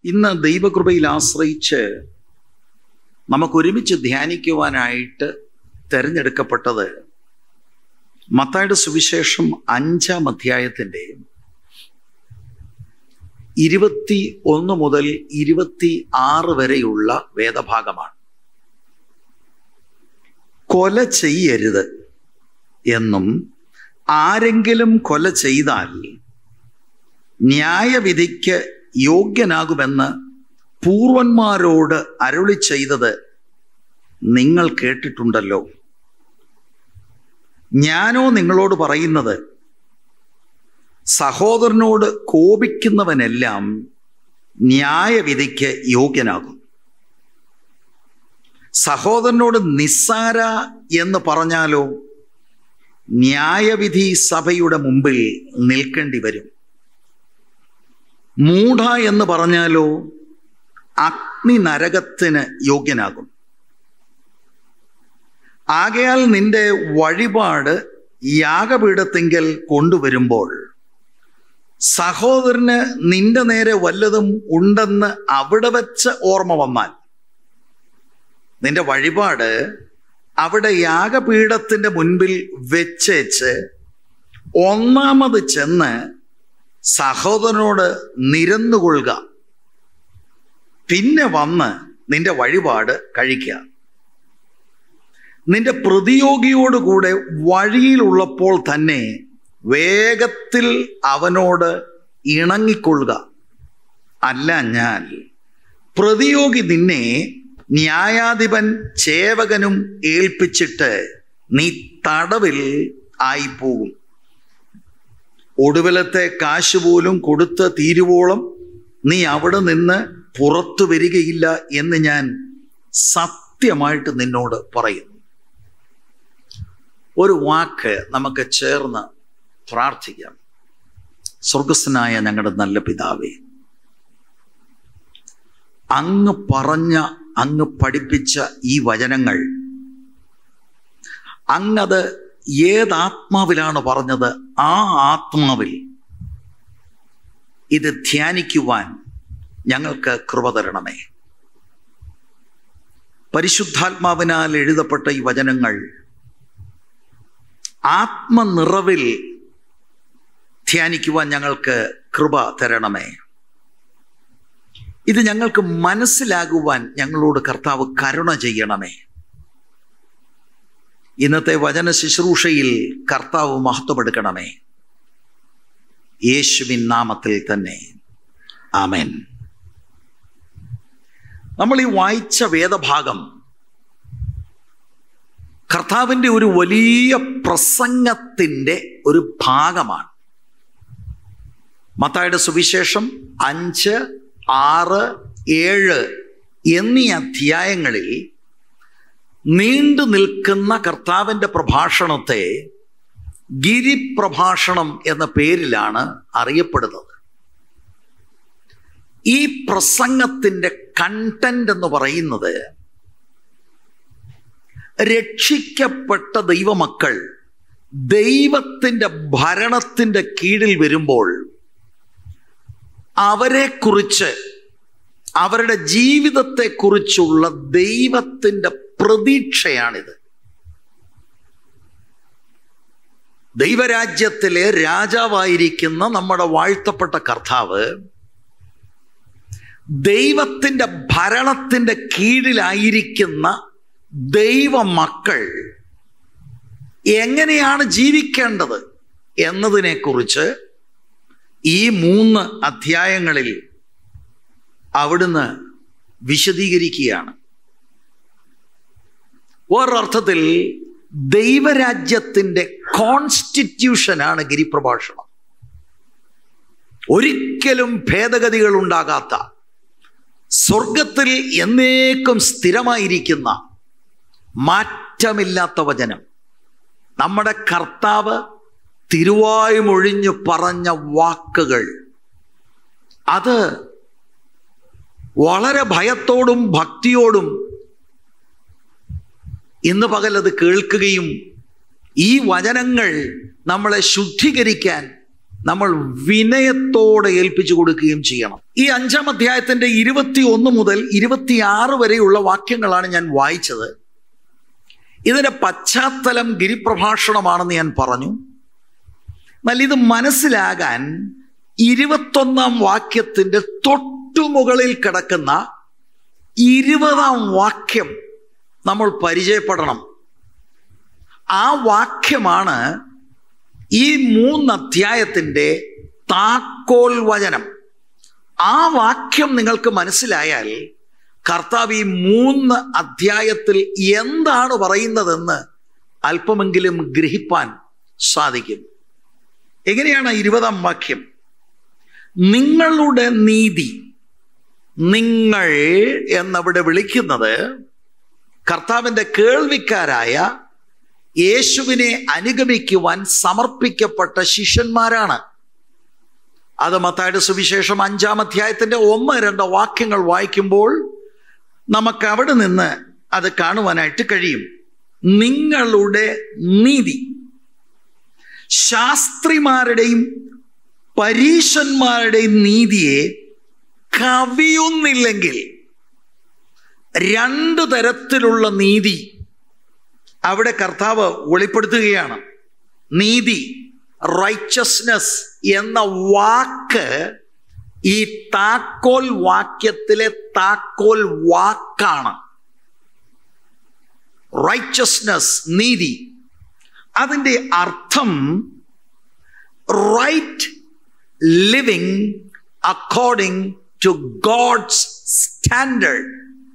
ഇന്ന് ദൈവകൃപയിൽ ആശ്രയിച്ച് നമുക്കൊരുമിച്ച് ധ്യാനിക്കുവാനായിട്ട് തിരഞ്ഞെടുക്കപ്പെട്ടത് മത്തായുടെ സുവിശേഷം അഞ്ചാം അധ്യായത്തിൻ്റെ ഇരുപത്തി ഒന്ന് മുതൽ ഇരുപത്തി ആറ് വരെയുള്ള വേദഭാഗമാണ് കൊല ചെയ്യരുത് എന്നും ആരെങ്കിലും കൊല ചെയ്താൽ ന്യായവിധിക്ക് യോഗ്യനാകുമെന്ന് പൂർവന്മാരോട് അരുളി ചെയ്തത് നിങ്ങൾ കേട്ടിട്ടുണ്ടല്ലോ ഞാനോ നിങ്ങളോട് പറയുന്നത് സഹോദരനോട് കോപിക്കുന്നവനെല്ലാം ന്യായവിധിക്ക് യോഗ്യനാകും സഹോദരനോട് നിസ്സാര എന്ന് പറഞ്ഞാലോ ന്യായവിധി സഭയുടെ മുമ്പിൽ നിൽക്കേണ്ടി വരും മൂഢ എന്ന് പറഞ്ഞാലോ അഗ്നി നരകത്തിന് യോഗ്യനാകും ആകയാൽ നിന്റെ വഴിപാട് യാഗപീഠത്തിങ്കൽ കൊണ്ടുവരുമ്പോൾ സഹോദരന് നിന്റെ നേരെ വല്ലതും ഉണ്ടെന്ന് അവിടെ വെച്ച് ഓർമ്മ വന്നാൽ നിന്റെ വഴിപാട് അവിടെ യാഗപീഠത്തിന്റെ മുൻപിൽ വെച്ചേച്ച് ഒന്നാമത് ചെന്ന് സഹോദരനോട് നിരന്നുകൊള്ളുക പിന്നെ വന്ന് നിന്റെ വഴിപാട് കഴിക്കുക നിന്റെ പ്രതിയോഗിയോടുകൂടെ വഴിയിലുള്ളപ്പോൾ തന്നെ വേഗത്തിൽ അവനോട് ഇണങ്ങിക്കൊള്ളുക അല്ല ഞാൻ പ്രതിയോഗി നിന്നെ ന്യായാധിപൻ ചേവകനും ഏൽപ്പിച്ചിട്ട് നീ തടവിൽ ആയിപ്പോകും ഒടുവിലത്തെ കാശ് പോലും കൊടുത്ത് തീരുവോളം നീ അവിടെ നിന്ന് പുറത്തു വരികയില്ല എന്ന് ഞാൻ സത്യമായിട്ട് നിന്നോട് പറയുന്നു ഒരു വാക്ക് നമുക്ക് ചേർന്ന് പ്രാർത്ഥിക്കാം സ്വർഗസ്ഥനായ ഞങ്ങളുടെ നല്ല പിതാവേ അങ്ങ് പറഞ്ഞ അങ്ങ് പഠിപ്പിച്ച ഈ വചനങ്ങൾ അങ്ങത് ഏത് ആത്മാവിലാണ് പറഞ്ഞത് ആ ആത്മാവിൽ ഇത് ധ്യാനിക്കുവാൻ ഞങ്ങൾക്ക് കൃപ തരണമേ പരിശുദ്ധാത്മാവിനാൽ എഴുതപ്പെട്ട ഈ വചനങ്ങൾ ആത്മനിറവിൽ ധ്യാനിക്കുവാൻ ഞങ്ങൾക്ക് കൃപ തരണമേ ഇത് ഞങ്ങൾക്ക് മനസ്സിലാകുവാൻ ഞങ്ങളോട് കർത്താവ് കരുണ ചെയ്യണമേ ഇന്നത്തെ വചന ശുശ്രൂഷയിൽ കർത്താവ് മഹത്വമെടുക്കണമേ യേശുവിൻ നാമത്തിൽ തന്നെ ആമേൻ നമ്മൾ ഈ വായിച്ച വേദഭാഗം കർത്താവിൻ്റെ ഒരു വലിയ പ്രസംഗത്തിൻ്റെ ഒരു ഭാഗമാണ് മത്തായുടെ സുവിശേഷം അഞ്ച് ആറ് ഏഴ് എന്നീ അധ്യായങ്ങളിൽ നീണ്ടു നിൽക്കുന്ന കർത്താവിൻ്റെ പ്രഭാഷണത്തെ ഗിരിപ്രഭാഷണം എന്ന പേരിലാണ് അറിയപ്പെടുന്നത് ഈ പ്രസംഗത്തിൻ്റെ കണ്ടന്റ് എന്ന് പറയുന്നത് രക്ഷിക്കപ്പെട്ട ദൈവമക്കൾ ദൈവത്തിൻ്റെ ഭരണത്തിൻ്റെ കീഴിൽ വരുമ്പോൾ അവരെക്കുറിച്ച് അവരുടെ ജീവിതത്തെക്കുറിച്ചുള്ള ദൈവത്തിൻ്റെ പ്രതീക്ഷയാണിത് ദൈവരാജ്യത്തിലെ രാജാവായിരിക്കുന്ന നമ്മുടെ വാഴ്ത്തപ്പെട്ട കർത്താവ് ദൈവത്തിൻ്റെ ഭരണത്തിൻ്റെ കീഴിലായിരിക്കുന്ന ദൈവമക്കൾ എങ്ങനെയാണ് ജീവിക്കേണ്ടത് എന്നതിനെക്കുറിച്ച് ഈ മൂന്ന് അധ്യായങ്ങളിൽ അവിടുന്ന് വിശദീകരിക്കുകയാണ് വേറൊരർത്ഥത്തിൽ ദൈവരാജ്യത്തിൻ്റെ കോൺസ്റ്റിറ്റ്യൂഷനാണ് ഗിരിപ്രഭാഷണം ഒരിക്കലും ഭേദഗതികൾ ഉണ്ടാകാത്ത സ്വർഗത്തിൽ എന്നേക്കും സ്ഥിരമായിരിക്കുന്ന മാറ്റമില്ലാത്ത വചനം നമ്മുടെ കർത്താവ് തിരുവായുമൊഴിഞ്ഞു പറഞ്ഞ വാക്കുകൾ അത് വളരെ ഭയത്തോടും ഭക്തിയോടും ഇന്ന് പകൽ അത് കേൾക്കുകയും ഈ വചനങ്ങൾ നമ്മളെ ശുദ്ധീകരിക്കാൻ നമ്മൾ വിനയത്തോടെ ഏൽപ്പിച്ചു കൊടുക്കുകയും ചെയ്യണം ഈ അഞ്ചാം അധ്യായത്തിന്റെ ഇരുപത്തി ഒന്ന് മുതൽ ഇരുപത്തിയാറ് വരെയുള്ള വാക്യങ്ങളാണ് ഞാൻ വായിച്ചത് ഇതിന്റെ പശ്ചാത്തലം ഗിരിപ്രഭാഷണമാണെന്ന് ഞാൻ പറഞ്ഞു എന്നാൽ ഇത് മനസ്സിലാകാൻ ഇരുപത്തൊന്നാം വാക്യത്തിന്റെ തൊട്ടുമുകളിൽ കിടക്കുന്ന ഇരുപതാം വാക്യം നമ്മൾ പരിചയപ്പെടണം ആ വാക്യമാണ് ഈ മൂന്ന് അധ്യായത്തിൻ്റെ താക്കോൽ വചനം ആ വാക്യം നിങ്ങൾക്ക് മനസ്സിലായാൽ കർത്താവ് ഈ മൂന്ന് അധ്യായത്തിൽ എന്താണ് പറയുന്നതെന്ന് അല്പമെങ്കിലും ഗ്രഹിപ്പാൻ സാധിക്കും എങ്ങനെയാണ് ഇരുപതാം വാക്യം നിങ്ങളുടെ നീതി നിങ്ങൾ എന്നവിടെ വിളിക്കുന്നത് കർത്താവിൻ്റെ കേൾവിക്കാരായ യേശുവിനെ അനുഗമിക്കുവാൻ സമർപ്പിക്കപ്പെട്ട ശിഷ്യന്മാരാണ് അത് മത്തായുടെ സുവിശേഷം അഞ്ചാം അധ്യായത്തിന്റെ ഒന്ന് രണ്ട് വാക്യങ്ങൾ വായിക്കുമ്പോൾ നമുക്ക് അവിടെ നിന്ന് അത് കാണുവാനായിട്ട് കഴിയും നിങ്ങളുടെ നീതി ശാസ്ത്രിമാരുടെയും പരീശന്മാരുടെയും നീതിയെ കവിയുന്നില്ലെങ്കിൽ രണ്ട് തരത്തിലുള്ള നീതി അവിടെ കർത്താവ് വെളിപ്പെടുത്തുകയാണ് നീതി റൈച്ചസ്നെസ് എന്ന വാക്ക് ഈ താക്കോൽ വാക്യത്തിലെ താക്കോൽ വാക്കാണ് റൈച്ചസ്നെസ് നീതി അതിൻ്റെ അർത്ഥം right living according to God's standard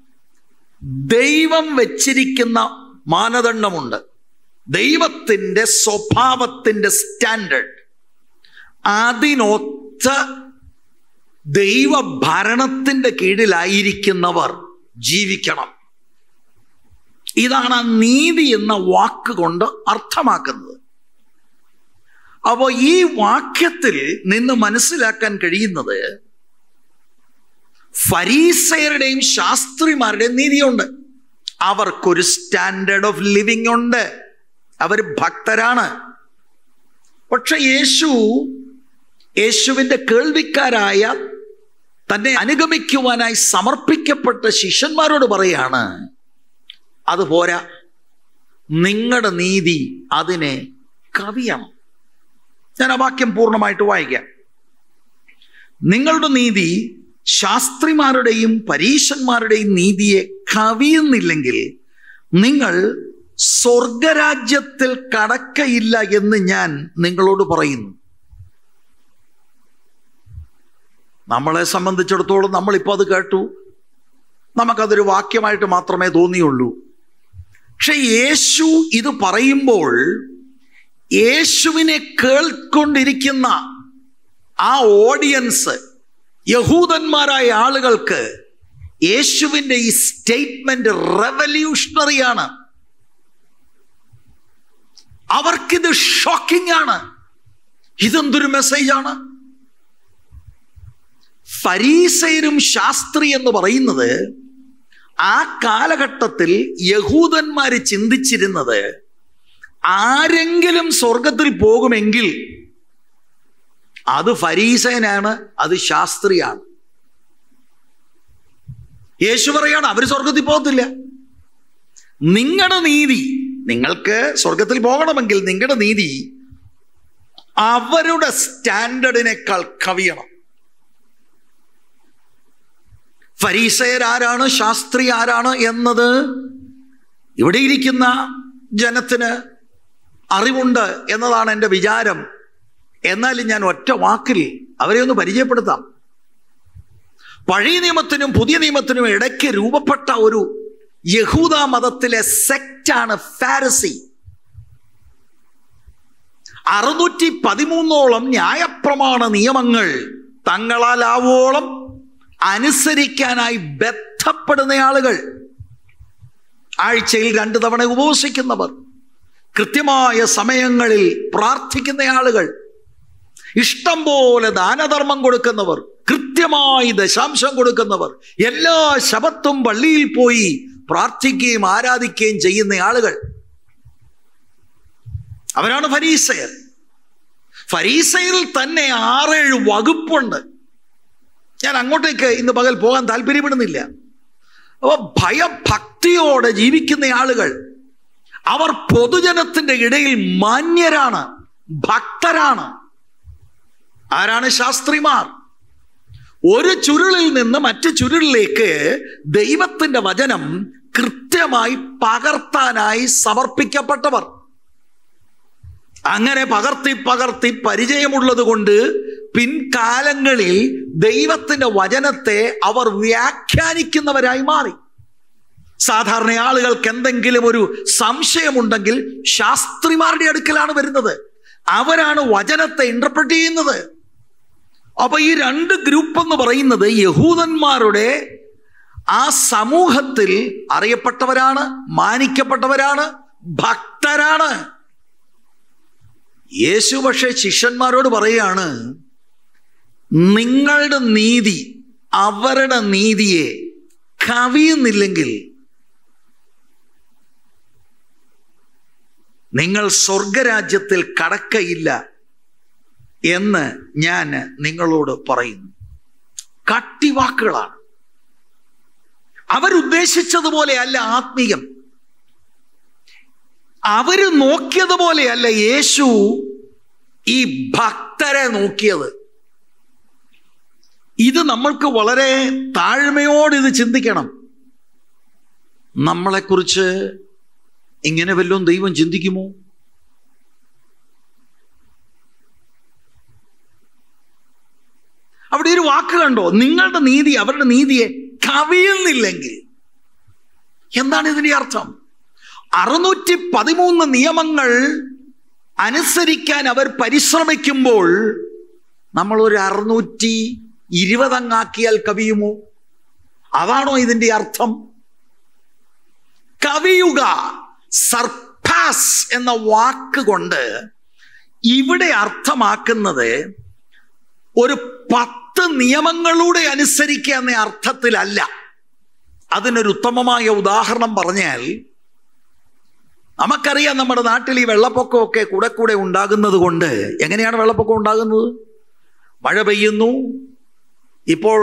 ദൈവം വെച്ചിരിക്കുന്ന മാനദണ്ഡമുണ്ട് ദൈവത്തിൻ്റെ സ്വഭാവത്തിൻ്റെ സ്റ്റാൻഡേർഡ് അതിനൊത്ത ദൈവഭരണത്തിൻ്റെ കീഴിലായിരിക്കുന്നവർ ജീവിക്കണം ഇതാണ് നീതി എന്ന വാക്ക് കൊണ്ട് അർത്ഥമാക്കുന്നത് അപ്പോൾ ഈ വാക്യത്തിൽ നിന്ന് മനസ്സിലാക്കാൻ കഴിയുന്നത് ഫരീസയരുടെയും ശാസ്ത്രിമാരുടെയും നീതിയുണ്ട് അവർക്കൊരു സ്റ്റാൻഡേർഡ് ഓഫ് ലിവിങ് ഉണ്ട് അവർ ഭക്തരാണ് പക്ഷെ യേശു യേശുവിൻ്റെ കേൾവിക്കാരായ തന്നെ അനുഗമിക്കുവാനായി സമർപ്പിക്കപ്പെട്ട ശിഷ്യന്മാരോട് പറയാണ് അത് പോരാ നിങ്ങളുടെ നീതി അതിനെ കവിയണം ഞാൻ ആ വാക്യം പൂർണ്ണമായിട്ട് വായിക്കാം നിങ്ങളുടെ നീതി ശാസ്ത്രിമാരുടെയും പരീശന്മാരുടെയും നീതിയെ കവിയുന്നില്ലെങ്കിൽ നിങ്ങൾ സ്വർഗരാജ്യത്തിൽ കടക്കയില്ല എന്ന് ഞാൻ നിങ്ങളോട് പറയുന്നു നമ്മളെ സംബന്ധിച്ചിടത്തോളം നമ്മളിപ്പോൾ അത് കേട്ടു നമുക്കതൊരു വാക്യമായിട്ട് മാത്രമേ തോന്നിയുള്ളൂ പക്ഷെ യേശു ഇത് പറയുമ്പോൾ യേശുവിനെ കേൾക്കൊണ്ടിരിക്കുന്ന ആ ഓഡിയൻസ് യഹൂദന്മാരായ ആളുകൾക്ക് യേശുവിൻ്റെ ഈ സ്റ്റേറ്റ്മെന്റ് റെവല്യൂഷണറിയാണ് അവർക്കിത് ഷോക്കിംഗ് ആണ് ഇതെന്തൊരു മെസ്സേജാണ് ഫരീസയരും ശാസ്ത്രി എന്ന് പറയുന്നത് ആ കാലഘട്ടത്തിൽ യഹൂദന്മാര് ചിന്തിച്ചിരുന്നത് ആരെങ്കിലും സ്വർഗത്തിൽ പോകുമെങ്കിൽ അത് ഫരീസയനാണ് അത് ശാസ്ത്രിയാണ് യേശു പറയാണ് അവർ സ്വർഗത്തിൽ പോകത്തില്ല നിങ്ങളുടെ നീതി നിങ്ങൾക്ക് സ്വർഗത്തിൽ പോകണമെങ്കിൽ നിങ്ങളുടെ നീതി അവരുടെ സ്റ്റാൻഡേർഡിനേക്കാൾ കവിയണം ഫരീസയർ ആരാണ് ശാസ്ത്രി ആരാണ് എന്നത് ഇവിടെ ഇരിക്കുന്ന ജനത്തിന് അറിവുണ്ട് എന്നതാണ് എൻ്റെ വിചാരം എന്നാലും ഞാൻ ഒറ്റ വാക്കിൽ അവരെ ഒന്ന് പരിചയപ്പെടുത്താം പഴയ നിയമത്തിനും പുതിയ നിയമത്തിനും ഇടയ്ക്ക് രൂപപ്പെട്ട ഒരു യഹൂദ മതത്തിലെ സെക്റ്റാണ് ഫാരസി അറുന്നൂറ്റി പതിമൂന്നോളം ന്യായപ്രമാണ നിയമങ്ങൾ തങ്ങളാലാവോളം അനുസരിക്കാനായി ബന്ധപ്പെടുന്ന ആളുകൾ ആഴ്ചയിൽ രണ്ടു തവണ ഉപവസിക്കുന്നവർ കൃത്യമായ സമയങ്ങളിൽ പ്രാർത്ഥിക്കുന്ന ആളുകൾ ഇഷ്ടം പോലെ ദാനധർമ്മം കൊടുക്കുന്നവർ കൃത്യമായി ദശാംശം കൊടുക്കുന്നവർ എല്ലാ ശബത്തും പള്ളിയിൽ പോയി പ്രാർത്ഥിക്കുകയും ആരാധിക്കുകയും ചെയ്യുന്ന ആളുകൾ അവരാണ് ഫരീസയർ ഫരീസയിൽ തന്നെ ആറേഴ് വകുപ്പുണ്ട് ഞാൻ അങ്ങോട്ടേക്ക് ഇന്ന് പകൽ പോകാൻ താല്പര്യപ്പെടുന്നില്ല അപ്പോൾ ഭയഭക്തിയോടെ ജീവിക്കുന്ന ആളുകൾ അവർ പൊതുജനത്തിന്റെ ഇടയിൽ മാന്യരാണ് ഭക്തരാണ് ആരാണ് ശാസ്ത്രിമാർ ഒരു ചുരുളിൽ നിന്ന് മറ്റു ചുരുളിലേക്ക് ദൈവത്തിന്റെ വചനം കൃത്യമായി പകർത്താനായി സമർപ്പിക്കപ്പെട്ടവർ അങ്ങനെ പകർത്തി പകർത്തി പരിചയമുള്ളത് കൊണ്ട് പിൻകാലങ്ങളിൽ ദൈവത്തിന്റെ വചനത്തെ അവർ വ്യാഖ്യാനിക്കുന്നവരായി മാറി സാധാരണ ആളുകൾക്ക് എന്തെങ്കിലും ഒരു സംശയമുണ്ടെങ്കിൽ ശാസ്ത്രിമാരുടെ അടുക്കലാണ് വരുന്നത് അവരാണ് വചനത്തെ ഇന്റർപ്രറ്റ് ചെയ്യുന്നത് അപ്പൊ ഈ രണ്ട് ഗ്രൂപ്പ് എന്ന് പറയുന്നത് യഹൂദന്മാരുടെ ആ സമൂഹത്തിൽ അറിയപ്പെട്ടവരാണ് മാനിക്കപ്പെട്ടവരാണ് ഭക്തരാണ് യേശു പക്ഷേ ശിഷ്യന്മാരോട് പറയുകയാണ് നിങ്ങളുടെ നീതി അവരുടെ നീതിയെ കവിയുന്നില്ലെങ്കിൽ നിങ്ങൾ സ്വർഗരാജ്യത്തിൽ കടക്കയില്ല എന്ന് ഞാൻ നിങ്ങളോട് പറയുന്നു കട്ടിവാക്കുകളാണ് അവരുദ്ദേശിച്ചതുപോലെയല്ല ആത്മീയം അവര് നോക്കിയതുപോലെയല്ല യേശു ഈ ഭക്തരെ നോക്കിയത് ഇത് നമ്മൾക്ക് വളരെ താഴ്മയോട് ഇത് ചിന്തിക്കണം നമ്മളെക്കുറിച്ച് ഇങ്ങനെ വല്ലതും ദൈവം ചിന്തിക്കുമോ അവിടെ ഒരു വാക്ക് കണ്ടോ നിങ്ങളുടെ നീതി അവരുടെ നീതിയെ കവിയുന്നില്ലെങ്കിൽ എന്താണ് ഇതിന്റെ അർത്ഥം അറുന്നൂറ്റി പതിമൂന്ന് നിയമങ്ങൾ അനുസരിക്കാൻ അവർ പരിശ്രമിക്കുമ്പോൾ നമ്മൾ ഒരു അറുന്നൂറ്റി ഇരുപതങ്ങാക്കിയാൽ കവിയുമോ അതാണോ ഇതിന്റെ അർത്ഥം കവിയുക സർപ്പാസ് എന്ന വാക്ക് കൊണ്ട് ഇവിടെ അർത്ഥമാക്കുന്നത് ഒരു പത്ത് നിയമങ്ങളുടെ അനുസരിക്കുക എന്ന അർത്ഥത്തിലല്ല അതിനൊരു ഉത്തമമായ ഉദാഹരണം പറഞ്ഞാൽ നമുക്കറിയാം നമ്മുടെ നാട്ടിൽ ഈ വെള്ളപ്പൊക്കമൊക്കെ കൂടെ കൂടെ ഉണ്ടാകുന്നത് കൊണ്ട് എങ്ങനെയാണ് വെള്ളപ്പൊക്കം ഉണ്ടാകുന്നത് മഴ പെയ്യുന്നു ഇപ്പോൾ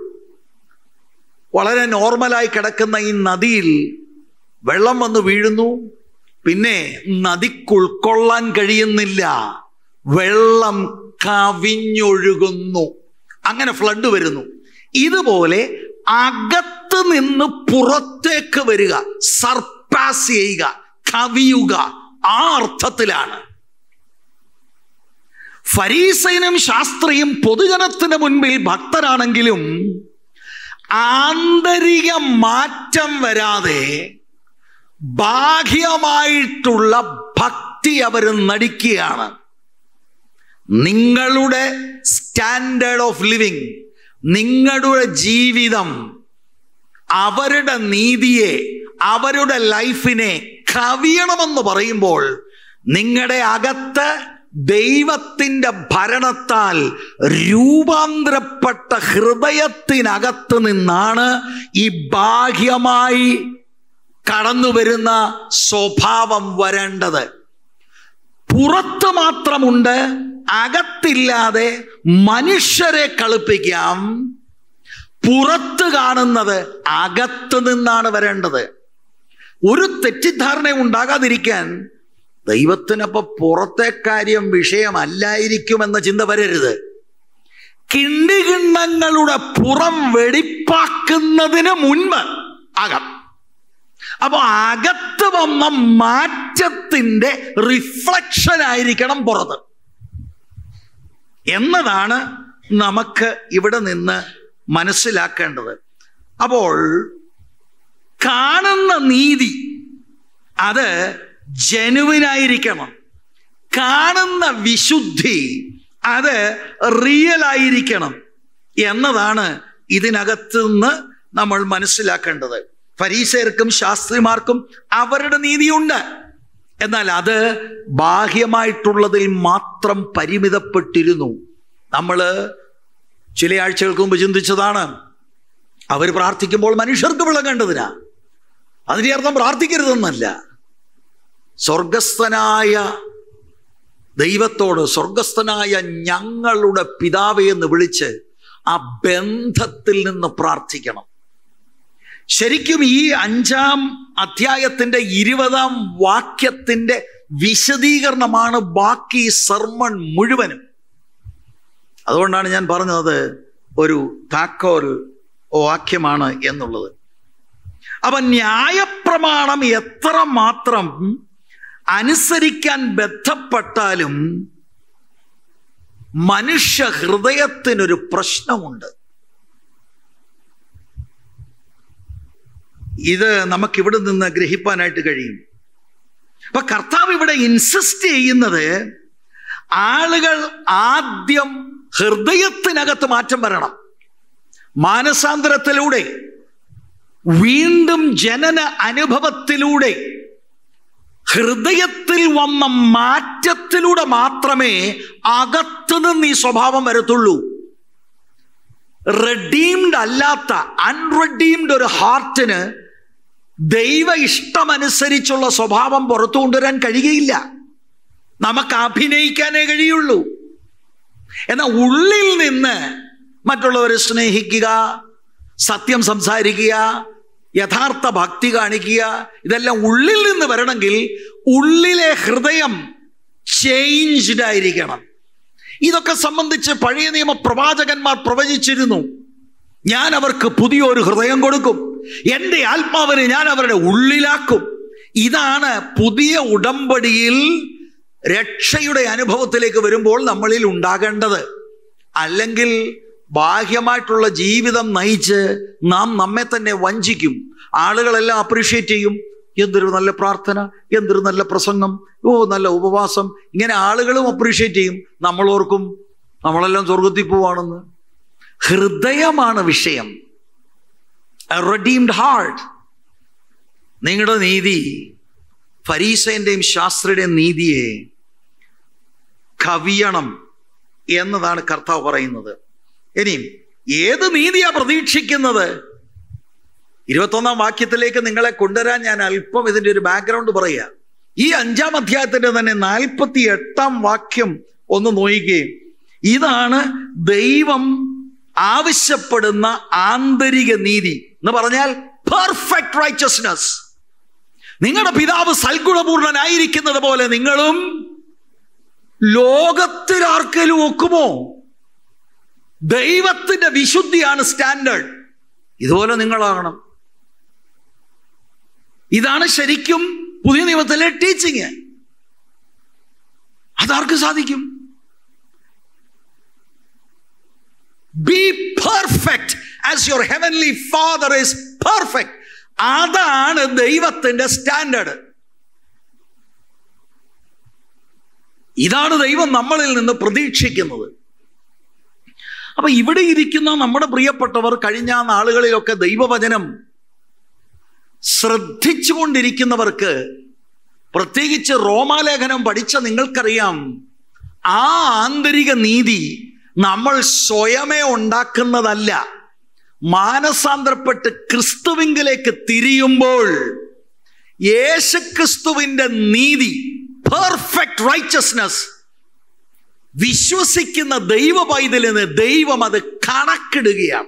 വളരെ നോർമലായി കിടക്കുന്ന ഈ നദിയിൽ വെള്ളം വന്ന് വീഴുന്നു പിന്നെ നദിക്കുൾക്കൊള്ളാൻ കഴിയുന്നില്ല വെള്ളം കവിഞ്ഞൊഴുകുന്നു അങ്ങനെ ഫ്ലഡ് വരുന്നു ഇതുപോലെ അകത്ത് നിന്ന് പുറത്തേക്ക് വരിക സർപ്പാസ് ചെയ്യുക കവിയുക ആ അർത്ഥത്തിലാണ് ഫരീസൈനും ശാസ്ത്രിയും പൊതുജനത്തിന് മുൻപിൽ ഭക്തരാണെങ്കിലും ആന്തരിക മാറ്റം വരാതെ ബാഹ്യമായിട്ടുള്ള ഭക്തി അവർ നടിക്കുകയാണ് നിങ്ങളുടെ സ്റ്റാൻഡേർഡ് ഓഫ് ലിവിങ് നിങ്ങളുടെ ജീവിതം അവരുടെ നീതിയെ അവരുടെ ലൈഫിനെ കവിയണമെന്ന് പറയുമ്പോൾ നിങ്ങളുടെ അകത്ത് ദൈവത്തിന്റെ ഭരണത്താൽ രൂപാന്തരപ്പെട്ട ഹൃദയത്തിനകത്ത് നിന്നാണ് ഈ ബാഹ്യമായി കടന്നു വരുന്ന സ്വഭാവം വരേണ്ടത് പുറത്ത് മാത്രമുണ്ട് അകത്തില്ലാതെ മനുഷ്യരെ കളിപ്പിക്കാം പുറത്ത് കാണുന്നത് അകത്ത് നിന്നാണ് വരേണ്ടത് ഒരു തെറ്റിദ്ധാരണ ഉണ്ടാകാതിരിക്കാൻ ദൈവത്തിനപ്പൊ പുറത്തെ കാര്യം വിഷയമല്ലായിരിക്കുമെന്ന ചിന്ത വരരുത് കിണ്ടികിണ്ണങ്ങളുടെ പുറം വെടിപ്പാക്കുന്നതിന് മുൻപ് അകം അപ്പൊ അകത്ത് വന്ന മാറ്റത്തിന്റെ റിഫ്ലക്ഷൻ ആയിരിക്കണം പുറത്ത് എന്നതാണ് നമുക്ക് ഇവിടെ നിന്ന് മനസ്സിലാക്കേണ്ടത് അപ്പോൾ കാണുന്ന നീതി അത് ജനുവിനായിരിക്കണം കാണുന്ന വിശുദ്ധി അത് റിയൽ ആയിരിക്കണം എന്നതാണ് ഇതിനകത്ത് നിന്ന് നമ്മൾ മനസ്സിലാക്കേണ്ടത് ഫരീസേർക്കും ശാസ്ത്രിമാർക്കും അവരുടെ നീതിയുണ്ട് എന്നാൽ അത് ബാഹ്യമായിട്ടുള്ളതിൽ മാത്രം പരിമിതപ്പെട്ടിരുന്നു നമ്മൾ ചില ആഴ്ചകൾക്ക് മുമ്പ് ചിന്തിച്ചതാണ് അവർ പ്രാർത്ഥിക്കുമ്പോൾ മനുഷ്യർക്ക് വിളങ്ങേണ്ടതിനാ അതിന്റെ അർത്ഥം പ്രാർത്ഥിക്കരുതെന്നല്ല സ്വർഗസ്ഥനായ ദൈവത്തോട് സ്വർഗസ്ഥനായ ഞങ്ങളുടെ പിതാവേ എന്ന് വിളിച്ച് ആ ബന്ധത്തിൽ നിന്ന് പ്രാർത്ഥിക്കണം ശരിക്കും ഈ അഞ്ചാം അധ്യായത്തിന്റെ ഇരുപതാം വാക്യത്തിന്റെ വിശദീകരണമാണ് ബാക്കി സർമൺ മുഴുവനും അതുകൊണ്ടാണ് ഞാൻ പറഞ്ഞത് ഒരു താക്കോൽ വാക്യമാണ് എന്നുള്ളത് അപ്പൊ ന്യായപ്രമാണം എത്ര മാത്രം അനുസരിക്കാൻ ബന്ധപ്പെട്ടാലും മനുഷ്യ ഹൃദയത്തിനൊരു പ്രശ്നമുണ്ട് ഇത് നമുക്കിവിടെ നിന്ന് ഗ്രഹിപ്പാനായിട്ട് കഴിയും അപ്പൊ കർത്താവ് ഇവിടെ ഇൻസിസ്റ്റ് ചെയ്യുന്നത് ആളുകൾ ആദ്യം ഹൃദയത്തിനകത്ത് മാറ്റം വരണം മാനസാന്തരത്തിലൂടെ വീണ്ടും ജനന അനുഭവത്തിലൂടെ ഹൃദയത്തിൽ വന്ന മാറ്റത്തിലൂടെ മാത്രമേ അകത്തുനിന്ന് ഈ സ്വഭാവം വരത്തുള്ളൂ റെഡീംഡ് അല്ലാത്ത അൺറെഡീംഡ് ഒരു ഹാർട്ടിന് ദൈവ ഇഷ്ടമനുസരിച്ചുള്ള സ്വഭാവം പുറത്തു കൊണ്ടുവരാൻ കഴിയുകയില്ല നമുക്ക് അഭിനയിക്കാനേ കഴിയുള്ളൂ എന്നാൽ ഉള്ളിൽ നിന്ന് മറ്റുള്ളവരെ സ്നേഹിക്കുക സത്യം സംസാരിക്കുക യഥാർത്ഥ ഭക്തി കാണിക്കുക ഇതെല്ലാം ഉള്ളിൽ നിന്ന് വരണമെങ്കിൽ ഉള്ളിലെ ഹൃദയം ചേഞ്ച്ഡ് ആയിരിക്കണം ഇതൊക്കെ സംബന്ധിച്ച് പഴയ നിയമ പ്രവാചകന്മാർ പ്രവചിച്ചിരുന്നു ഞാൻ അവർക്ക് പുതിയൊരു ഹൃദയം കൊടുക്കും എൻ്റെ ആത്മാവിനെ ഞാൻ അവരുടെ ഉള്ളിലാക്കും ഇതാണ് പുതിയ ഉടമ്പടിയിൽ രക്ഷയുടെ അനുഭവത്തിലേക്ക് വരുമ്പോൾ നമ്മളിൽ ഉണ്ടാകേണ്ടത് അല്ലെങ്കിൽ ബാഹ്യമായിട്ടുള്ള ജീവിതം നയിച്ച് നാം നമ്മെ തന്നെ വഞ്ചിക്കും ആളുകളെല്ലാം അപ്രീഷിയേറ്റ് ചെയ്യും എന്തൊരു നല്ല പ്രാർത്ഥന എന്തൊരു നല്ല പ്രസംഗം ഓ നല്ല ഉപവാസം ഇങ്ങനെ ആളുകളും അപ്രീഷിയേറ്റ് ചെയ്യും നമ്മൾ ഓർക്കും നമ്മളെല്ലാം സ്വർഗത്തിൽ പോവാണെന്ന് ഹൃദയമാണ് വിഷയം റെഡീംഡ് ഹാർട്ട് നിങ്ങളുടെ നീതി ഫരീസേന്റെയും ശാസ്ത്രയുടെയും നീതിയെ കവിയണം എന്നതാണ് കർത്താവ് പറയുന്നത് ഇനിയും ഏത് നീതിയാ പ്രതീക്ഷിക്കുന്നത് ഇരുപത്തൊന്നാം വാക്യത്തിലേക്ക് നിങ്ങളെ കൊണ്ടുവരാൻ ഞാൻ അല്പം ഇതിന്റെ ഒരു ബാക്ക്ഗ്രൗണ്ട് പറയുക ഈ അഞ്ചാം അധ്യായത്തിന്റെ തന്നെ നാൽപ്പത്തി എട്ടാം വാക്യം ഒന്ന് നോക്കുകയും ഇതാണ് ദൈവം ആവശ്യപ്പെടുന്ന ആന്തരിക നീതി എന്ന് പറഞ്ഞാൽ പെർഫെക്റ്റ് റൈച്ചസ്നസ് നിങ്ങളുടെ പിതാവ് സൽഗുണപൂർണനായിരിക്കുന്നത് പോലെ നിങ്ങളും ലോകത്തിൽ ആർക്കെങ്കിലും ഒക്കുമോ ദൈവത്തിന്റെ വിശുദ്ധിയാണ് സ്റ്റാൻഡേർഡ് ഇതുപോലെ നിങ്ങളാകണം ഇതാണ് ശരിക്കും പുതിയ നിയമത്തിലെ ടീച്ചിങ് അതാർക്ക് സാധിക്കും be perfect as your heavenly father is perfect അതാണ് ദൈവത്തിന്റെ സ്റ്റാൻഡേർഡ് ഇതാണ് ദൈവം നമ്മളിൽ നിന്ന് പ്രതീക്ഷിക്കുന്നത് അപ്പൊ ഇവിടെ ഇരിക്കുന്ന നമ്മുടെ പ്രിയപ്പെട്ടവർ കഴിഞ്ഞ നാളുകളിലൊക്കെ ദൈവവചനം ശ്രദ്ധിച്ചുകൊണ്ടിരിക്കുന്നവർക്ക് പ്രത്യേകിച്ച് റോമാലേഖനം പഠിച്ച നിങ്ങൾക്കറിയാം ആ ആന്തരിക നീതി നമ്മൾ സ്വയമേ ഉണ്ടാക്കുന്നതല്ല മാനസാന്തരപ്പെട്ട് ക്രിസ്തുവിങ്കിലേക്ക് തിരിയുമ്പോൾ യേശുക്രിസ്തുവിന്റെ നീതി പെർഫെക്റ്റ് റൈച്ചസ്നസ് വിശ്വസിക്കുന്ന ദൈവ പൈതലിന് ദൈവം അത് കണക്കിടുകയാണ്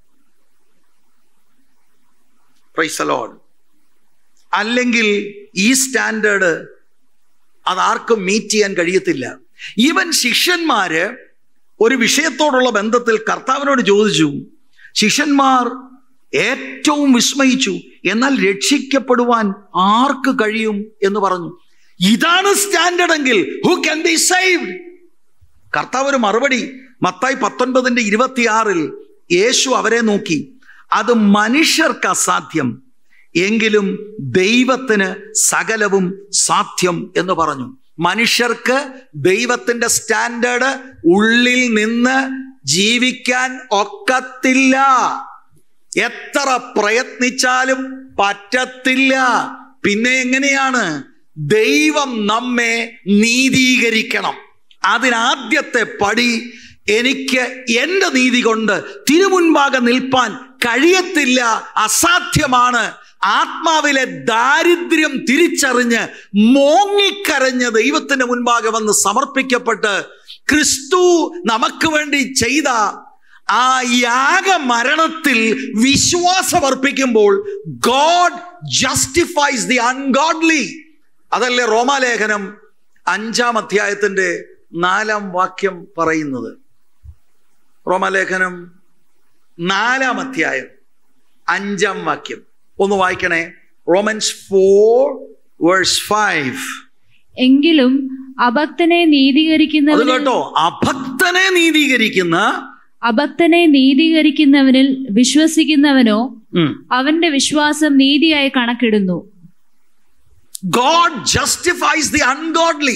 പ്രൈസലോൺ അല്ലെങ്കിൽ ഈ സ്റ്റാൻഡേർഡ് അതാർക്കും മീറ്റ് ചെയ്യാൻ കഴിയത്തില്ല ഈവൻ ശിഷ്യന്മാര് ഒരു വിഷയത്തോടുള്ള ബന്ധത്തിൽ കർത്താവിനോട് ചോദിച്ചു ശിഷ്യന്മാർ ഏറ്റവും വിസ്മയിച്ചു എന്നാൽ രക്ഷിക്കപ്പെടുവാൻ ആർക്ക് കഴിയും എന്ന് പറഞ്ഞു ഇതാണ് സ്റ്റാൻഡേർഡ് എങ്കിൽ ഹു ക്യാൻ ബി സേവ്ഡ് കർത്താവ് ഒരു മറുപടി മത്തായി പത്തൊൻപതിന്റെ ഇരുപത്തിയാറിൽ യേശു അവരെ നോക്കി അത് മനുഷ്യർക്ക് അസാധ്യം എങ്കിലും ദൈവത്തിന് സകലവും സാധ്യം എന്ന് പറഞ്ഞു മനുഷ്യർക്ക് ദൈവത്തിന്റെ സ്റ്റാൻഡേർഡ് ഉള്ളിൽ നിന്ന് ജീവിക്കാൻ ഒക്കത്തില്ല എത്ര പ്രയത്നിച്ചാലും പറ്റത്തില്ല പിന്നെ എങ്ങനെയാണ് ദൈവം നമ്മെ നീതീകരിക്കണം അതിനാദ്യത്തെ പടി എനിക്ക് എൻ്റെ നീതി കൊണ്ട് തിരുമുൻപാകെ നിൽപ്പാൻ കഴിയത്തില്ല അസാധ്യമാണ് ആത്മാവിലെ ദാരിദ്ര്യം തിരിച്ചറിഞ്ഞ് മോങ്ങിക്കരഞ്ഞ് ദൈവത്തിന് മുൻപാകെ വന്ന് സമർപ്പിക്കപ്പെട്ട് ക്രിസ്തു നമുക്ക് വേണ്ടി ചെയ്ത ആ യാഗമരണത്തിൽ വിശ്വാസമർപ്പിക്കുമ്പോൾ ഗോഡ് ജസ്റ്റിഫൈസ് ദി അൺഗോഡ്ലി അതല്ലേ റോമാലേഖനം അഞ്ചാം അധ്യായത്തിന്റെ നാലാം വാക്യം പറയുന്നത് റോമാലേഖനം നാലാം അധ്യായം അഞ്ചാം വാക്യം ഒന്ന് വായിക്കണേ റോമൻസ് ഫോർ വേഴ്സ് ഫൈവ് എങ്കിലും അഭക്തനെ അത് നീതീകരിക്കുന്നവനിൽ കേട്ടോ അഭക്തനെ നീതീകരിക്കുന്ന അഭക്തനെ നീതീകരിക്കുന്നവനിൽ വിശ്വസിക്കുന്നവനോ ഉം, അവന്റെ വിശ്വാസം നീതിയായി കണക്കിടുന്നു God justifies the ungodly.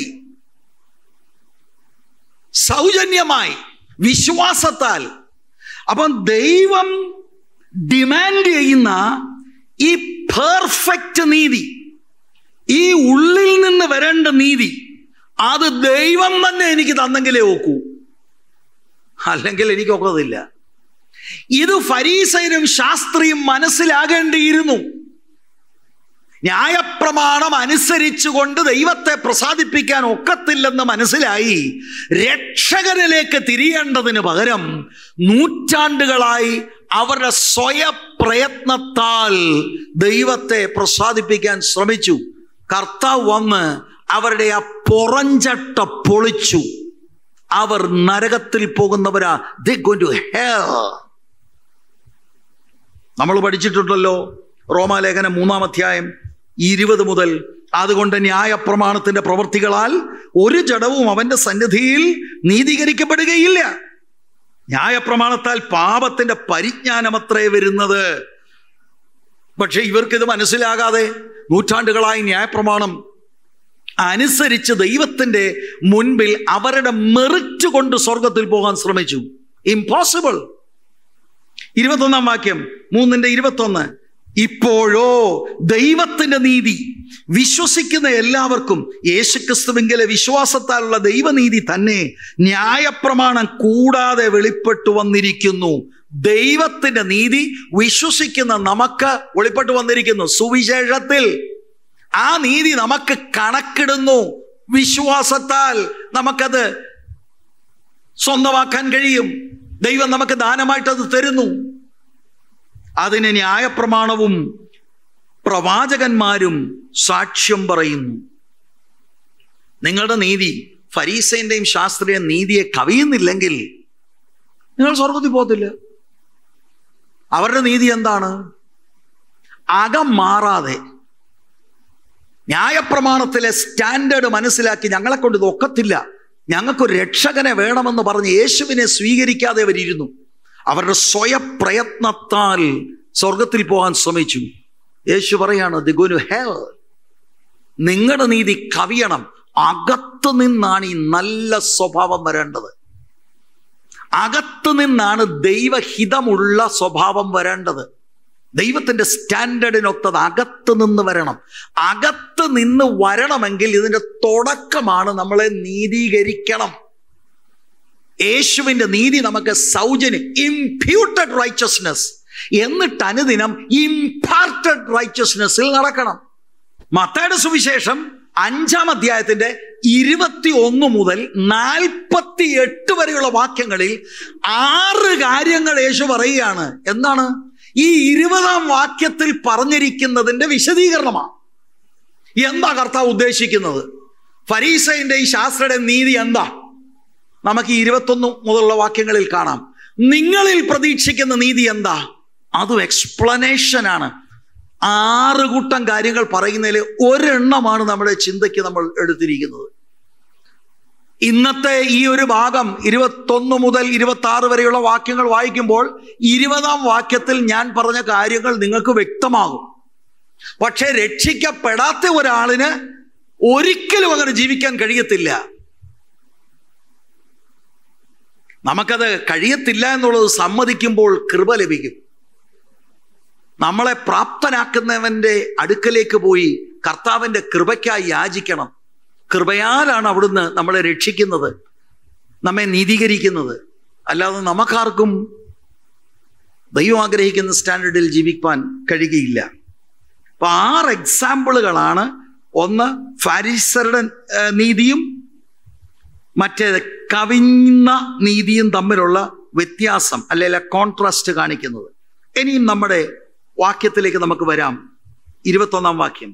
സൗജന്യമായി വിശ്വാസത്താൽ അപ്പം ദൈവം ഡിമാൻഡ് ചെയ്യുന്ന ഈ പെർഫെക്റ്റ് നീതി ഈ ഉള്ളിൽ നിന്ന് വരേണ്ട നീതി അത് ദൈവം തന്നെ എനിക്ക് തന്നെങ്കിലേ ഒക്കൂ അല്ലെങ്കിൽ എനിക്കൊക്കതില്ല ഇത് ഫരീസൈനും ശാസ്ത്രിയും മനസ്സിലാകേണ്ടിയിരുന്നു ന്യായപ്രമാണം അനുസരിച്ചുകൊണ്ട് ദൈവത്തെ പ്രസാദിപ്പിക്കാൻ ഒക്കത്തില്ലെന്ന് മനസ്സിലായി രക്ഷകനിലേക്ക് തിരിയേണ്ടതിന് പകരം നൂറ്റാണ്ടുകളായി അവരുടെ സ്വയപ്രയത്നത്താൽ ദൈവത്തെ പ്രസാദിപ്പിക്കാൻ ശ്രമിച്ചു കർത്താവ് വന്ന് അവരുടെ ആ പുറഞ്ചട്ട പൊളിച്ചു അവർ നരകത്തിൽ പോകുന്നവരാ ദേ ഗോയിങ് ടു ഹെൽ നമ്മൾ പഠിച്ചിട്ടുണ്ടല്ലോ റോമാലേഖനം മൂന്നാം അധ്യായം ഇരുപത് മുതൽ അതുകൊണ്ട് ന്യായപ്രമാണത്തിന്റെ പ്രവൃത്തികളാൽ ഒരു ജഡവും അവന്റെ സന്നിധിയിൽ നീതീകരിക്കപ്പെടുകയില്ല ന്യായപ്രമാണത്താൽ പാപത്തിന്റെ പരിജ്ഞാനമത്രേ വരുന്നത് പക്ഷെ ഇവർക്കിത് മനസ്സിലാകാതെ നൂറ്റാണ്ടുകളായി ന്യായപ്രമാണം അനുസരിച്ച് ദൈവത്തിന്റെ മുൻപിൽ അവരുടെ മെറിറ്റ് കൊണ്ട് സ്വർഗത്തിൽ പോകാൻ ശ്രമിച്ചു ഇംപോസിബിൾ ഇരുപത്തൊന്നാം വാക്യം മൂന്നിന്റെ ഇരുപത്തൊന്ന് ഇപ്പോഴോ ദൈവത്തിന്റെ നീതി വിശ്വസിക്കുന്ന എല്ലാവർക്കും യേശുക്രിസ്തുവിങ്കലെ വിശ്വാസത്താലുള്ള ദൈവനീതി തന്നെ ന്യായപ്രമാണം കൂടാതെ വെളിപ്പെട്ടു വന്നിരിക്കുന്നു ദൈവത്തിന്റെ നീതി വിശ്വസിക്കുന്ന നമുക്ക് വെളിപ്പെട്ടു വന്നിരിക്കുന്നു സുവിശേഷത്തിൽ ആ നീതി നമുക്ക് കണക്കിടുന്നു വിശ്വാസത്താൽ നമുക്കത് സ്വന്തമാക്കാൻ കഴിയും ദൈവം നമുക്ക് ദാനമായിട്ട് അത് തരുന്നു അതിന് ന്യായപ്രമാണവും പ്രവാചകന്മാരും സാക്ഷ്യം പറയുന്നു നിങ്ങളുടെ നീതി ഫരീസേന്റെയും ശാസ്ത്രീയ നീതിയെ കവിയുന്നില്ലെങ്കിൽ നിങ്ങൾ സ്വർഗത്തിൽ പോകത്തില്ല അവരുടെ നീതി എന്താണ് അകം മാറാതെ ന്യായപ്രമാണത്തിലെ സ്റ്റാൻഡേർഡ് മനസ്സിലാക്കി ഞങ്ങളെ കൊണ്ട് ഇത് ഒക്കത്തില്ല ഞങ്ങൾക്കൊരു രക്ഷകനെ വേണമെന്ന് പറഞ്ഞ് യേശുവിനെ സ്വീകരിക്കാതെ അവരിരുന്നു അവരുടെ സ്വയപ്രയത്നത്താൽ സ്വർഗത്തിൽ പോകാൻ ശ്രമിച്ചു യേശു പറയാണ് ദി ഗുനു ഹെൽ നിങ്ങളുടെ നീതി കവിയണം അകത്ത് നിന്നാണ് ഈ നല്ല സ്വഭാവം വരേണ്ടത് അകത്ത് നിന്നാണ് ദൈവഹിതമുള്ള സ്വഭാവം വരേണ്ടത് ദൈവത്തിന്റെ സ്റ്റാൻഡേർഡിനൊത്തത് അകത്ത് നിന്ന് വരണം അകത്ത് നിന്ന് വരണമെങ്കിൽ ഇതിന്റെ തുടക്കമാണ് നമ്മളെ നീതീകരിക്കണം യേശുവിന്റെ നീതി നമുക്ക് സൗജന്യം ഇംപ്യൂട്ടഡ് റൈച്ചസ്നെസ് എന്നിട്ട് അനുദിനം ഇംപാർട്ടഡ് റൈച്ചസ്നെസ്സിൽ നടക്കണം മത്തയുടെ സുവിശേഷം അഞ്ചാം അധ്യായത്തിന്റെ ഇരുപത്തി ഒന്ന് മുതൽ നാൽപ്പത്തി എട്ട് വരെയുള്ള വാക്യങ്ങളിൽ ആറ് കാര്യങ്ങൾ യേശു പറയുകയാണ് എന്താണ് ഈ ഇരുപതാം വാക്യത്തിൽ പറഞ്ഞിരിക്കുന്നതിന്റെ വിശദീകരണമാണ് എന്താ കർത്താവ് ഉദ്ദേശിക്കുന്നത് ഫരീസൈന്റെ ഈ ശാസ്ത്രയുടെ നീതി എന്താ നമുക്ക് ഈ ഇരുപത്തൊന്ന് മുതലുള്ള വാക്യങ്ങളിൽ കാണാം നിങ്ങളിൽ പ്രതീക്ഷിക്കുന്ന നീതി എന്താ അതും എക്സ്പ്ലനേഷൻ ആണ് ആറ് കൂട്ടം കാര്യങ്ങൾ പറയുന്നതിൽ ഒരെണ്ണമാണ് നമ്മുടെ ചിന്തയ്ക്ക് നമ്മൾ എടുത്തിരിക്കുന്നത് ഇന്നത്തെ ഈ ഒരു ഭാഗം ഇരുപത്തൊന്ന് മുതൽ ഇരുപത്തി ആറ് വരെയുള്ള വാക്യങ്ങൾ വായിക്കുമ്പോൾ ഇരുപതാം വാക്യത്തിൽ ഞാൻ പറഞ്ഞ കാര്യങ്ങൾ നിങ്ങൾക്ക് വ്യക്തമാകും പക്ഷെ രക്ഷിക്കപ്പെടാത്ത ഒരാളിന് ഒരിക്കലും അങ്ങനെ ജീവിക്കാൻ കഴിയത്തില്ല നമുക്കത് കഴിയത്തില്ല എന്നുള്ളത് സമ്മതിക്കുമ്പോൾ കൃപ ലഭിക്കും നമ്മളെ പ്രാപ്തനാക്കുന്നവന്റെ അടുക്കലേക്ക് പോയി കർത്താവിന്റെ കൃപയ്ക്കായി യാചിക്കണം കൃപയാലാണ് അവിടുന്ന് നമ്മളെ രക്ഷിക്കുന്നത് നമ്മെ നീതീകരിക്കുന്നത് അല്ലാതെ നമുക്കാർക്കും ദൈവം ആഗ്രഹിക്കുന്ന സ്റ്റാൻഡേർഡിൽ ജീവിക്കാൻ കഴിയുകയില്ല അപ്പൊ ആറ് എക്സാമ്പിളുകളാണ് ഒന്ന് ഫാരിസറുടെ ഏർ, നീതിയും മറ്റേ കവിഞ്ഞ നീതിയും തമ്മിലുള്ള വ്യത്യാസം അല്ലെങ്കിൽ കോൺട്രാസ്റ്റ് കാണിക്കുന്നത് ഇനിയും നമ്മുടെ വാക്യത്തിലേക്ക് നമുക്ക് വരാം ഇരുപത്തൊന്നാം വാക്യം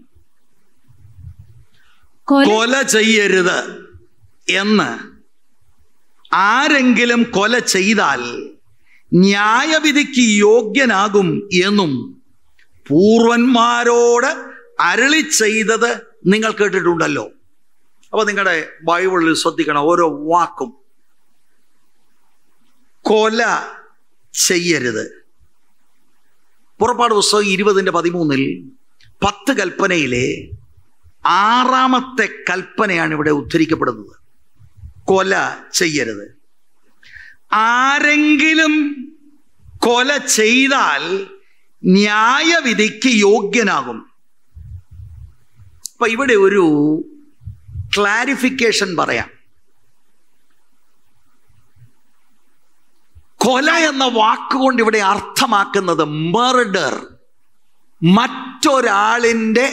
കൊല കൊല ചെയ്യരുത് എന്ന് ആരെങ്കിലും കൊല ചെയ്താൽ ന്യായവിധിക്ക് യോഗ്യനാകും എന്നും പൂർവന്മാരോട് അരളി ചെയ്തത് നിങ്ങൾ കേട്ടിട്ടുണ്ടല്ലോ അപ്പൊ നിങ്ങളുടെ ബൈബിളിൽ ശ്രദ്ധിക്കണം ഓരോ വാക്കും കൊല ചെയ്യരുത് പുറപ്പാട് പുസ്തകം ഇരുപതിന്റെ പതിമൂന്നിൽ പത്ത് കൽപ്പനയിലെ ആറാമത്തെ കൽപ്പനയാണ് ഇവിടെ ഉദ്ധരിക്കപ്പെടുന്നത് കൊല ചെയ്യരുത് ആരെങ്കിലും കൊല ചെയ്താൽ ന്യായവിധിക്ക് യോഗ്യനാകും അപ്പൊ ഇവിടെ ഒരു ക്ലാരിഫിക്കേഷൻ പറയാം കൊല എന്ന വാക്കുകൊണ്ട് ഇവിടെ അർത്ഥമാക്കുന്നത് മർഡർ മറ്റൊരാളിൻ്റെ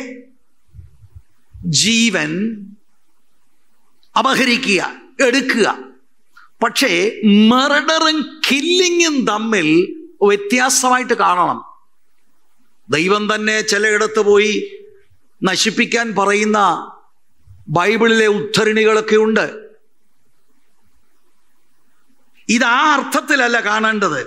ജീവൻ അപഹരിക്കുക എടുക്കുക പക്ഷേ മർഡറും കില്ലിങ്ങും തമ്മിൽ വ്യത്യാസമായിട്ട് കാണണം ദൈവം തന്നെ ചിലയിടത്ത് പോയി നശിപ്പിക്കാൻ പറയുന്ന ബൈബിളിലെ ഉദ്ധരണികളൊക്കെ ഉണ്ട് ഇത് ആ അർത്ഥത്തിലല്ല കാണേണ്ടത്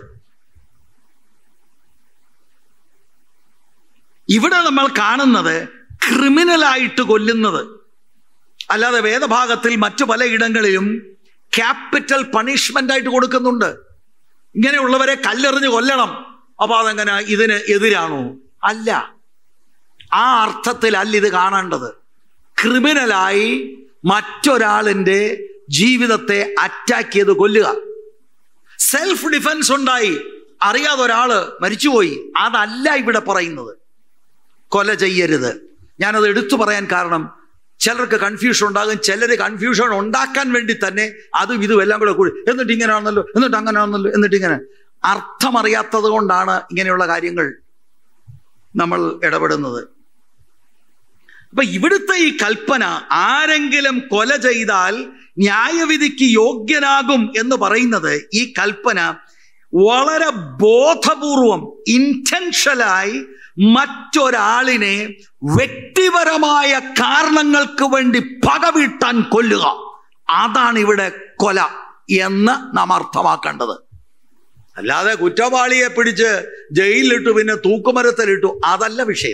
ഇവിടെ നമ്മൾ കാണുന്നത് ക്രിമിനലായിട്ട് കൊല്ലുന്നത് അല്ലാതെ വേദഭാഗത്തിൽ മറ്റു പലയിടങ്ങളിലും ക്യാപിറ്റൽ പണിഷ്മെന്റ് ആയിട്ട് കൊടുക്കുന്നുണ്ട് ഇങ്ങനെയുള്ളവരെ കല്ലെറിഞ്ഞ് കൊല്ലണം അപ്പൊ അതെങ്ങനെ ഇതിന് എതിരാണോ അല്ല ആ അർത്ഥത്തിലല്ല ഇത് കാണേണ്ടത് ക്രിമിനലായി മറ്റൊരാളിൻ്റെ ജീവിതത്തെ അറ്റാക്ക് ചെയ്ത് കൊല്ലുക സെൽഫ് ഡിഫൻസ് ഉണ്ടായി അറിയാതെ ഒരാള് മരിച്ചുപോയി അതല്ല ഇവിടെ പറയുന്നത് കൊല ചെയ്യരുത് ഞാനത് എടുത്തു പറയാൻ കാരണം ചിലർക്ക് കൺഫ്യൂഷൻ ഉണ്ടാകും ചിലർ കൺഫ്യൂഷൻ ഉണ്ടാക്കാൻ വേണ്ടി തന്നെ അതും ഇതും എല്ലാം കൂടെ കൂടി എന്നിട്ട് ഇങ്ങനെയാണെന്നല്ലോ എന്നിട്ട് അങ്ങനെയാണെന്നല്ലോ എന്നിട്ട് ഇങ്ങനെ അർത്ഥമറിയാത്തത് കൊണ്ടാണ് ഇങ്ങനെയുള്ള കാര്യങ്ങൾ നമ്മൾ ഇടപെടുന്നത് അപ്പൊ ഇവിടുത്തെ ഈ കൽപ്പന ആരെങ്കിലും കൊല ചെയ്താൽ ന്യായവിധിക്ക് യോഗ്യനാകും എന്ന് പറയുന്നത് ഈ കൽപ്പന വളരെ ബോധപൂർവം ഇന്റൻഷനായി മറ്റൊരാളിനെ വ്യക്തിപരമായ കാരണങ്ങൾക്ക് വേണ്ടി പകവീട്ടാൻ കൊല്ലുക അതാണ് ഇവിടെ കൊല എന്ന് നാം അർത്ഥമാക്കേണ്ടത് അല്ലാതെ കുറ്റവാളിയെ പിടിച്ച് ജയിലിലിട്ടു പിന്നെ തൂക്കുമരത്തിലിട്ടു അതല്ല വിഷയം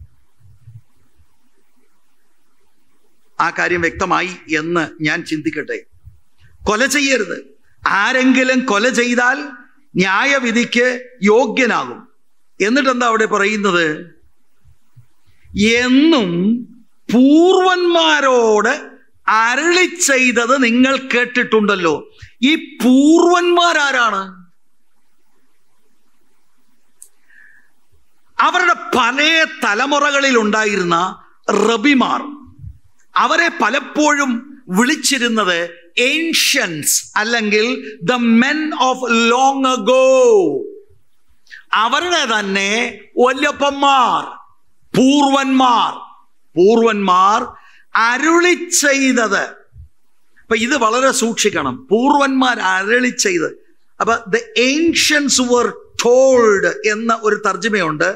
ആ കാര്യം വ്യക്തമായി എന്ന് ഞാൻ ചിന്തിക്കട്ടെ കൊല ചെയ്യരുത് ആരെങ്കിലും കൊല ചെയ്താൽ ന്യായവിധിക്ക് യോഗ്യനാകും എന്നിട്ട് എന്താ അവിടെ പറയുന്നത് എന്നും പൂർവന്മാരോട് അരളി ചെയ്തത് നിങ്ങൾ കേട്ടിട്ടുണ്ടല്ലോ ഈ പൂർവന്മാരാരാണ് അവരുടെ പല തലമുറകളിൽ ഉണ്ടായിരുന്ന റബിമാർ അവരെ പലപ്പോഴും വിളിച്ചിരുന്നത് ഏൻഷ്യൻസ് അല്ലെങ്കിൽ the men of long ago അവരുടെ തന്നെ വല്യപ്പന്മാർ പൂർവന്മാർ പൂർവന്മാർ അരുളി ചെയ്തത് അപ്പൊ ഇത് വളരെ സൂക്ഷിക്കണം പൂർവന്മാർ അരളി ചെയ്ത് അപ്പൊ ദ ഏൻഷ്യൻസ് വർ ടോൾഡ് എന്ന ഒരു തർജ്ജമയുണ്ട്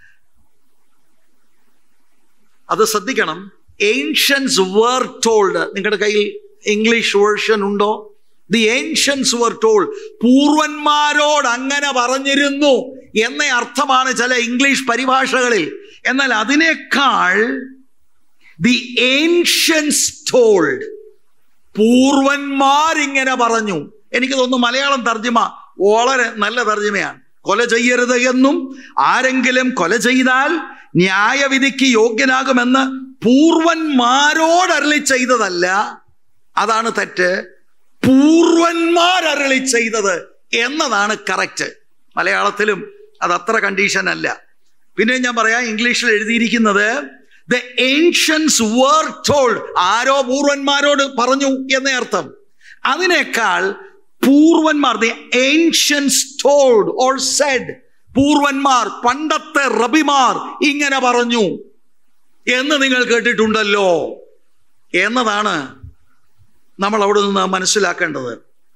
അത് ശ്രദ്ധിക്കണം ഏൻഷ്യൻസ് വർ ടോൾഡ് നിങ്ങളുടെ കയ്യിൽ ഇംഗ്ലീഷ് വേർഷൻ ഉണ്ടോ ദി ഏൻഷ്യൻസ് വർ ടോൾഡ് പൂർവന്മാരോട് അങ്ങനെ പറഞ്ഞിരുന്നു എന്ന അർത്ഥമാണ് ചില ഇംഗ്ലീഷ് പരിഭാഷകളിൽ എന്നാൽ അതിനേക്കാൾ ദി ഏൻഷ്യൻസ് ടോൾഡ് പൂർവന്മാരിങ്ങനെ പറഞ്ഞു എനിക്ക് തോന്നുന്നു മലയാളം തർജ്ജിമ വളരെ നല്ല തർജ്ജിമയാണ് കൊല ചെയ്യരുത് എന്നും ആരെങ്കിലും കൊല ചെയ്താൽ ന്യായവിധിക്ക് യോഗ്യനാകുമെന്ന് പൂർവന്മാരോട് അരളി ചെയ്തതല്ല അതാണ് തെറ്റ് പൂർവന്മാരരളി ചെയ്തത് എന്നതാണ് കറക്റ്റ് മലയാളത്തിലും അത് അത്ര കണ്ടീഷൻ അല്ല പിന്നെ ഞാൻ പറയാം ഇംഗ്ലീഷിൽ എഴുതിയിരിക്കുന്നത് ദ ഏൻഷ്യൻസ് വേർ ടോൾഡ് ആരോ പൂർവന്മാരോട് പറഞ്ഞു എന്നേ അർത്ഥം അതിനേക്കാൾ പൂർവന്മാർ the ancients told or said പൂർവന്മാർ പണ്ടത്തെ റബിമാർ ഇങ്ങനെ പറഞ്ഞു എന്ന് നിങ്ങൾ കേട്ടിട്ടുണ്ടല്ലോ എന്നതാണ് നമ്മൾ അവിടെ നിന്ന് മനസ്സിലാക്കേണ്ടത്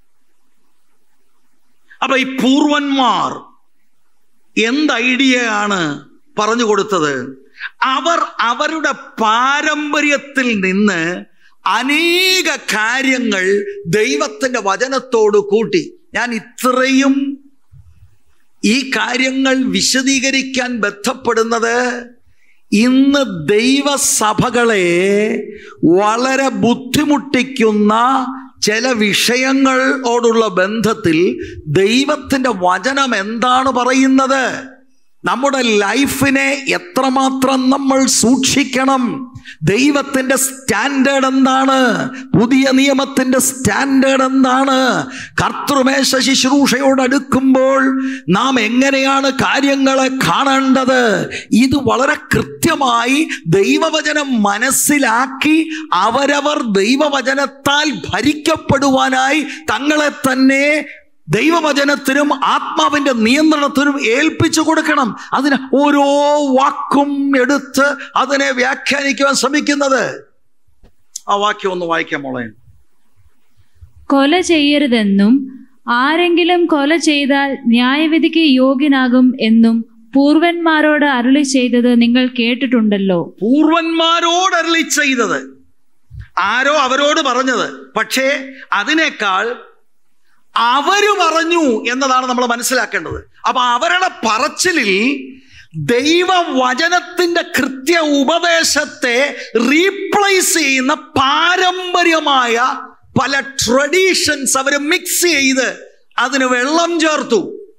അപ്പൊ ഈ പൂർവന്മാർ എന്ത് ഐഡിയയാണ് പറഞ്ഞു കൊടുത്തത് അവർ അവരുടെ പാരമ്പര്യത്തിൽ നിന്ന് അനേക കാര്യങ്ങൾ ദൈവത്തിന്റെ വചനത്തോട് കൂട്ടി ഞാൻ ഇത്രയും ഈ കാര്യങ്ങൾ വിശദീകരിക്കാൻ ബന്ധപ്പെടുന്നത് ഇന്ന് ദൈവസഭകളെ വളരെ ബുദ്ധിമുട്ടിക്കുന്ന ചില വിഷയങ്ങളോടുള്ള ബന്ധത്തിൽ ദൈവത്തിന്റെ വചനം എന്താണ് പറയുന്നത് നമ്മുടെ ലൈഫിനെ എത്രമാത്രം നമ്മൾ സൂക്ഷിക്കണം ദൈവത്തിന്റെ സ്റ്റാൻഡേർഡ് എന്താണ് പുതിയ നിയമത്തിന്റെ സ്റ്റാൻഡേർഡ് എന്താണ് കർത്തൃമേശ ശുശ്രൂഷയോട് അടുക്കുമ്പോൾ നാം എങ്ങനെയാണ് കാര്യങ്ങളെ കാണേണ്ടത് ഇത് വളരെ കൃത്യമായി ദൈവവചനം മനസ്സിലാക്കി അവരവർ ദൈവവചനത്താൽ ഭരിക്കപ്പെടുവാനായി തങ്ങളെ തന്നെ ദൈവവചനത്തിനും ആത്മാവിന്റെ നിയന്ത്രണത്തിനും ഏൽപ്പിച്ചു കൊടുക്കണം അതിന് ഓരോ വാക്കും എടുത്ത് അതിനെ വ്യാഖ്യാനിക്കുവാൻ ശ്രമിക്കുന്നത് ആ വാക്യം ഒന്ന് വായിക്കാം മോളെ കൊല ചെയ്യരുതെന്നും ആരെങ്കിലും കൊല ചെയ്താൽ ന്യായവിധിക്ക് യോഗ്യനാകും എന്നും പൂർവന്മാരോട് അരുളി ചെയ്തത് നിങ്ങൾ കേട്ടിട്ടുണ്ടല്ലോ പൂർവന്മാരോട് അരളി ചെയ്തത് ആരോ അവരോട് പറഞ്ഞത് പക്ഷേ അതിനേക്കാൾ അവര് പറഞ്ഞു എന്നതാണ് നമ്മൾ മനസ്സിലാക്കേണ്ടത് അപ്പൊ അവരുടെ പറച്ചിലിൽ ദൈവവചനത്തിന്റെ കൃത്യ ഉപദേശത്തെ റീപ്ലേസ് ചെയ്യുന്ന പാരമ്പര്യമായ പല ട്രഡീഷൻസ് അവർ മിക്സ് ചെയ്ത് അതിന് വെള്ളം ചേർത്തു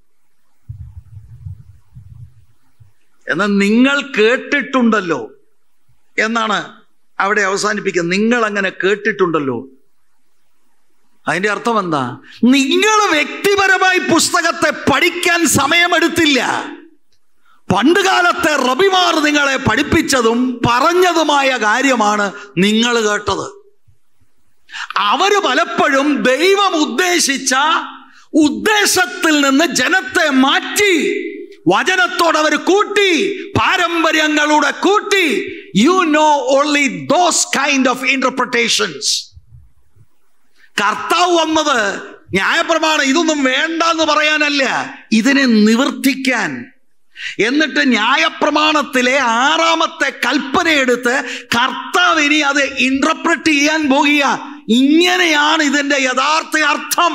എന്നാൽ നിങ്ങൾ കേട്ടിട്ടുണ്ടല്ലോ എന്നാണ് അവിടെ അവസാനിപ്പിക്കുന്നത് നിങ്ങൾ അങ്ങനെ കേട്ടിട്ടുണ്ടല്ലോ അതിന്റെ അർത്ഥം എന്താ നിങ്ങൾ വ്യക്തിപരമായി പുസ്തകത്തെ പഠിക്കാൻ സമയമെടുത്തില്ല പണ്ട് കാലത്തെ റബിമാർ നിങ്ങളെ പഠിപ്പിച്ചതും പറഞ്ഞതുമായ കാര്യമാണ് നിങ്ങൾ കേട്ടത് അവര് പലപ്പോഴും ദൈവം ഉദ്ദേശിച്ച ഉദ്ദേശത്തിൽ നിന്ന് ജനത്തെ മാറ്റി വചനത്തോട് അവർ കൂട്ടി പാരമ്പര്യങ്ങളുടെ കൂട്ടി you know only those kind of interpretations കർത്താവ് വന്നത് ന്യായപ്രമാണം ഇതൊന്നും വേണ്ട എന്ന് പറയാനല്ല ഇതിനെ നിവർത്തിക്കാൻ എന്നിട്ട് ന്യായപ്രമാണത്തിലെ ആറാമത്തെ കൽപ്പനയെടുത്ത് കർത്താവ് ഇനി അത് ഇന്റർപ്രറ്റ് ചെയ്യാൻ പോകുക ഇങ്ങനെയാണ് ഇതിന്റെ യഥാർത്ഥ അർത്ഥം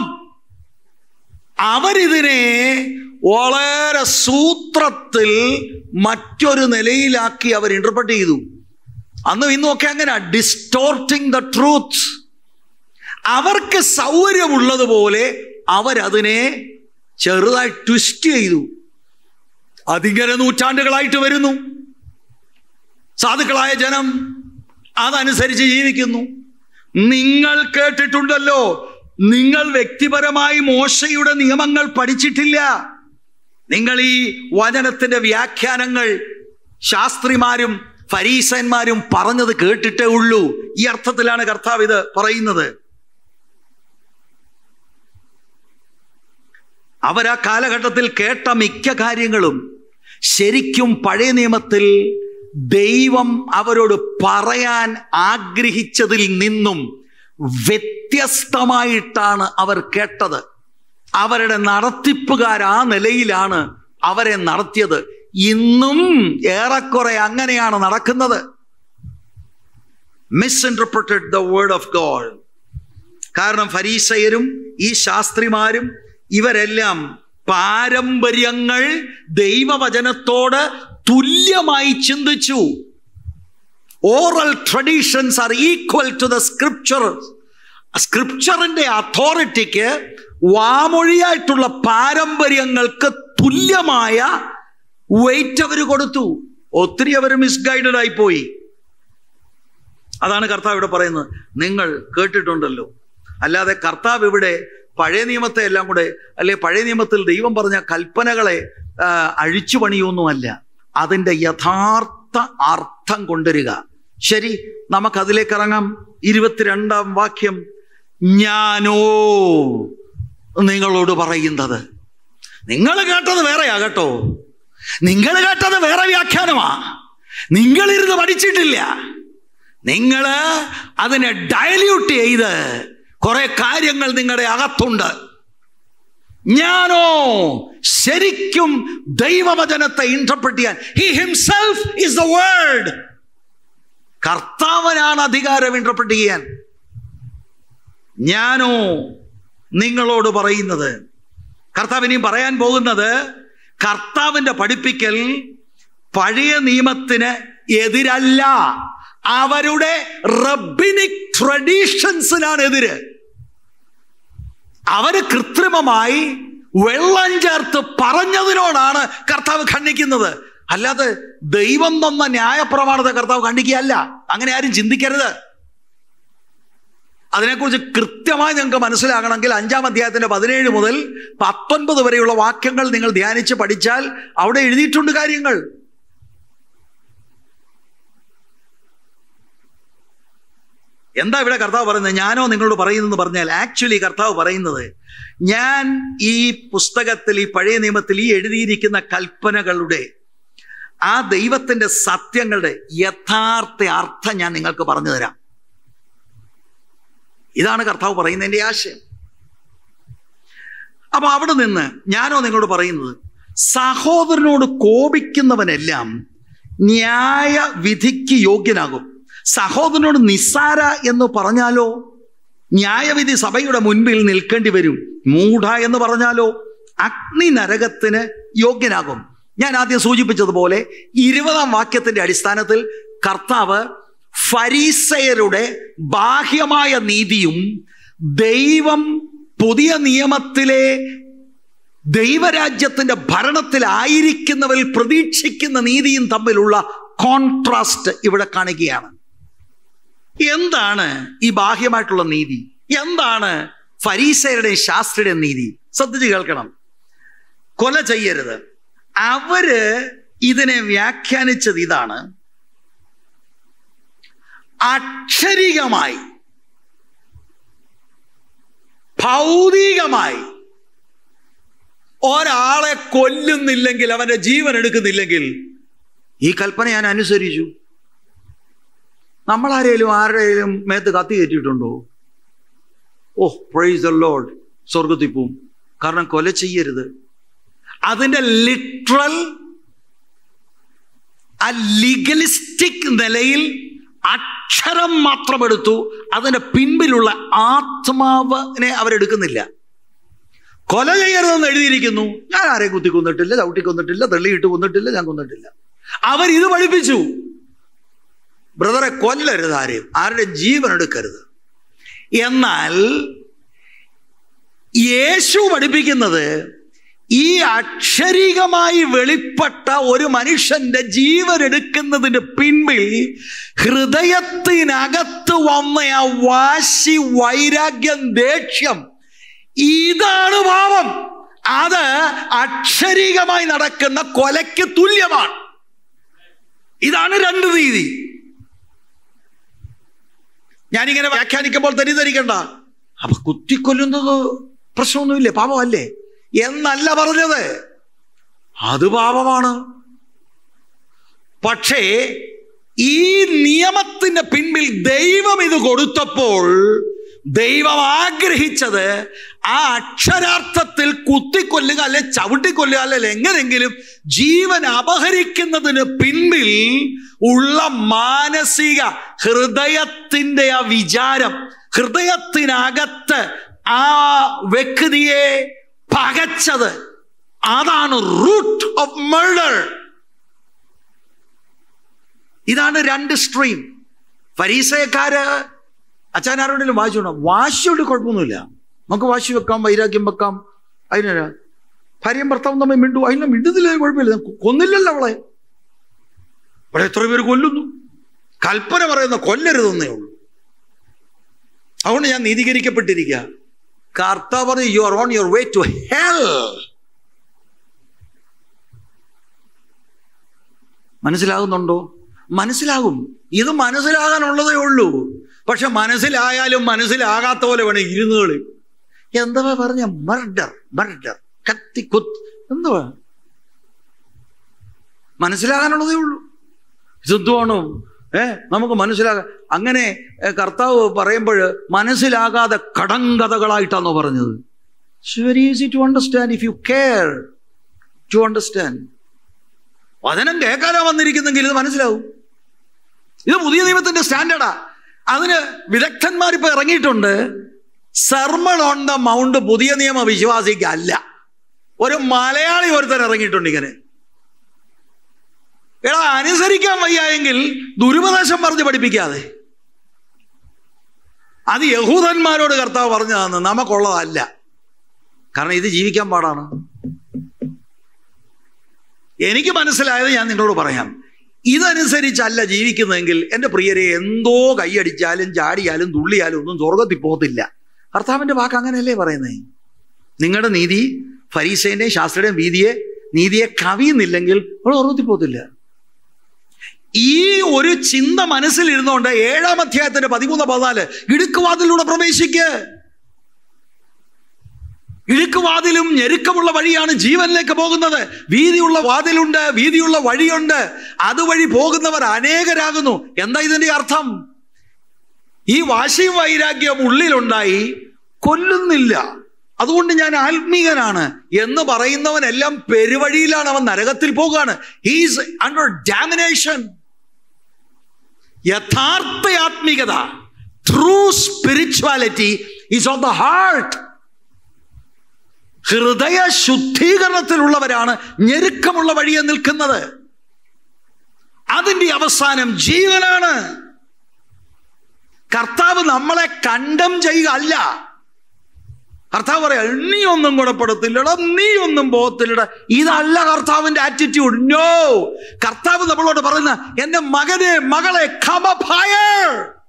അവരിതിനെ വളരെ സൂത്രത്തിൽ മറ്റൊരു നിലയിലാക്കി അവർ ഇന്റർപ്രറ്റ് ചെയ്തു അന്നും ഇന്നും ഒക്കെ അങ്ങനെ ഡിസ്റ്റോർട്ടിങ് ദ ട്രൂത്ത് അവർക്ക് സൗകര്യമുള്ളതുപോലെ അവരതിനെ ചെറുതായി ട്വിസ്റ്റ് ചെയ്തു അതിങ്ങനെ നൂറ്റാണ്ടുകളായിട്ട് വരുന്നു സാധുക്കളായ ജനം അതനുസരിച്ച് ജീവിക്കുന്നു നിങ്ങൾ കേട്ടിട്ടുണ്ടല്ലോ നിങ്ങൾ വ്യക്തിപരമായി മോശയുടെ നിയമങ്ങൾ പഠിച്ചിട്ടില്ല നിങ്ങൾ ഈ വചനത്തിന്റെ വ്യാഖ്യാനങ്ങൾ ശാസ്ത്രിമാരും ഫരീസന്മാരും പറഞ്ഞത് കേട്ടിട്ടേ ഉള്ളൂ ഈ അർത്ഥത്തിലാണ് കർത്താവ് ഇത് പറയുന്നത് അവരാ കാലഘട്ടത്തിൽ കേട്ട മിക്ക കാര്യങ്ങളും ശരിക്കും പഴയ നിയമത്തിൽ ദൈവം അവരോട് പറയാൻ ആഗ്രഹിച്ചതിൽ നിന്നും വ്യത്യസ്തമായിട്ടാണ് അവർ കേട്ടത് അവരുടെ നടത്തിപ്പുകാർ ആ നിലയിലാണ് അവരെ നടത്തിയത് ഇന്നും ഏറെക്കുറെ അങ്ങനെയാണ് നടക്കുന്നത് misinterpreted the word of God കാരണം ഫരീസയരും ഈ ശാസ്ത്രിമാരും ഇവരെല്ലാം പാരമ്പര്യങ്ങൾ ദൈവവചനത്തോട് തുല്യമായി ചിന്തിച്ചു oral traditions are equal to the scripture സ്ക്രിപ്ചറിന്റെ അതോറിറ്റിക്ക് വാമൊഴിയായിട്ടുള്ള പാരമ്പര്യങ്ങൾക്ക് തുല്യമായ വെയിറ്റ് അവർ കൊടുത്തു ഒത്തിരി അവർ മിസ്ഗൈഡഡ് ആയി പോയി അതാണ് കർത്താവ് ഇവിടെ പറയുന്നത് നിങ്ങൾ കേട്ടിട്ടുണ്ടല്ലോ അല്ലാതെ കർത്താവ് ഇവിടെ പഴയ നിയമത്തെ എല്ലാം കൂടെ അല്ലെ പഴയ നിയമത്തിൽ ദൈവം പറഞ്ഞ കൽപ്പനകളെ ആ, അഴിച്ചു പണിയൊന്നുമല്ല അതിൻ്റെ യഥാർത്ഥ അർത്ഥം കൊണ്ടുവരിക ശരി നമുക്കതിലേക്ക് ഇറങ്ങാം ഇരുപത്തിരണ്ടാം വാക്യം ഞാനോ നിങ്ങളോട് പറയുന്നത് നിങ്ങൾ കേട്ടത് വേറെയാ കേട്ടോ നിങ്ങൾ കേട്ടത് വേറെ വ്യാഖ്യാനമാ നിങ്ങളിരുന്ന് പഠിച്ചിട്ടില്ല നിങ്ങൾ അതിനെ ഡയല്യൂട്ട് ചെയ്ത് കുറെ കാര്യങ്ങൾ നിങ്ങളുടെ അകത്തുണ്ട് ഞാനോ ശരിക്കും ദൈവവചനത്തെ ഇന്റർപ്രറ്റ് ചെയ്യാൻ he himself is the world കർത്താവനാണ് അധികാരം ഇന്റർപ്രറ്റ് ചെയ്യാൻ ഞാനോ നിങ്ങളോട് പറയുന്നത് കർത്താവ് ഇനിയും പറയാൻ പോകുന്നത് കർത്താവിന്റെ പഠിപ്പിക്കൽ പഴയ നിയമത്തിന് എതിരല്ല അവരുടെ റബ്ബിനിക് ട്രഡീഷൻസിനാണ് എതിര് അവര് കൃത്രിമമായി വെള്ളം ചേർത്ത് പറഞ്ഞതിനോടാണ് കർത്താവ് ഖണ്ഡിക്കുന്നത് അല്ലാതെ ദൈവം തന്ന ന്യായപ്രമാണത്തെ കർത്താവ് ഖണ്ഡിക്കുകയല്ല അങ്ങനെ ആരും ചിന്തിക്കരുത് അതിനെക്കുറിച്ച് കൃത്യമായി നിങ്ങൾക്ക് മനസ്സിലാകണമെങ്കിൽ അഞ്ചാം അധ്യായത്തിന്റെ പതിനേഴ് മുതൽ പത്തൊൻപത് വരെയുള്ള വാക്യങ്ങൾ നിങ്ങൾ ധ്യാനിച്ച് പഠിച്ചാൽ അവിടെ എഴുതിയിട്ടുണ്ട് കാര്യങ്ങൾ എന്താ ഇവിടെ കർത്താവ് പറയുന്നത് ഞാനോ നിങ്ങളോട് പറയുന്നെന്ന് പറഞ്ഞാൽ ആക്ച്വലി കർത്താവ് പറയുന്നത് ഞാൻ ഈ പുസ്തകത്തിൽ ഈ പഴയ നിയമത്തിൽ ഈ എഴുതിയിരിക്കുന്ന കൽപ്പനകളുടെ ആ ദൈവത്തിന്റെ സത്യങ്ങളുടെ യഥാർത്ഥ അർത്ഥം ഞാൻ നിങ്ങൾക്ക് പറഞ്ഞു തരാം ഇതാണ് കർത്താവ് പറയുന്നതിന്റെ ആശയം അപ്പൊ അവിടെ നിന്ന് ഞാനോ നിങ്ങളോട് പറയുന്നത് സഹോദരനോട് കോപിക്കുന്നവനെല്ലാം ന്യായ വിധിക്ക് യോഗ്യനാകും സഹോദരനോട് നിസ്സാര എന്ന് പറഞ്ഞാലോ ന്യായവിധി സഭയുടെ മുൻപിൽ നിൽക്കേണ്ടി വരും മൂഢ എന്ന് പറഞ്ഞാലോ അഗ്നി നരകത്തിന് യോഗ്യനാകും ഞാൻ ആദ്യം സൂചിപ്പിച്ചതുപോലെ ഇരുപതാം വാക്യത്തിന്റെ അടിസ്ഥാനത്തിൽ കർത്താവ് ഫരീസയരുടെ ബാഹ്യമായ നീതിയും ദൈവം പുതിയ നിയമത്തിലെ ദൈവരാജ്യത്തിന്റെ ഭരണത്തിലായിരിക്കുന്നവരിൽ പ്രതീക്ഷിക്കുന്ന നീതിയും തമ്മിലുള്ള കോൺട്രാസ്റ്റ് ഇവിടെ കാണിക്കുകയാണ് എന്താണ് ഈ ബാഹ്യമായിട്ടുള്ള നീതി എന്താണ് ഫരീസയുടെയും ശാസ്ത്രിയുടെയും നീതി ശ്രദ്ധിച്ച് കേൾക്കണം കൊല ചെയ്യരുത് അവര് ഇതിനെ വ്യാഖ്യാനിച്ചത് ഇതാണ് അക്ഷരികമായി ഭൗതികമായി ഒരാളെ കൊല്ലുന്നില്ലെങ്കിൽ അവന്റെ ജീവൻ എടുക്കുന്നില്ലെങ്കിൽ ഈ കൽപ്പന ഞാൻ അനുസരിച്ചു നമ്മളാരേലും ആരുടെയും മേത്ത് കത്തി കയറ്റിയിട്ടുണ്ടോ ഓ പ്രൈസ് ദ ലോഡ് സ്വർഗത്തിൽ പോവും കാരണം കൊല ചെയ്യരുത് അതിന്റെ ലിറ്ററൽ ആ ലീഗലിസ്റ്റിക് നിലയിൽ അക്ഷരം മാത്രം എടുത്തു അതിന്റെ പിൻപിലുള്ള ആത്മാവിനെ അവരെടുക്കുന്നില്ല കൊല ചെയ്യരുതെന്ന് എഴുതിയിരിക്കുന്നു ഞാൻ ആരെയും കുത്തി കൊന്നിട്ടില്ല ചവിട്ടി കൊന്നിട്ടില്ല തെള്ളിയിട്ട് കൊന്നിട്ടില്ല ഞാൻ കൊന്നിട്ടില്ല അവരിത് പഠിപ്പിച്ചു ബ്രദറെ കൊല്ലരുത് ആരെയും ആരുടെ ജീവൻ എടുക്കരുത് എന്നാൽ യേശു പഠിപ്പിക്കുന്നത് ഈ അക്ഷരികമായി വെളിപ്പെട്ട ഒരു മനുഷ്യന്റെ ജീവൻ എടുക്കുന്നതിന് പിൻപിൽ ഹൃദയത്തിനകത്ത് വന്ന ആ വാശി വൈരാഗ്യം ദേഷ്യം ഇതാണ് പാപം അത് അക്ഷരികമായി നടക്കുന്ന കൊലയ്ക്ക് തുല്യമാണ് ഇതാണ് രണ്ട് രീതി ഞാനിങ്ങനെ വ്യാഖ്യാനിക്കുമ്പോൾ തെറ്റിദ്ധരിക്കണ്ട അപ്പൊ കുത്തിക്കൊല്ലുന്നത് പ്രശ്നമൊന്നുമില്ലേ പാപമല്ലേ എന്നല്ല പറഞ്ഞത് അത് പാപമാണ് പക്ഷേ ഈ നിയമത്തിന്റെ പിൻപിൽ ദൈവം ഇത് കൊടുത്തപ്പോൾ ദൈവം ആഗ്രഹിച്ചത് ആ അക്ഷരാർത്ഥത്തിൽ കുത്തിക്കൊല്ലുക അല്ലെ ചവിട്ടിക്കൊല്ലുക അല്ലെ എങ്ങനെങ്കിലും ജീവൻ അപഹരിക്കുന്നതിന് പിൻപിൽ ഉള്ള മാനസിക ഹൃദയത്തിന്റെ ആ വിചാരം ഹൃദയത്തിനകത്ത് ആ വ്യക്തിയെ പകച്ചത് അതാണ് റൂട്ട് ഓഫ് മർഡർ ഇതാണ് രണ്ട് സ്ട്രീം പരീസയക്കാര് അച്ഛനാരോടെങ്കിലും വാശിയുണ്ടോ വാശിയോട് കുഴപ്പമൊന്നുമില്ല നമുക്ക് വാശി വെക്കാം വൈരാഗ്യം വെക്കാം അതിന് ഭാര്യയും ഭർത്താവും തമ്മിൽ മിണ്ടു അതിനെ മിണ്ടുന്നില്ല കുഴപ്പമില്ല കൊന്നില്ലല്ലോ അവളെ ഇവിടെ എത്ര പേര് കൊല്ലുന്നു കൽപ്പന പറയുന്ന കൊല്ലരുതെന്നേ ഉള്ളൂ അതുകൊണ്ട് ഞാൻ നീതീകരിക്കപ്പെട്ടിരിക്കുക കർത്താവ് പറഞ്ഞു you are on your way to hell മനസ്സിലാകുന്നുണ്ടോ മനസ്സിലാകും ഇത് മനസ്സിലാകാനുള്ളതേ ഉള്ളൂ പക്ഷെ മനസ്സിലായാലും മനസ്സിലാകാത്ത പോലെ വേണം ഇരുന്നുകളി എന്താ പറഞ്ഞ മർഡർ മർഡർ കത്തി കുത്ത് എന്തുവാ മനസ്സിലാകാനുള്ളതേ ഉള്ളൂ ഇതെന്തുവാണോ ഏ നമുക്ക് മനസ്സിലാകാൻ അങ്ങനെ ഏ, കർത്താവ് പറയുമ്പോൾ മനസ്സിലാകാതെ കടങ്കഥകളായിട്ടാണോ പറഞ്ഞത് it's very easy to understand if you care to understand വചനം കേൾക്കാനോ വന്നിരിക്കുന്നെങ്കിൽ ഇത് മനസ്സിലാവും ഇത് പുതിയ നിയമത്തിന്റെ സ്റ്റാൻഡേർഡാ അതിന് വിദഗ്ധന്മാർ ഇപ്പൊ ഇറങ്ങിയിട്ടുണ്ട് സർമൺ ഓൺ ദ മൗണ്ട് പുതിയ നിയമ വിശ്വാസിക്കല്ല ഒരു മലയാളി ഒരുത്തൻ ഇറങ്ങിയിട്ടുണ്ട് ഇങ്ങനെ എടാ അനുസരിക്കാൻ വയ്യായെങ്കിൽ ദുരുപദേശം പറഞ്ഞ് പഠിപ്പിക്കാതെ അത് യഹൂദന്മാരോട് കർത്താവ് പറഞ്ഞതാണ് നമുക്കുള്ളതല്ല കാരണം ഇത് ജീവിക്കാൻ പാടാണ് എനിക്ക് മനസ്സിലായത് ഞാൻ നിങ്ങളോട് പറയാം ഇതനുസരിച്ചല്ല ജീവിക്കുന്നതെങ്കിൽ എൻ്റെ പ്രിയരെ എന്തോ കൈയടിച്ചാലും ചാടിയാലും തുള്ളിയാലും ഒന്നും സ്വർഗത്തിൽ പോകത്തില്ല കർത്താവിൻ്റെ വാക്ക് അങ്ങനെയല്ലേ പറയുന്നേ നിങ്ങളുടെ നീതി ഫരീസേന്റെയും ശാസ്ത്രയുടെയും വീതിയെ നീതിയെ കവിയുന്നില്ലെങ്കിൽ അവൾ സ്വർഗത്തിൽ പോകത്തില്ല ഈ ഒരു ചിന്ത മനസ്സിലിരുന്നുകൊണ്ട് ഏഴാം അധ്യായത്തിന്റെ പതിമൂന്ന് പതിനാല് ഇടുക്കുവാതിലൂടെ പ്രവേശിക്ക് ഇഴുക്കുവാതിലും ഞെരുക്കമുള്ള വഴിയാണ് ജീവനിലേക്ക് പോകുന്നത് വീതിയുള്ള വാതിലുണ്ട് വീതിയുള്ള വഴിയുണ്ട് അതുവഴി പോകുന്നവർ അനേകരാകുന്നു എന്താ ഇതിന്റെ അർത്ഥം ഈ വാശിയും വൈരാഗ്യം ഉള്ളിലുണ്ടായി കൊല്ലുന്നില്ല അതുകൊണ്ട് ഞാൻ ആത്മീകനാണ് എന്ന് പറയുന്നവനെല്ലാം പെരുവഴിയിലാണ് അവൻ നരകത്തിൽ പോകുകയാണ് ഹീസ് അണ്ടർ ഡാമിനേഷൻ യഥാർത്ഥ ആത്മീകത true spirituality is on the heart ഹൃദയ ശുദ്ധീകരണത്തിലുള്ളവരാണ് ഞെരുക്കമുള്ള വഴിയെ നിൽക്കുന്നത് അതിന്റെ അവസാനം ജീവനാണ് കർത്താവ് നമ്മളെ കണ്ടം ചെയ്യുക അല്ല കർത്താവ് പറയാ നീ ഒന്നും ഗുണപ്പെടുത്തില്ലടോ നീ ഒന്നും പോകത്തില്ലട ഇതല്ല കർത്താവിന്റെ ആറ്റിറ്റ്യൂഡ് നോ കർത്താവ് നമ്മളോട് പറയുന്ന എന്റെ മകനെ മകളെ കമഫയർ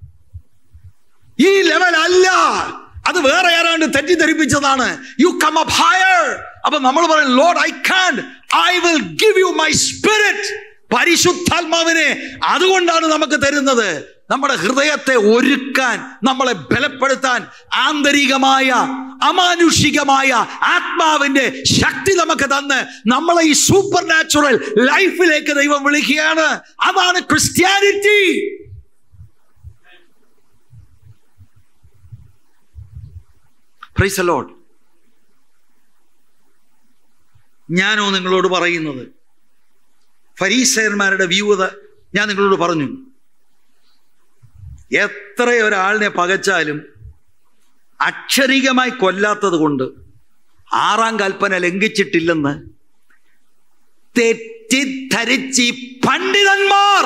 ഈ ലെവൽ അല്ല അത് വേറെ ആരാണ്ട് തെറ്റിദ്ധരിപ്പിച്ചതാണ് യു കം അപ്പ് ഹയർ അപ്പൊ നമ്മൾ പറയും Lord I can I will give you my spirit പരിശുദ്ധാത്മാവിനെ അതുകൊണ്ടാണ് നമുക്ക് തരുന്നത് നമ്മുടെ ഹൃദയത്തെ ഒരുക്കാൻ നമ്മളെ ബലപ്പെടുത്താൻ ആന്തരികമായ അമാനുഷികമായ ആത്മാവിന്റെ ശക്തി നമുക്ക് തന്ന് നമ്മളെ ഈ സൂപ്പർ നാച്ചുറൽ ലൈഫിലേക്ക് ദൈവം വിളിക്കുകയാണ് അതാണ് ക്രിസ്ത്യാനിറ്റി പ്രൈസ് ലോഡ് ഞാനോ നിങ്ങളോട് പറയുന്നത് ഫരീസയന്മാരുടെ വ്യൂവത ഞാൻ നിങ്ങളോട് പറഞ്ഞു എത്ര ഒരാളിനെ പകച്ചാലും അക്ഷരികമായി കൊല്ലാത്തത് കൊണ്ട് ആറാം കൽപ്പന ലംഘിച്ചിട്ടില്ലെന്ന് തെറ്റിദ്ധരിച്ച് ഈ പണ്ഡിതന്മാർ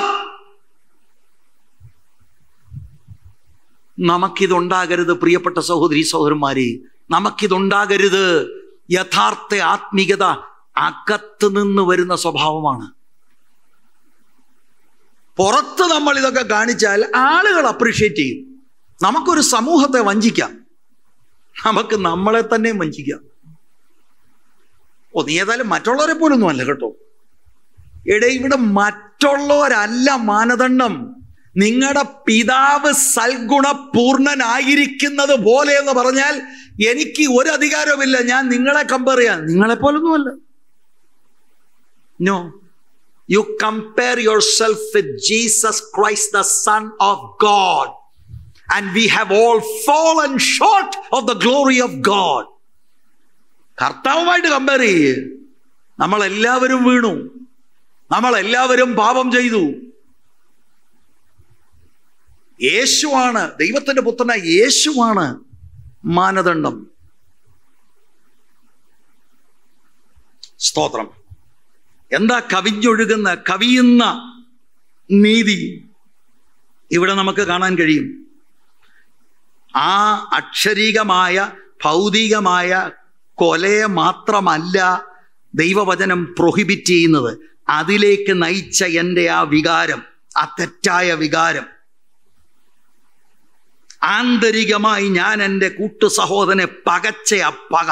നമുക്കിതുണ്ടാകരുത് പ്രിയപ്പെട്ട സഹോദരി സഹോദരന്മാരെ നമുക്കിതുണ്ടാകരുത് യഥാർത്ഥ ആത്മീകത അകത്ത് നിന്ന് വരുന്ന സ്വഭാവമാണ് പുറത്ത് നമ്മൾ ഇതൊക്കെ കാണിച്ചാൽ ആളുകൾ അപ്രീഷിയേറ്റ് ചെയ്യും നമുക്കൊരു സമൂഹത്തെ വഞ്ചിക്കാം നമുക്ക് നമ്മളെ തന്നെ വഞ്ചിക്കാം ഓ നീ ഏതായാലും മറ്റുള്ളവരെ പോലൊന്നും അല്ല കേട്ടോ എടേ ഇവിടെ മറ്റുള്ളവരല്ല മാനദണ്ഡം നിങ്ങളുടെ പിതാവ് സൽഗുണപൂർണനായിരിക്കുന്നത് പോലെ എന്ന് പറഞ്ഞാൽ എനിക്ക് ഒരു അധികാരവുമില്ല ഞാൻ നിങ്ങളെ കമ്പയർ ചെയ്യാൻ നിങ്ങളെ പോലൊന്നുമല്ല no you compare yourself with Jesus Christ the son of God and we have all fallen short of the glory of God കർത്താവുമായിട്ട് കമ്പയർ ചെയ്യ് നമ്മളെല്ലാവരും വീണു നമ്മളെല്ലാവരും പാപം ചെയ്തു യേശുവാണ് ദൈവത്തിന്റെ പുത്രനായ യേശുവാണ് മാനദണ്ഡം സ്തോത്രം എന്താ കവിഞ്ഞൊഴുകുന്ന കവിയുന്ന നീതി ഇവിടെ നമുക്ക് കാണാൻ കഴിയും ആ അക്ഷരികമായ ഭൗതികമായ കൊലയെ മാത്രമല്ല ദൈവവചനം പ്രൊഹിബിറ്റ് ചെയ്യുന്നത് അതിലേക്ക് നയിച്ച എൻ്റെ ആ വികാരം ആ തെറ്റായ വികാരം ആന്തരികമായി ഞാൻ എൻ്റെ കൂട്ടു സഹോദരനെ പകച്ച ആ പക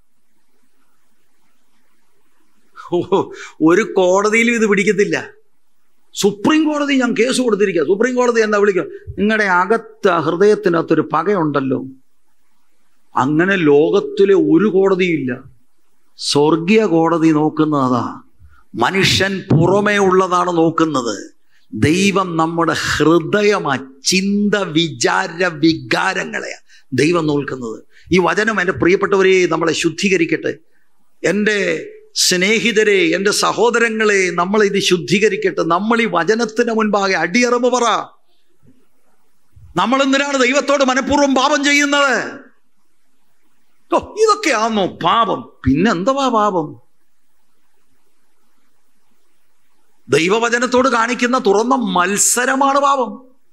ഓ, ഒരു കോടതിയിലും ഇത് പിടിക്കത്തില്ല സുപ്രീം കോടതി ഞാൻ കേസ് കൊടുത്തിരിക്കുക സുപ്രീം കോടതി എന്താ വിളിക്കുക നിങ്ങളുടെ അകത്ത് ഹൃദയത്തിനകത്തൊരു പകയുണ്ടല്ലോ അങ്ങനെ ലോകത്തിലെ ഒരു കോടതിയില്ല സ്വർഗീയ കോടതി നോക്കുന്നത് അതാ മനുഷ്യൻ പുറമേ ഉള്ളതാണ് നോക്കുന്നത് ദൈവം നമ്മുടെ ഹൃദയമാ ചിന്ത വിചാര വികാരങ്ങളെ ദൈവം നോക്കുന്നത് ഈ വചനം എൻ്റെ പ്രിയപ്പെട്ടവരെ നമ്മളെ ശുദ്ധീകരിക്കട്ടെ എൻ്റെ സ്നേഹിതരെ എൻ്റെ സഹോദരങ്ങളെ നമ്മൾ ഇത് ശുദ്ധീകരിക്കട്ടെ നമ്മൾ ഈ വചനത്തിന് മുൻപാകെ അടിയറവ് പറ നമ്മൾ എന്തിനാണ് ദൈവത്തോട് മനഃപൂർവ്വം പാപം ചെയ്യുന്നത് ഓ ഇതൊക്കെയാണോ പാപം പിന്നെന്തവാ പാപം ദൈവവചനത്തോട് കാണിക്കുന്ന തുറന്ന മത്സരമാണ് പാപം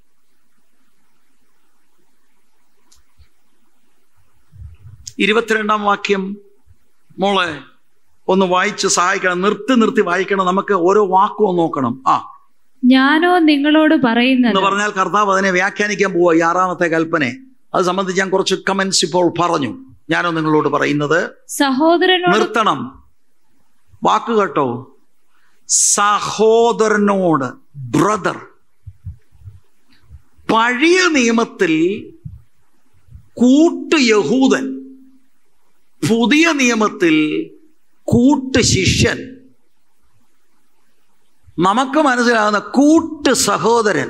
ഇരുപത്തിരണ്ടാം വാക്യം മോളെ ഒന്ന് വായിച്ച് സഹായിക്കണം നിർത്തി നിർത്തി വായിക്കണം നമുക്ക് ഓരോ വാക്കും ഒന്ന് നോക്കണം ആ ഞാനോ നിങ്ങളോട് പറയുന്നത് എന്ന് പറഞ്ഞാൽ കർത്താവ് അതിനെ വ്യാഖ്യാനിക്കാൻ പോവുക ഈ ആറാമത്തെ കൽപ്പനെ അത് സംബന്ധിച്ച് ഞാൻ കുറച്ച് കമന്റ്സ് ഇപ്പോൾ പറഞ്ഞു ഞാനോ നിങ്ങളോട് പറയുന്നത് സഹോദരനോട് നിർത്തണം വാക്ക് കേട്ടോ സഹോദരനോട് ബ്രദർ പഴയ നിയമത്തിൽ കൂട്ട് യഹൂദൻ പുതിയ നിയമത്തിൽ കൂട്ട് ശിഷ്യൻ നമുക്ക് മനസ്സിലാകുന്ന കൂട്ട് സഹോദരൻ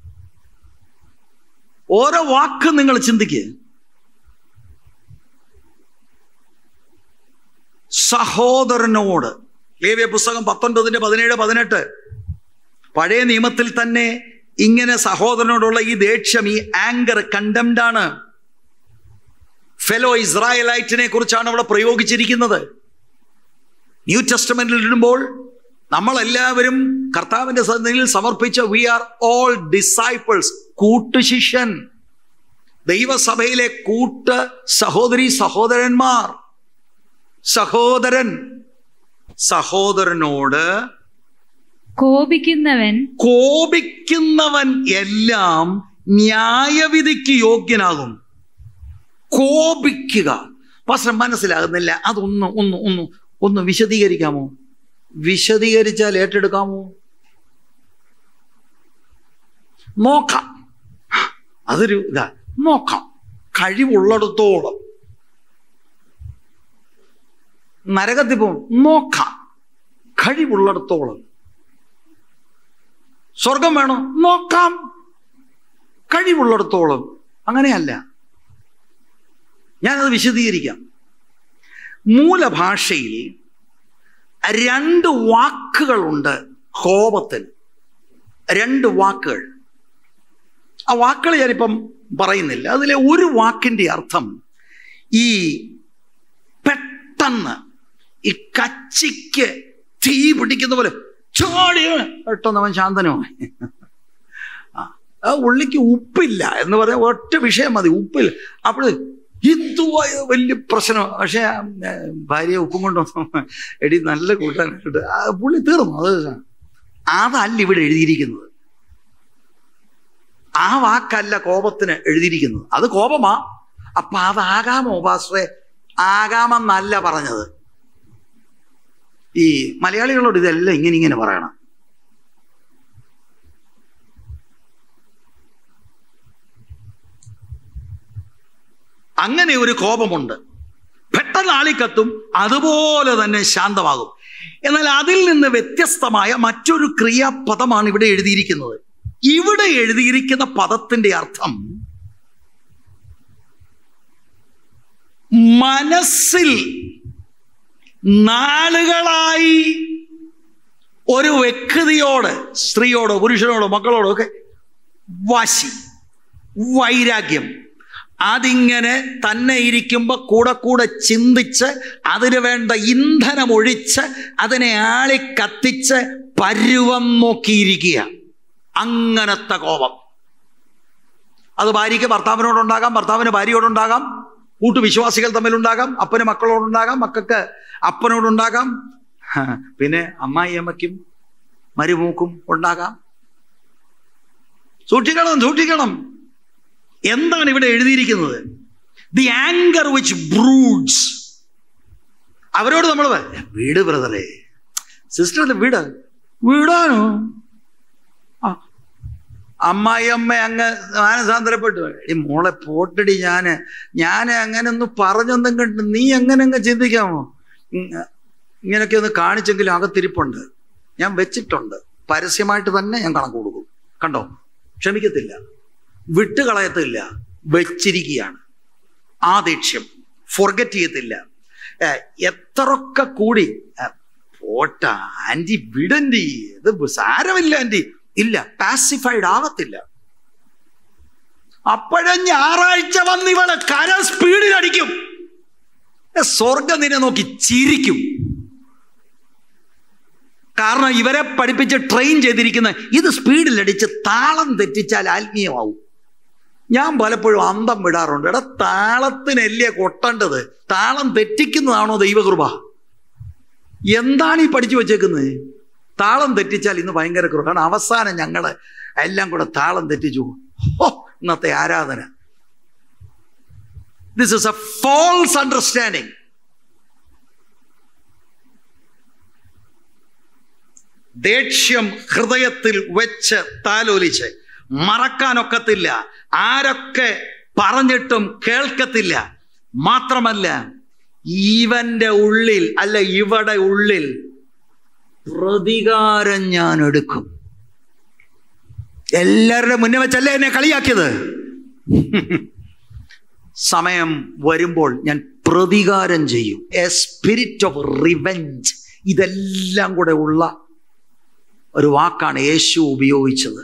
ഓരോ വാക്ക് നിങ്ങൾ ചിന്തിക്കുക സഹോദരനോട് ലേവ്യ പുസ്തകം പത്തൊൻപതിന്റെ പതിനേഴ് പതിനെട്ട് പഴയ നിയമത്തിൽ തന്നെ ഇങ്ങനെ സഹോദരനോടുള്ള ഈ ദേഷ്യം ഈ ആങ്കർ കണ്ടംഡ് ആണ് ഫെലോ ഇസ്രായേലൈറ്റിനെ കുറിച്ചാണ് അവിടെ പ്രയോഗിച്ചിരിക്കുന്നത് ന്യൂ ടെസ്റ്റമെന്റിൽ ഇടുമ്പോൾ നമ്മളെല്ലാവരും കർത്താവിന്റെ സന്നിധിയിൽ സമർപ്പിച്ച വി ആർ ഓൾ ഡിസൈപ്പിൾസ് കൂട്ടുശിഷ്യൻ ദൈവസഭയിലെ കൂട്ട് സഹോദരി സഹോദരന്മാർ സഹോദരൻ സഹോദരനോട് കോപിക്കുന്നവൻ കോപിക്കുന്നവൻ എല്ലാം ന്യായവിധിക്ക് യോഗ്യനാകും കോപിക്കുക പക്ഷെ മനസ്സിലാകുന്നില്ല അതൊന്ന് ഒന്ന് ഒന്ന് ഒന്ന് വിശദീകരിക്കാമോ വിശദീകരിച്ചാൽ ഏറ്റെടുക്കാമോ നോക്കാം അതൊരു ഇതാ നോക്കാം കഴിവുള്ളിടത്തോളം നരകത്തിൽ പോകും നോക്കാം കഴിവുള്ളിടത്തോളം സ്വർഗം വേണോ നോക്കാം കഴിവുള്ളിടത്തോളം അങ്ങനെയല്ല ഞാനത് വിശദീകരിക്കാം മൂലഭാഷയിൽ രണ്ട് വാക്കുകളുണ്ട് കോപത്തിന് രണ്ട് വാക്കുകൾ ആ വാക്കുകൾ ഞാനിപ്പം പറയുന്നില്ല അതിലെ ഒരു വാക്കിൻ്റെ അർത്ഥം ഈ പെട്ടെന്ന് ഈ കച്ചിക്ക് തീ പിടിക്കുന്ന പോലെ ചാടി പെട്ടെന്ന് അവൻ ശാന്തനുമായി ആ ആ ഉള്ളിക്ക് ഉപ്പില്ല എന്ന് പറയാൻ ഒറ്റ വിഷയം മതി ഉപ്പില്ല അപ്പോൾ ഹിന്ദുവായ വലിയ പ്രശ്നം പക്ഷേ ആ, ഏ, ഭാര്യ ഉപ്പും കൊണ്ടുവന്നു എടി നല്ല കൂട്ടാനായിട്ട് ആ പുള്ളി തീർന്നു അത് അതല്ല ഇവിടെ എഴുതിയിരിക്കുന്നത് ആ വാക്കല്ല കോപത്തിന് എഴുതിയിരിക്കുന്നത് അത് കോപമാ അപ്പൊ അതാകാമോ പാസ്റ്ററെ ആകാമെന്നല്ല പറഞ്ഞത് ഈ മലയാളികളോട് ഇതെല്ലാം ഇങ്ങനെ ഇങ്ങനെ പറയണം അങ്ങനെ ഒരു കോപമുണ്ട് പെട്ടെന്ന് ആളിക്കത്തും അതുപോലെ തന്നെ ശാന്തമാകും എന്നാൽ അതിൽ നിന്ന് വ്യത്യസ്തമായ മറ്റൊരു ക്രിയാപദമാണ് ഇവിടെ എഴുതിയിരിക്കുന്നത് ഇവിടെ എഴുതിയിരിക്കുന്ന പദത്തിന്റെ അർത്ഥം മനസ്സിൽ നാളുകളായി ഒരു വ്യക്തിയോട് സ്ത്രീയോടോ പുരുഷനോടോ മക്കളോടോ ഒക്കെ വാശി വൈരാഗ്യം അതിങ്ങനെ തന്നെ ഇരിക്കുമ്പോൾ കൂടെ കൂടെ ചിന്തിച്ച് അതിന് വേണ്ട ഇന്ധനം ഒഴിച്ച് അതിനെ ആളി കത്തിച്ച് പരുവം നോക്കിയിരിക്കുക അങ്ങനത്തെ കോപം അത് ഭാര്യയ്ക്ക് ഭർത്താവിനോടുണ്ടാകാം ഭർത്താവിന് ഭാര്യയോടുണ്ടാകാം കൂട്ടുവിശ്വാസികൾ തമ്മിലുണ്ടാകാം അപ്പന് മക്കളോടുണ്ടാകാം മക്കൾക്ക് അപ്പനോടുണ്ടാകാം ഹ, പിന്നെ അമ്മായിയമ്മയ്ക്കും മരുമൂക്കും ഉണ്ടാകാം സൂക്ഷിക്കണം സൂക്ഷിക്കണം എന്താണ് ഇവിടെ എഴുതിയിരിക്കുന്നത് ദി ആങ്കർ വിച്ച് ബ്രൂഡ്സ് അവരോട് നമ്മൾ വീട് ബ്രദറെ സിസ്റ്റർ വീട് വീടാനോ ആ അമ്മായിയമ്മ അങ്ങ് മാനസാന്തരപ്പെട്ടു എടി മോളെ പോട്ടടി ഞാന് ഞാൻ അങ്ങനെ ഒന്ന് പറഞ്ഞൊന്നും കണ്ടു നീ അങ്ങനെ അങ്ങ് ചിന്തിക്കാമോ ഉം, ഇങ്ങനെയൊക്കെ ഒന്ന് കാണിച്ചെങ്കിലും അകത്തിരിപ്പുണ്ട് ഞാൻ വെച്ചിട്ടുണ്ട് പരസ്യമായിട്ട് തന്നെ ഞാൻ കണക്ക് കൊടുക്കും കണ്ടോ ക്ഷമിക്കത്തില്ല വിട്ടുകളയത്തില്ല വെച്ചിരിക്കുകയാണ് ആ ദേഷ്യം ഫോർഗറ്റ് ചെയ്യത്തില്ല ഏ, എത്രയൊക്കെ കൂടി ഏ, പോട്ട ആന്റി വിടന്റി ഇത് സാരമില്ല ആന്റി ഇല്ല പാസിഫൈഡ് ആകത്തില്ല അപ്പോഴും ഞായറാഴ്ച വന്ന് ഇവളെ കര സ്പീഡിൽ അടിക്കും ഏ, സ്വർഗം നിന്നെ നോക്കി ചിരിക്കും കാരണം ഇവരെ പഠിപ്പിച്ച് ട്രെയിൻ ചെയ്തിരിക്കുന്ന ഇത് സ്പീഡിലടിച്ച് താളം തെറ്റിച്ചാൽ ആത്മീയമാവും ഞാൻ പലപ്പോഴും അന്തം വിടാറുണ്ട് എടാ താളത്തിനല്ലേ കൊട്ടേണ്ടത് താളം തെറ്റിക്കുന്നതാണോ ദൈവകൃപ എന്താണ് ഈ പഠിച്ചു വെച്ചേക്കുന്നത് താളം തെറ്റിച്ചാൽ ഇന്ന് ഭയങ്കര കൃപ കാരണം അവസാനം ഞങ്ങള് എല്ലാം കൂടെ താളം തെറ്റിച്ചു ഹോ ഇന്നത്തെ ആരാധന this is a false understanding ദേഷ്യം ഹൃദയത്തിൽ വെച്ച് താലോലിച്ച് മറക്കാനൊക്കത്തില്ല ആരൊക്കെ പറഞ്ഞിട്ടും കേൾക്കത്തില്ല മാത്രമല്ല ഇവന്റെ ഉള്ളിൽ അല്ല ഇവിടെ ഉള്ളിൽ പ്രതികാരം ഞാൻ എടുക്കും എല്ലാവരുടെ മുന്നേ വെച്ചല്ലേ എന്നെ കളിയാക്കിയത് സമയം വരുമ്പോൾ ഞാൻ പ്രതികാരം ചെയ്യും എ സ്പിരിറ്റ് ഓഫ് റിവെഞ്ച് ഇതെല്ലാം കൂടെ ഉള്ള ഒരു വാക്കാണ് യേശു ഉപയോഗിച്ചത്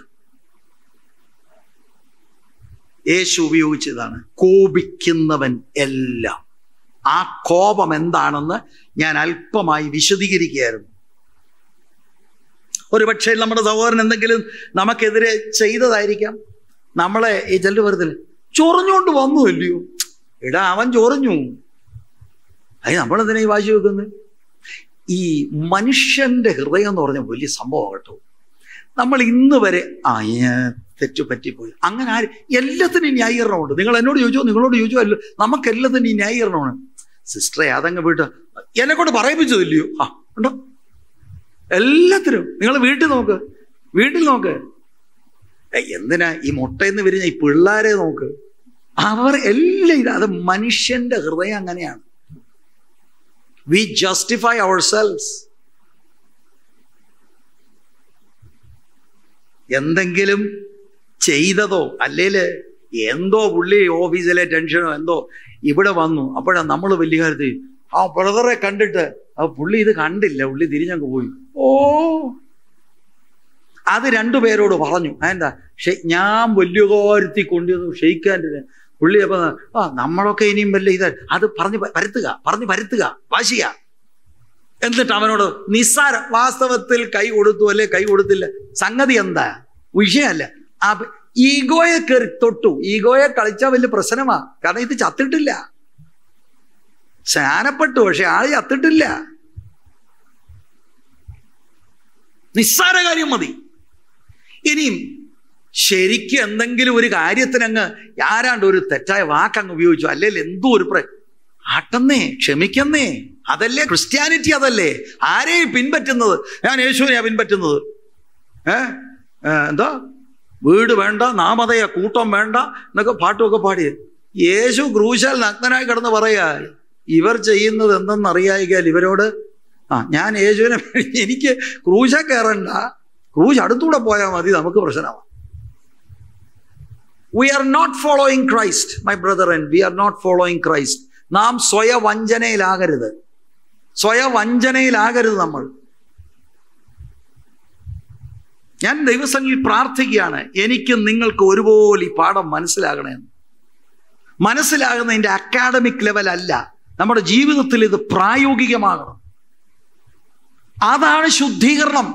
യേശു ഉപയോഗിച്ചതാണ് കോപിക്കുന്നവൻ എല്ലാം ആ കോപം എന്താണെന്ന് ഞാൻ അല്പമായി വിശദീകരിക്കുകയായിരുന്നു ഒരുപക്ഷെ നമ്മുടെ സഹോദരൻ എന്തെങ്കിലും നമുക്കെതിരെ ചെയ്തതായിരിക്കാം നമ്മളെ ഈ ചെല്ലു വെറുതെ ചൊറിഞ്ഞുകൊണ്ട് വന്നു അല്ലയോ എടാ അവൻ ചൊറിഞ്ഞു അത് നമ്മളെന്തിനാ ഈ വാശി വെക്കുന്നത് ഈ മനുഷ്യന്റെ ഹൃദയം എന്ന് പറഞ്ഞ വലിയ സംഭവം കേട്ടോ നമ്മൾ ഇന്ന് വരെ ആ ഏ, തെറ്റു പറ്റിപ്പോയി അങ്ങനെ ആര് എല്ലാത്തിനും ന്യായീകരണമുണ്ട് നിങ്ങൾ എന്നോട് ചോദിച്ചോ നിങ്ങളോട് ചോദിച്ചോ അല്ലോ നമുക്ക് എല്ലാത്തിനും ഈ ന്യായീകരണമാണ് സിസ്റ്ററെ അതങ്ങ് വീട്ട് എന്നെ കൊണ്ട് പറയിപ്പിച്ചതില്ലയോ ആ ഉണ്ടോ എല്ലാത്തിനും നിങ്ങൾ വീട്ടിൽ നോക്ക് വീട്ടിൽ നോക്ക് ഏയ്, എന്തിനാ ഈ മുട്ടയെന്ന് വിരിഞ്ഞ ഈ പിള്ളേരെ നോക്ക് അവർ എല്ലാം ഇത് അത് മനുഷ്യന്റെ ഹൃദയം അങ്ങനെയാണ് വി ജസ്റ്റിഫൈ അവർ സെൽസ് എന്തെങ്കിലും ചെയ്തതോ അല്ലേല് എന്തോ പുള്ളി ഓഫീസിലെ ടെൻഷനോ എന്തോ ഇവിടെ വന്നു അപ്പോഴാണ് നമ്മൾ വലിയ കാര്യത്തിൽ ആ ബ്രദറെ കണ്ടിട്ട് ആ പുള്ളി ഇത് കണ്ടില്ല പുള്ളി തിരിഞ്ഞങ്ങ് പോയി ഓ അത് രണ്ടുപേരോട് പറഞ്ഞു എന്താ ഞാൻ വലിയ കാര്യത്തിൽ കൊണ്ടുവന്നു ഷെയ്ക്കാൻ്റെ പുള്ളി അപ്പൊ ആ നമ്മളൊക്കെ ഇനിയും വല്ല ഇത് അത് പറഞ്ഞ് പ- പരത്തുക പറഞ്ഞ് പരത്തുക വാശിയ എന്നിട്ട് അവനോട് നിസ്സാര വാസ്തവത്തിൽ കൈ കൊടുത്തു അല്ലെ കൈ കൊടുത്തില്ല സംഗതി എന്താ വിഷയമല്ല ആ ഈഗോയെ കയറി തൊട്ടു ഈഗോയെ കളിച്ചാൽ വലിയ പ്രശ്നമാ കാരണം ഇത് ചത്തിട്ടില്ല സ്നാനപ്പെട്ടു പക്ഷെ ആള് ചത്തിട്ടില്ല നിസ്സാര കാര്യം മതി ഇനിയും ശരിക്കും എന്തെങ്കിലും ഒരു കാര്യത്തിനങ്ങ് ആരാണ്ട് ഒരു തെറ്റായ വാക്കങ്ങ് ഉപയോഗിച്ചു അല്ലെങ്കിൽ എന്തോ ഒരു പ്ര ആട്ടെന്നേ ക്ഷമിക്കുന്നേ അതല്ലേ ക്രിസ്ത്യാനിറ്റി അതല്ലേ ആരെയും പിൻപറ്റുന്നത് ഞാൻ യേശുവിനെയാ പിൻപറ്റുന്നത് ഏ ഏ, എന്താ വീട് വേണ്ട നാമതയ കൂട്ടം വേണ്ട എന്നൊക്കെ പാട്ടുമൊക്കെ പാടി യേശു ക്രൂശാൽ നഗ്നനായി കിടന്ന് പറയാ ഇവർ ചെയ്യുന്നത് എന്തെന്നറിയായിക്കാൽ ഇവരോട് ആ ഞാൻ യേശുവിനെ എനിക്ക് ക്രൂശ കയറണ്ട ക്രൂശ് അടുത്തൂടെ പോയാൽ മതി നമുക്ക് പ്രശ്നമാണ് we are not following Christ my brother and we are not following Christ നാം സ്വയവഞ്ചനയിലാകരുത് സ്വയവഞ്ചനയിലാകരുത് നമ്മൾ ഞാൻ ദൈവസംഘിൽ പ്രാർത്ഥിക്കുകയാണ് എനിക്കും നിങ്ങൾക്ക് ഒരുപോലെ ഈ പാഠം മനസ്സിലാകണമെന്ന് മനസ്സിലാകുന്നതിൻ്റെ അക്കാഡമിക് ലെവൽ അല്ല നമ്മുടെ ജീവിതത്തിൽ ഇത് പ്രായോഗികമാകണം അതാണ് ശുദ്ധീകരണം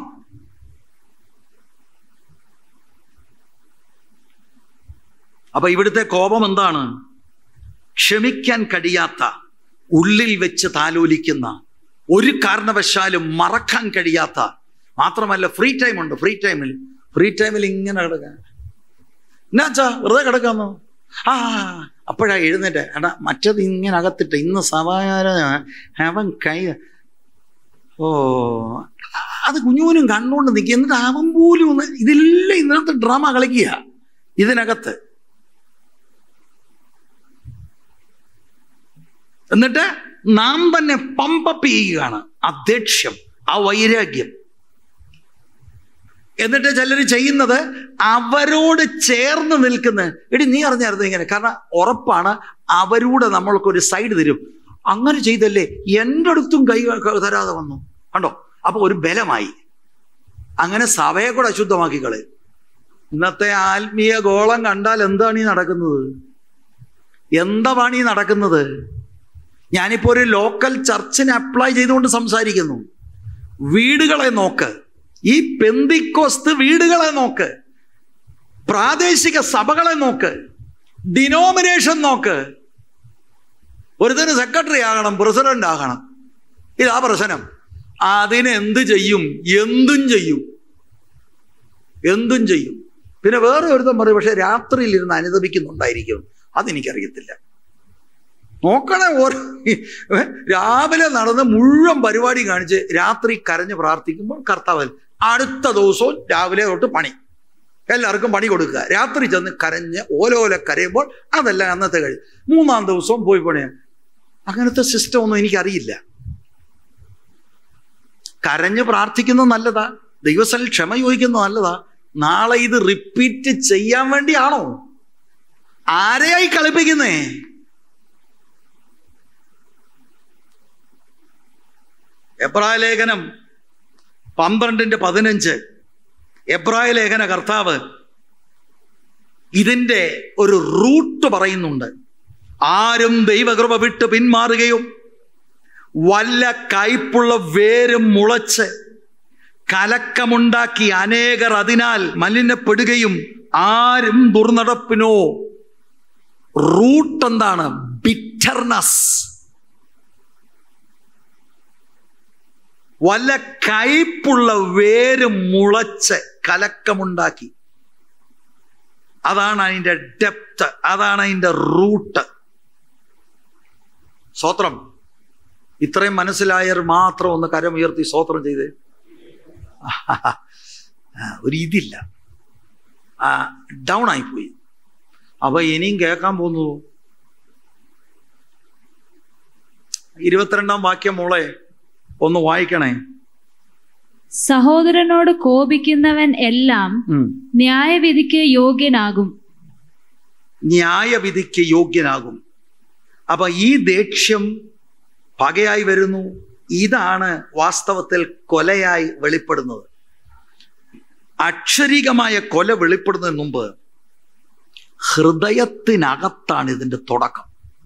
അപ്പൊ ഇവിടുത്തെ കോപം എന്താണ് ക്ഷമിക്കാൻ കഴിയാത്ത ഉള്ളിൽ വെച്ച് താലോലിക്കുന്ന ഒരു കാരണവശാലും മറക്കാൻ കഴിയാത്ത മാത്രമല്ല ഫ്രീ ടൈം ഉണ്ട് ഫ്രീ ടൈമിൽ ഫ്രീ ടൈമിൽ ഇങ്ങനെ കിടക്കാൻ എന്നാച്ചാ വെറുതെ കിടക്കാന്നോ ആ അപ്പോഴാ എഴുന്നേറ്റ് എടാ മറ്റത് ഇങ്ങനെ അകത്തിട്ട് ഇന്ന് സമാചാര അവൻ കൈ ഓ അത് കുഞ്ഞുകുനും കണ്ടുകൊണ്ട് നിൽക്കുക എന്നിട്ട് അവൻ പോലും ഒന്ന് ഇതെല്ലാം ഇതിനകത്ത് ഡ്രാമ കളിക്കുക ഇതിനകത്ത് എന്നിട്ട് നാം തന്നെ പമ്പപ്പ് ചെയ്യുകയാണ് ആ ദേഷ്യം ആ വൈരാഗ്യം എന്നിട്ട് ചിലർ ചെയ്യുന്നത് അവരോട് ചേർന്ന് നിൽക്കുന്ന എടി നീ അറിഞ്ഞായിരുന്നു ഇങ്ങനെ കാരണം ഉറപ്പാണ് അവരോട് നമ്മൾക്കൊരു സൈഡ് തരും അങ്ങനെ ചെയ്തല്ലേ എൻ്റെ അടുത്തും കൈ ക- തരാതെ വന്നു കണ്ടോ അപ്പൊ ഒരു ബലമായി അങ്ങനെ സഭയെ കൂടെ അശുദ്ധമാക്കി കളയും ഇന്നത്തെ ആത്മീയ ഗോളം കണ്ടാൽ എന്താണ് ഈ നടക്കുന്നത് എന്താണ് ഈ നടക്കുന്നത് ഞാനിപ്പോ ഒരു ലോക്കൽ ചർച്ചിന് അപ്ലൈ ചെയ്തുകൊണ്ട് സംസാരിക്കുന്നു വീടുകളെ നോക്ക് ഈ പെന്തിക്കോസ്ത് വീടുകളെ നോക്ക് പ്രാദേശിക സഭകളെ നോക്ക് ഡിനോമിനേഷൻ നോക്ക് ഒരുത്തന് സെക്രട്ടറി ആകണം പ്രസിഡന്റ് ആകണം ഇതാ പ്രശ്നം അതിന് എന്ത് ചെയ്യും എന്തും ചെയ്യും എന്തും ചെയ്യും പിന്നെ വേറെ ഒരുത്തൻ പറയും പക്ഷെ രാത്രിയിൽ ഇരുന്ന് അനുദപിക്കുന്നുണ്ടായിരിക്കും അതെനിക്കറിയത്തില്ല നോക്കണേ ഓരോ രാവിലെ നടന്ന് മുഴുവൻ പരിപാടി കാണിച്ച് രാത്രി കരഞ്ഞ് പ്രാർത്ഥിക്കുമ്പോൾ കർത്താവ് അടുത്ത ദിവസവും രാവിലെ തൊട്ട് പണി എല്ലാവർക്കും പണി കൊടുക്കുക രാത്രി ചെന്ന് കരഞ്ഞ് ഓലോല കരയുമ്പോൾ അതെല്ലാം അന്നത്തെ കഴിയും മൂന്നാം ദിവസവും പോയി പണിയാൻ അങ്ങനത്തെ സിസ്റ്റം ഒന്നും എനിക്കറിയില്ല കരഞ്ഞ് പ്രാർത്ഥിക്കുന്നത് നല്ലതാ ദൈവസ്ഥൽ ക്ഷമ ചോദിക്കുന്നത് നല്ലതാ നാളെ ഇത് റിപ്പീറ്റ് ചെയ്യാൻ വേണ്ടിയാണോ ആരെയായി കളിപ്പിക്കുന്നേ എബ്രായ ലേഖനം പന്ത്രണ്ടിന്റെ പതിനഞ്ച് എബ്രായ ലേഖന കർത്താവ് ഇതിന്റെ ഒരു റൂട്ട് പറയുന്നുണ്ട് ആരും ദൈവകൃപ വിട്ട് പിന്മാറുകയും വല്ല കയ്പുള്ള വേരും മുളച്ച് കലക്കമുണ്ടാക്കി അനേകർ അതിനാൽ മലിനപ്പെടുകയും ആരും ദുർനടപ്പിനോ റൂട്ട് എന്താണ് ബിറ്റർനസ് വല്ല കയ്പുള്ള വേര് മുളച്ച് കലക്കമുണ്ടാക്കി അതാണ് അതിൻ്റെ ഡെപ്ത് അതാണ് അതിൻ്റെ റൂട്ട് സ്വത്രം ഇത്രയും മനസ്സിലായവർ മാത്രം ഒന്ന് കരമുയർത്തി സ്വത്രം ചെയ്ത് ഒരു ഇതില്ല ആ ഡൗൺ ആയിപ്പോയി അപ്പൊ ഇനിയും കേൾക്കാൻ പോകുന്നു ഇരുപത്തിരണ്ടാം വാക്യം മോളെ ഒന്ന് വായിക്കണേ സഹോദരനോട് കോപിക്കുന്നവൻ എല്ലാം ഉം. ന്യായവിധിക്ക് യോഗ്യനാകും ന്യായവിധിക്ക് യോഗ്യനാകും അപ്പൊ ഈ ദേഷ്യം പകയായി വരുന്നു ഇതാണ് വാസ്തവത്തിൽ കൊലയായി വെളിപ്പെടുന്നത് അക്ഷരികമായ കൊല വെളിപ്പെടുന്നതിന് മുമ്പ് ഹൃദയത്തിനകത്താണ് ഇതിന്റെ തുടക്കം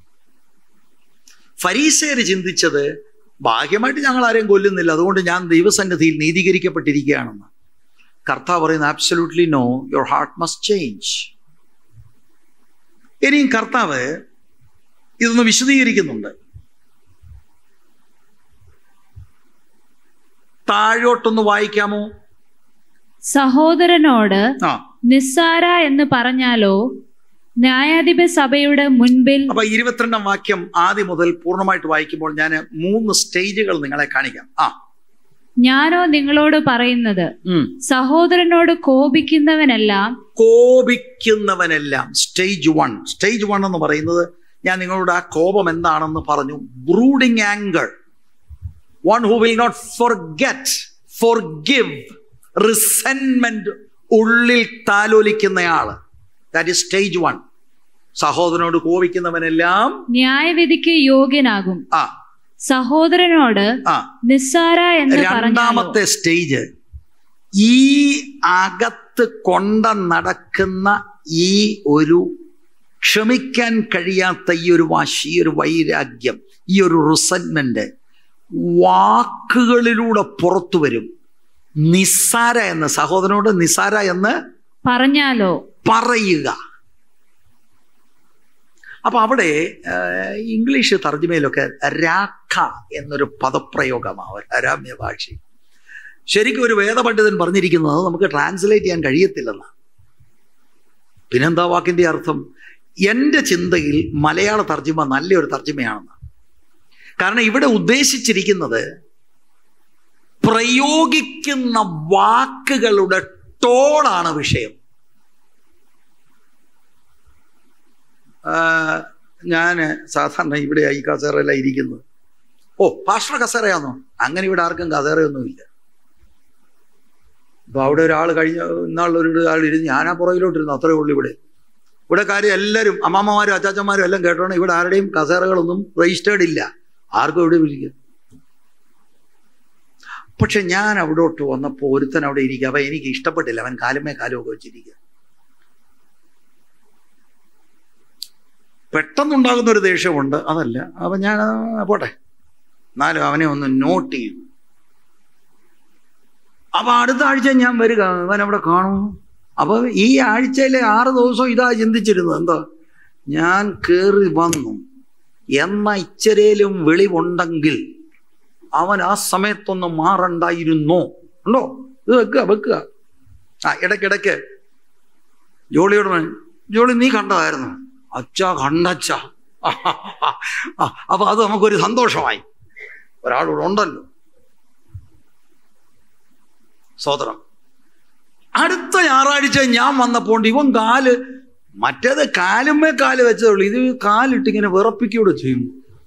ഫരീസേര് ചിന്തിച്ചത് ഭാഗ്യമായിട്ട് ഞങ്ങൾ ആരെയും കൊല്ലുന്നില്ല അതുകൊണ്ട് ഞാൻ ദൈവസന്നിധിയിൽ നീതീകരിക്കപ്പെട്ടിരിക്കുകയാണെന്ന് കർത്താവ് പറയുന്നത് absolutely no your heart must change ഇനിയും കർത്താവ് ഇതൊന്ന് വിശദീകരിക്കുന്നുണ്ട് താഴോട്ടൊന്ന് വായിക്കാമോ സഹോദരനോട് ആ നിസ്സാര എന്ന് പറഞ്ഞാലോ ന്യായാധിപ സഭയുടെ മുൻപിൽ അപ്പൊ ഇരുപത്തിരണ്ടാം വാക്യം ആദ്യം മുതൽ പൂർണ്ണമായിട്ട് വായിക്കുമ്പോൾ ഞാൻ മൂന്ന് സ്റ്റേജുകൾ നിങ്ങളെ കാണിക്കാം ആ ഞാനോ നിങ്ങളോട് പറയുന്നത് ഉം. സഹോദരനോട് കോപിക്കുന്നവനെല്ലാം കോപിക്കുന്നവനെല്ലാം സ്റ്റേജ് വൺ സ്റ്റേജ് വൺ എന്ന് പറയുന്നത് ഞാൻ നിങ്ങളോട് ആ കോപം എന്താണെന്ന് പറഞ്ഞു brooding anger one who will not forget forgive resentment ഉള്ളിൽ താലോലിക്കുന്നയാള് ദാറ്റ് ഇസ് സ്റ്റേജ് വൺ സഹോദരനോട് കോപിക്കുന്നവനെല്ലാം ന്യായവിധിക്ക് യോഗ്യനാകും ആ സഹോദരനോട് ആ നിസ്സാര എന്ന് പറഞ്ഞാലോ രണ്ടാമത്തെ സ്റ്റേജ് ഈ അകത്ത് കൊണ്ട നടക്കുന്ന ഈ ഒരു ക്ഷമിക്കാൻ കഴിയാത്ത ഈ ഒരു വാശി ഈ ഒരു വൈരാഗ്യം ഈ ഒരു റിസൻമെന്റ് വാക്കുകളിലൂടെ പുറത്തു വരും നിസ്സാര എന്ന് സഹോദരനോട് നിസ്സാര എന്ന് പറഞ്ഞാലോ പറയുക അപ്പൊ അവിടെ ആ, ഇംഗ്ലീഷ് തർജ്ജമയിലൊക്കെ രാഖ എന്നൊരു പദപ്രയോഗമാണ് അരാമ്യ ഭാഷ ശരിക്കും ഒരു വേദപണ്ഡിതൻ പറഞ്ഞിരിക്കുന്നത് നമുക്ക് ട്രാൻസ്ലേറ്റ് ചെയ്യാൻ കഴിയത്തില്ലെന്ന് പിന്നെന്താ വാക്കിന്റെ അർത്ഥം എൻ്റെ ചിന്തയിൽ മലയാള തർജ്ജമ നല്ലൊരു തർജ്ജമയാണെന്ന് കാരണം ഇവിടെ ഉദ്ദേശിച്ചിരിക്കുന്നത് പ്രയോഗിക്കുന്ന വാക്കുകളുടെ ടോണാണ് വിഷയം ഞാൻ സാധാരണ ഇവിടെ ഈ കസേറയിലാണ് ഇരിക്കുന്നത് ഓ പാസ്റ്റർ കസേരയാന്നോ അങ്ങനെ ഇവിടെ ആർക്കും കസേരയൊന്നുമില്ല അപ്പൊ അവിടെ ഒരാൾ കഴിഞ്ഞ ഇന്നാളൊരു ആൾ ഇരുന്ന് ഞാനാ പുറകിലോട്ടിരുന്നു അത്രേ ഉള്ളൂ ഇവിടെ ഇവിടെ കാര്യം എല്ലാവരും അമ്മമ്മമാരും അച്ചാച്ചന്മാരും എല്ലാം കേട്ടോണം ഇവിടെ ആരുടെയും കസേരകളൊന്നും രജിസ്റ്റേർഡ് ഇല്ല ആർക്കും ഇവിടെ വിളിക്കുക പക്ഷെ ഞാൻ അവിടോട്ട് വന്നപ്പോൾ ഒരുത്തൻ അവിടെ ഇരിക്കുക അപ്പൊ എനിക്ക് ഇഷ്ടപ്പെട്ടില്ല അവൻ കാലുമേ കാലുമൊക്കെ വെച്ചിരിക്കുക പെട്ടെന്നുണ്ടാകുന്ന ഒരു ദേഷ്യമുണ്ട് അതല്ല അപ്പൊ ഞാൻ ആ, പോട്ടെ എന്നാലും അവനെ ഒന്ന് നോട്ട് ചെയ്യും അപ്പൊ അടുത്ത ആഴ്ച ഞാൻ വരിക അവൻ അവിടെ കാണും അപ്പൊ ഈ ആഴ്ചയിലെ ആറ് ദിവസം ഇതാ ചിന്തിച്ചിരുന്നത് എന്താ ഞാൻ കേറി വന്നു എന്ന ഇച്ചരയിലും വെളിവുണ്ടെങ്കിൽ അവൻ ആ സമയത്തൊന്ന് മാറണ്ടായിരുന്നോ ഉണ്ടോ ഇത് വെക്കുക വെക്കുക ആ ഇടയ്ക്കിടയ്ക്ക് ജോളിയോട് പറഞ്ഞു, ജോളി നീ കണ്ടതായിരുന്നു അച്ഛ കണ്ടച്ച അപ്പൊ അത് നമുക്കൊരു സന്തോഷമായി ഒരാളൂടെ ഉണ്ടല്ലോ സ്വതന്ത്രം അടുത്ത ഞായറാഴ്ച ഞാൻ വന്നപ്പോൾ ഇവൻ കാല് മറ്റേത് കാലുമേ കാല് വെച്ചതേ ഉള്ളൂ ഇത് കാലിട്ട് ഇങ്ങനെ വിറപ്പിക്കൂടെ ചെയ്യും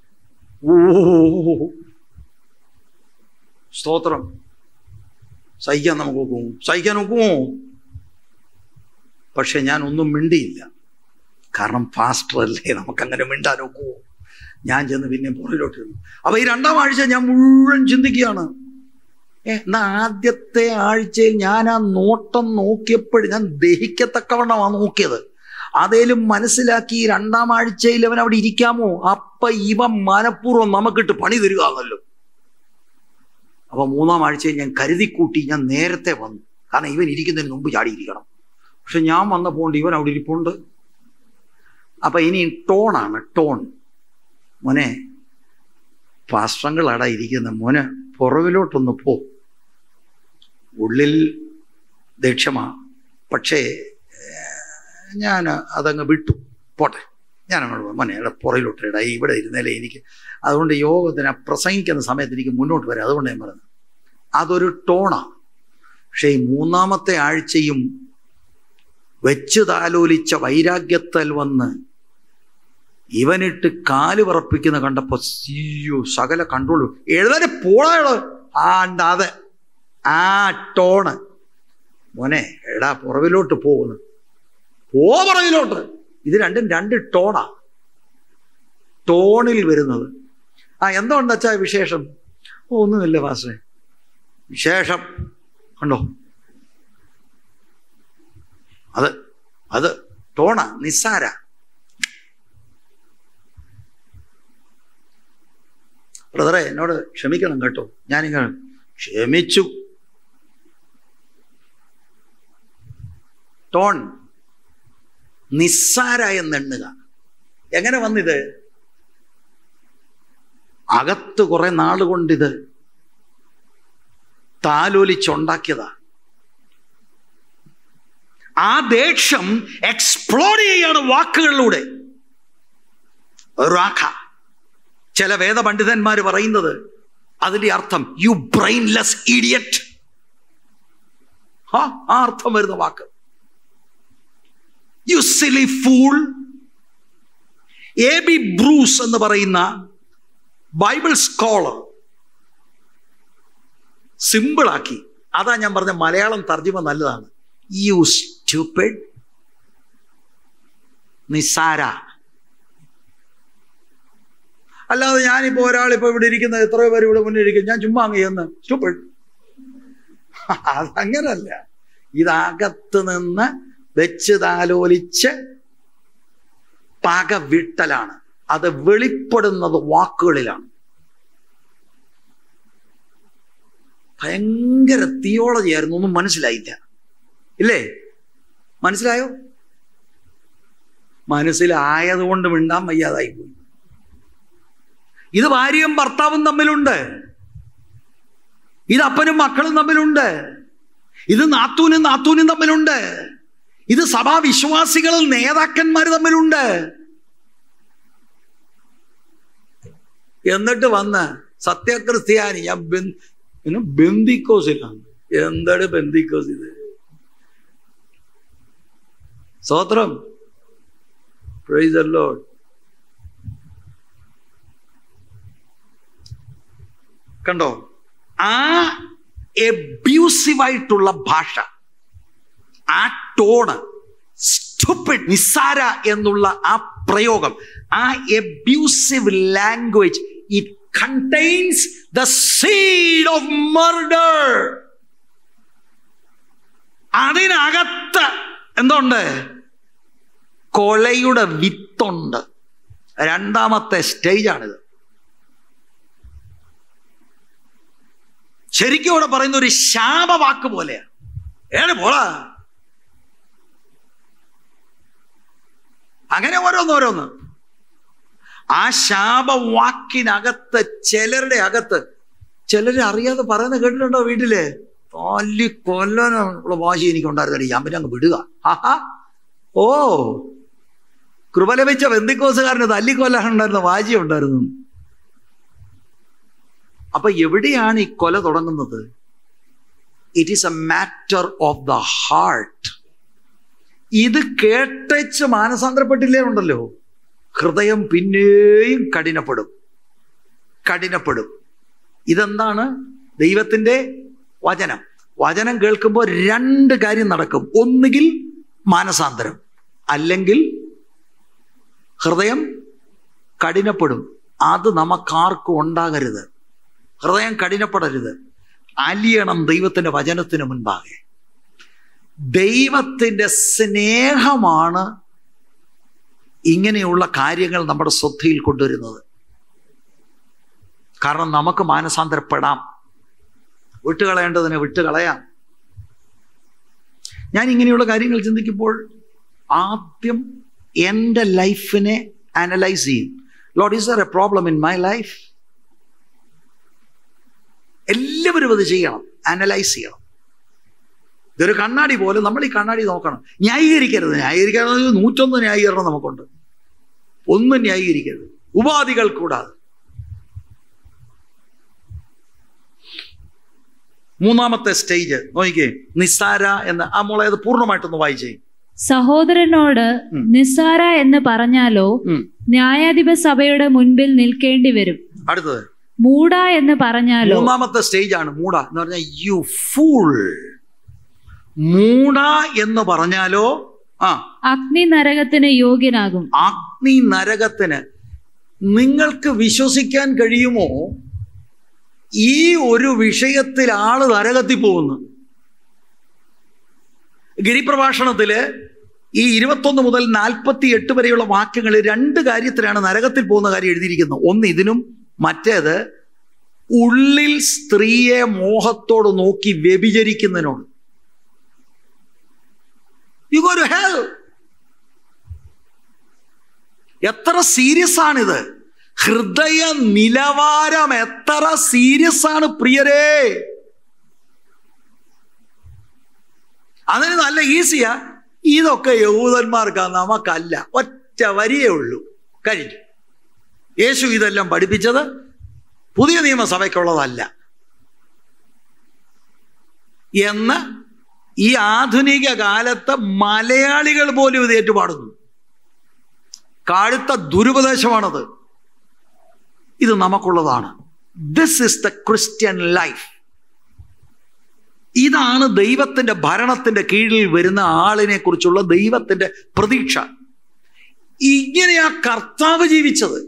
ഓ സ്തോത്രം സഹിക്കാൻ നമുക്ക് ഒക്കുമോ സഹിക്കാൻ ഒക്കുമോ പക്ഷെ ഞാൻ ഒന്നും മിണ്ടിയില്ല കാരണം ഫാസ്റ്റർ അല്ലേ നമുക്കങ്ങനെ മിണ്ടാൻ ഒക്കുമോ ഞാൻ ചെന്ന് പിന്നെ പുറകിലോട്ട് ഇരുന്നു അപ്പൊ ഈ രണ്ടാം ആഴ്ച ഞാൻ മുഴുവൻ ചിന്തിക്കുകയാണ് ഏ, എന്നാ ആദ്യത്തെ ആഴ്ചയിൽ ഞാൻ ആ നോട്ടം നോക്കിയപ്പോഴും ഞാൻ ദഹിക്കത്തക്കവണ്ണമാണ് നോക്കിയത് അതേലും മനസ്സിലാക്കി ഈ രണ്ടാം ആഴ്ചയിൽ അവൻ അവിടെ ഇരിക്കാമോ അപ്പൊ ഇവ മനഃപൂർവ്വം നമുക്കിട്ട് പണി തരികയാണല്ലോ അപ്പൊ മൂന്നാം ആഴ്ചയിൽ ഞാൻ കരുതിക്കൂട്ടി ഞാൻ നേരത്തെ വന്നു കാരണം ഇവൻ ഇരിക്കുന്നതിന് മുമ്പ് ചാടിയിരിക്കണം പക്ഷെ ഞാൻ വന്നപ്പോൾ ഇവൻ അവിടെ ഇരിപ്പുണ്ട് അപ്പൊ ഇനി ടോണാണ് ടോൺ മോനെ പാസ്റ്റങ്ങളാടാ ഇരിക്കുന്ന മോനെ പുറകിലോട്ടൊന്ന് പോ ഉള്ളിൽ ദേഷ്യമാ പക്ഷേ ഞാൻ അതങ്ങ് വിട്ടു പോട്ടെ ഞാൻ അങ്ങോട്ട് പോയി. മോനെ ഇവിടെ പുറകിലോട്ടിടാ ഇവിടെ ഇരുന്നാലേ എനിക്ക് അതുകൊണ്ട് യോഗത്തിന് ആ പ്രസംഗിക്കുന്ന സമയത്ത് എനിക്ക് മുന്നോട്ട് വരാം അതുകൊണ്ട് ഞാൻ പറഞ്ഞു അതൊരു ടോണാണ് പക്ഷേ ഈ മൂന്നാമത്തെ ആഴ്ചയും വെച്ച് താലോലിച്ച വൈരാഗ്യത്താൽ വന്ന് ഇവനിട്ട് കാല് വിറപ്പിക്കുന്ന കണ്ടപ്പോ സിയോ സകല കൺട്രോൾ എഴുതാനെ പോളാള് ആണ്ട് അത് ആ ടോണ് മോനെ എടാ പുറവിലോട്ട് പോകുന്നു പോ പുറകിലോട്ട് ഇത് രണ്ടും രണ്ട് ടോണാ ടോണിൽ വരുന്നത് ആ എന്തുകൊണ്ട് അച്ഛാ വിശേഷം ഓ ഒന്നുമില്ല വാസേ വിശേഷം കണ്ടോ അത് അത് ടോണ നിസ്സാര ബ്രദറെ എന്നോട് ക്ഷമിക്കണം കേട്ടോ ഞാനിങ്ങനെ ക്ഷമിച്ചു ടോൺ നിസ്സാര എന്നെണ്ണുക എങ്ങനെ വന്നിത് അകത്ത് കുറെ നാളുകൊണ്ടിത് താലോലിച്ചുണ്ടാക്കിയതാ ആ ദേഷ്യം എക്സ്പ്ലോർ ചെയ്യാണ് വാക്കുകളിലൂടെ റാഖ ചില വേദപണ്ഡിതന്മാർ പറയുന്നത് അതിന്റെ അർത്ഥം യു ബ്രെയിൻലെസ് ഇഡിയറ്റ് ആ അർത്ഥം വരുന്ന വാക്ക് യു സിലി ഫൂൾ എ ബി ബ്രൂസ് എന്ന് പറയുന്ന ബൈബിൾ സ്കോളർ സിമ്പിളാക്കി അതാ ഞാൻ പറഞ്ഞ മലയാളം തർജ്ജിമ നല്ലതാണ് യു സ്റ്റുപ്പിഡ് നിസാര അല്ലാതെ ഞാനിപ്പോ ഒരാളിപ്പോ ഇവിടെ ഇരിക്കുന്ന എത്രയോ പേര് ഇവിടെ മുന്നിൽ ഇരിക്കും ഞാൻ ചുമ്മാ അങ്ങ് ചെന്ന് സ്റ്റുപ്പിഡ് അതങ്ങനല്ല ഇതകത്ത് നിന്ന് വെച്ച് താലോലിച്ച് പക വിട്ടലാണ് അത് വെളിപ്പെടുന്നത് വാക്കുകളിലാണ് ഭയങ്കര തിയോളജി ആയിരുന്നു ഒന്നും മനസ്സിലായില്ല ഇല്ലേ മനസ്സിലായോ മനസ്സിലായതുകൊണ്ട് മിണ്ടാൻ വയ്യാതായി പോയി ഇത് ഭാര്യയും ഭർത്താവും തമ്മിലുണ്ട് ഇത് അപ്പനും മക്കളും തമ്മിലുണ്ട് ഇത് നാത്തൂനും നാത്തൂനും തമ്മിലുണ്ട് ഇത് സഭാവിശ്വാസികളും നേതാക്കന്മാർ തമ്മിലുണ്ട് എന്നിട്ട് വന്ന് സത്യക്രിസ്ത്യാനി ഞാൻ ബെൻ- പിന്നെ ബന്ദിക്കോസിലാണ് എന്താണ് ബന്ദിക്കോസ് ഇത് സ്തോത്രം പ്രൈസ് ദ ലോർഡ് കണ്ടോ ആ എബ്യൂസീവായിട്ടുള്ള ഭാഷ ആ ടോണ് സ്റ്റുപ്പിഡ് നിസ്സാര എന്നുള്ള ആ പ്രയോഗം ആ abusive language it contains the seed of murder അതിനകത്ത് എന്തുണ്ട് കൊലയുടെ വിത്തുണ്ട് രണ്ടാമത്തെ സ്റ്റേജാണിത് ശരിക്കും ഇവിടെ പറയുന്ന ഒരു ശാപവാക്ക് പോലെയാണ് ഏണ് പോളാ അങ്ങനെ ഓരോന്നോരോന്ന് ആ ശാപവാക്കിനകത്ത് ചിലരുടെ അകത്ത് ചിലര് അറിയാതെ പറയുന്നത് കേട്ടിട്ടുണ്ടോ വീട്ടില് തല്ലി കൊല്ലാനുള്ള വാശി എനിക്ക് ഉണ്ടായിരുന്നില്ല ഞാൻ പിന്നെ അങ്ങ് വിടുക ആഹാ ഓ കൃപ ലഭിച്ച ബന്ധിക്കോസുകാരന് തല്ലിക്കൊല്ലാനുണ്ടായിരുന്ന വാശി ഉണ്ടായിരുന്നു അപ്പൊ എവിടെയാണ് ഈ കൊല തുടങ്ങുന്നത് it is a matter of the heart ഇത് കേട്ടച്ച് മാനസാന്തരപ്പെട്ടില്ലേ ഉണ്ടല്ലോ ഹൃദയം പിന്നെയും കഠിനപ്പെടും കഠിനപ്പെടും ഇതെന്താണ് ദൈവത്തിന്റെ വചനം വചനം കേൾക്കുമ്പോൾ രണ്ട് കാര്യം നടക്കും ഒന്നുകിൽ മാനസാന്തരം അല്ലെങ്കിൽ ഹൃദയം കഠിനപ്പെടും അത് നമുക്കാർക്കും ഉണ്ടാകരുത് ഹൃദയം കഠിനപ്പെടരുത് അലിയണം ദൈവത്തിന്റെ വചനത്തിന് മുൻപാകെ ദൈവത്തിന്റെ സ്നേഹമാണ് ഇങ്ങനെയുള്ള കാര്യങ്ങൾ നമ്മുടെ ശ്രദ്ധയിൽ കൊണ്ടുവരുന്നത് കാരണം നമുക്ക് മാനസാന്തരപ്പെടാം വിട്ടുകളയേണ്ടതിനെ വിട്ടുകളയാം ഞാൻ ഇങ്ങനെയുള്ള കാര്യങ്ങൾ ചിന്തിക്കുമ്പോൾ ആദ്യം എൻ്റെ ലൈഫിനെ അനലൈസ് ചെയ്യും Lord is there a problem in my life എല്ലാവരും അത് ചെയ്യണം അനലൈസ് ചെയ്യണം ഇതൊരു കണ്ണാടി പോലെ നമ്മൾ ഈ കണ്ണാടി നോക്കണം ന്യായീകരിക്കരുത് ന്യായീകരിക്കാതെ നൂറ്റൊന്ന് ന്യായീകരണം നമുക്കുണ്ട് ഒന്നും ന്യായീകരിക്കരുത് ഉപാധികൾ കൂടാതെ മൂന്നാമത്തെ സ്റ്റേജ് നോക്കിക്കേ നിസ്സാര എന്ന് ആ മോളെ അത് പൂർണ്ണമായിട്ടൊന്ന് വായിച്ചേ സഹോദരനോട് ഉം. നിസ്സാര എന്ന് പറഞ്ഞാലോ ഉം. ന്യായാധിപ സഭയുടെ മുൻപിൽ നിൽക്കേണ്ടി വരും അടുത്തത് മൂട എന്ന് പറഞ്ഞാലോ മൂന്നാമത്തെ സ്റ്റേജ് ആണ് മൂട എന്ന് പറഞ്ഞാൽ യു ഫൂൾ മൂട എന്ന് പറഞ്ഞാലോ ആ അഗ്നി നരകത്തിന് യോഗ്യനാകും അഗ്നി നരകത്തിന് നിങ്ങൾക്ക് വിശ്വസിക്കാൻ കഴിയുമോ ഈ ഒരു വിഷയത്തിൽ ആള് നരകത്തിൽ പോകുന്നു ഗിരിപ്രഭാഷണത്തില് ഈ ഇരുപത്തൊന്ന് മുതൽ നാൽപ്പത്തി എട്ട് വരെയുള്ള വാക്യങ്ങൾ രണ്ട് കാര്യത്തിലാണ് നരകത്തിൽ പോകുന്ന കാര്യം എഴുതിയിരിക്കുന്നത് ഒന്ന് ഇതിനും മറ്റേത് ഉള്ളിൽ സ്ത്രീയെ മോഹത്തോട് നോക്കി വ്യഭിചരിക്കുന്നതിനോട് യു ഗോ ടു ഹെൽ എത്ര സീരിയസ് ആണിത് ഹൃദയ നിലവാരം എത്ര സീരിയസ് ആണ് പ്രിയരേ അതിന് നല്ല ഈസിയാ ഇതൊക്കെ യഹൂദന്മാർക്കാ നമുക്കല്ല ഒറ്റ വരിയേ ഉള്ളൂ കഴിഞ്ഞു യേശു ഇതെല്ലാം പഠിപ്പിച്ചത് പുതിയ നിയമസഭയ്ക്കുള്ളതല്ല എന്ന് ഈ ആധുനിക കാലത്ത് മലയാളികൾ പോലും ഇത് ഏറ്റുപാടുന്നു കടുത്ത ദുരുപദേശമാണത് ഇത് നമുക്കുള്ളതാണ് this is the Christian life ഇതാണ് ദൈവത്തിന്റെ ഭരണത്തിന്റെ കീഴിൽ വരുന്ന ആളിനെ കുറിച്ചുള്ള ദൈവത്തിന്റെ പ്രതീക്ഷ ഇങ്ങനെയാ കർത്താവ് ജീവിച്ചത്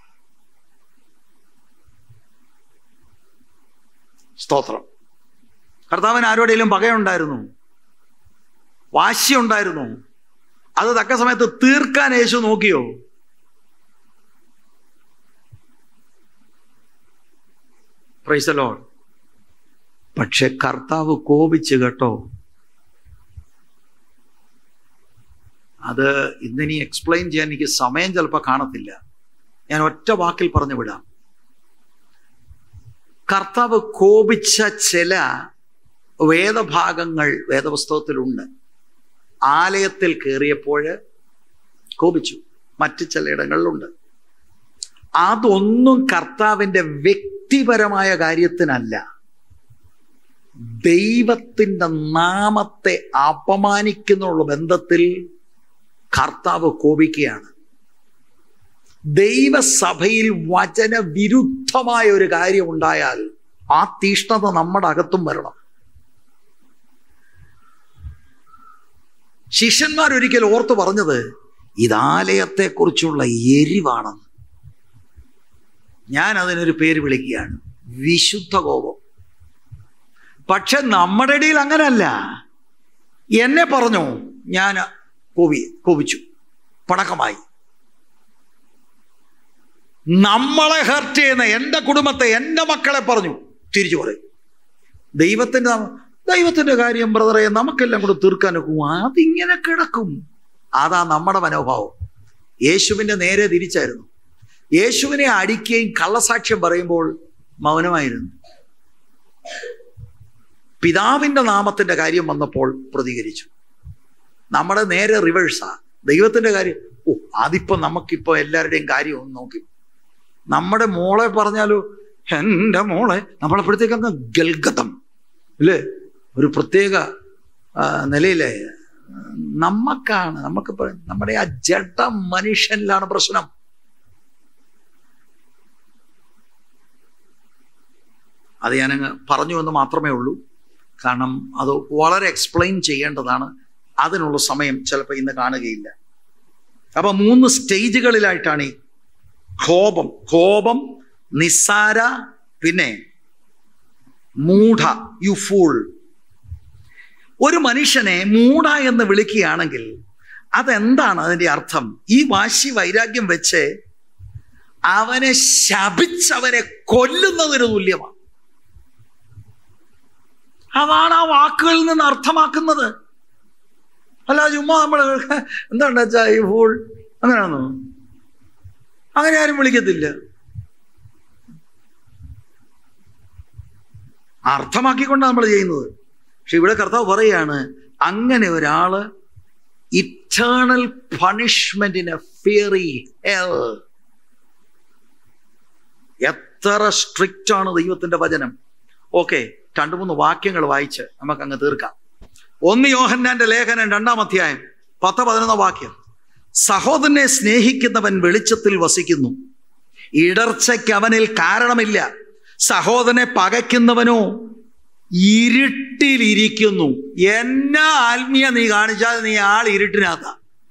സ്തോത്രം കർത്താവിന് ആരോടെങ്കിലും പകയുണ്ടായിരുന്നു വാശിയുണ്ടായിരുന്നു അത് തക്ക സമയത്ത് തീർക്കാൻ യേശു നോക്കിയോ പ്രൈസലോ പക്ഷെ കർത്താവ് കോപിച്ച് കേട്ടോ അത് ഇന്നിനി എക്സ്പ്ലെയിൻ ചെയ്യാൻ എനിക്ക് സമയം ചിലപ്പോൾ കാണത്തില്ല ഞാൻ ഒറ്റ വാക്കിൽ പറഞ്ഞു വിടാം കർത്താവ് കോപിച്ച ചില വേദഭാഗങ്ങൾ വേദപുസ്തകത്തിലുണ്ട് ആലയത്തിൽ കയറിയപ്പോൾ കോപിച്ചു മറ്റ് ചിലയിടങ്ങളിലുണ്ട് അതൊന്നും കർത്താവിൻ്റെ വ്യക്തിപരമായ കാര്യത്തിനല്ല ദൈവത്തിൻ്റെ നാമത്തെ അപമാനിക്കുന്നുള്ള ബന്ധത്തിൽ കർത്താവ് കോപിക്കുകയാണ് ദൈവസഭയിൽ വചന വിരുദ്ധമായ ഒരു കാര്യം ഉണ്ടായാൽ ആ തീഷ്ണത നമ്മുടെ അകത്തും വരണം ശിഷ്യന്മാരൊരിക്കൽ ഓർത്തു പറഞ്ഞത് ഇതാലയത്തെക്കുറിച്ചുള്ള എരിവാണെന്ന് ഞാൻ അതിനൊരു പേര് വിളിക്കുകയാണ് വിശുദ്ധ കോപം പക്ഷെ നമ്മുടെ ഇടയിൽ അങ്ങനല്ല എന്നെ പറഞ്ഞു ഞാൻ കോപി കോപിച്ചു പണക്കമായി നമ്മളെ ഹർട്ട് ചെയ്യുന്ന എൻ്റെ കുടുംബത്തെ എൻ്റെ മക്കളെ പറഞ്ഞു തിരിച്ചു പറയും ദൈവത്തിൻ്റെ നാമ- ദൈവത്തിൻ്റെ കാര്യം ബ്രദറെ നമുക്കെല്ലാം കൂടെ തീർക്കാനൊക്കും അതിങ്ങനെ കിടക്കും അതാ നമ്മുടെ മനോഭാവം യേശുവിൻ്റെ നേരെ തിരിച്ചായിരുന്നു യേശുവിനെ അടിക്കുകയും കള്ളസാക്ഷ്യം പറയുമ്പോൾ മൗനമായിരുന്നു പിതാവിൻ്റെ നാമത്തിൻ്റെ കാര്യം വന്നപ്പോൾ പ്രതികരിച്ചു നമ്മുടെ നേരെ റിവേഴ്സാ ദൈവത്തിൻ്റെ കാര്യം ഓ അതിപ്പോ നമുക്കിപ്പോ എല്ലാവരുടെയും കാര്യം ഒന്ന് നോക്കി നമ്മുടെ മോളെ പറഞ്ഞാലോ എൻ്റെ മോളെ നമ്മളപ്പോഴത്തേക്ക് അങ്ങ് ഗൽഗതം അല്ലേ ഒരു പ്രത്യേക ആ, നിലയിലെ നമുക്കാണ് നമുക്ക് ഇപ്പൊ നമ്മുടെ ആ ജഡ മനുഷ്യനിലാണ് പ്രശ്നം അത് ഞാനങ്ങ് പറഞ്ഞു എന്ന് മാത്രമേ ഉള്ളൂ കാരണം അത് വളരെ എക്സ്പ്ലെയിൻ ചെയ്യേണ്ടതാണ് അതിനുള്ള സമയം ചിലപ്പോൾ ഇന്ന് കാണുകയില്ല അപ്പൊ മൂന്ന് സ്റ്റേജുകളിലായിട്ടാണ് ഈ കോപം കോപം നിസ്സാര പിന്നെ മൂഢ യു ഫൂൾ ഒരു മനുഷ്യനെ മൂഢ എന്ന് വിളിക്കുകയാണെങ്കിൽ അതെന്താണ് അതിന്റെ അർത്ഥം ഈ വാശി വൈരാഗ്യം വെച്ച് അവനെ ശപിച്ചവനെ കൊല്ലുന്നതിന് തുല്യമാണ് അതാണ് ആ വാക്കുകളിൽ നിന്ന് അർത്ഥമാക്കുന്നത് അല്ല ചുമ്മാ നമ്മൾ എന്താണ് വെച്ചാ ഈ ഫൂൾ അങ്ങനെയാണോ അങ്ങനെ ആരും വിളിക്കത്തില്ല അർത്ഥമാക്കിക്കൊണ്ടാണ് നമ്മൾ ചെയ്യുന്നത് പക്ഷെ ഇവിടെ കർത്താവ് പറയാണ് അങ്ങനെ ഒരാള് ഇറ്റേണൽ പണിഷ്മെന്റിന് ഫിയറി ഹെൽ എത്ര സ്ട്രിക്റ്റ് ആണ് ദൈവത്തിന്റെ വചനം ഓക്കെ രണ്ടു മൂന്ന് വാക്യങ്ങൾ വായിച്ച് നമുക്ക് അങ്ങ് തീർക്കാം ഒന്ന് യോഹന്നാന്റെ ലേഖനം രണ്ടാം അധ്യായം പത്ത് പതിനൊന്ന് വാക്യം സഹോദരനെ സ്നേഹിക്കുന്നവൻ വെളിച്ചത്തിൽ വസിക്കുന്നു ഇടർച്ചയ്ക്ക് അവനിൽ കാരണമില്ല സഹോദരനെ പകയ്ക്കുന്നവനോ ഇരുട്ടിലിരിക്കുന്നു എന്നാ ആത്മീയ നീ കാണിച്ചാൽ നീ ആൾ ഇരുട്ടിനകത്ത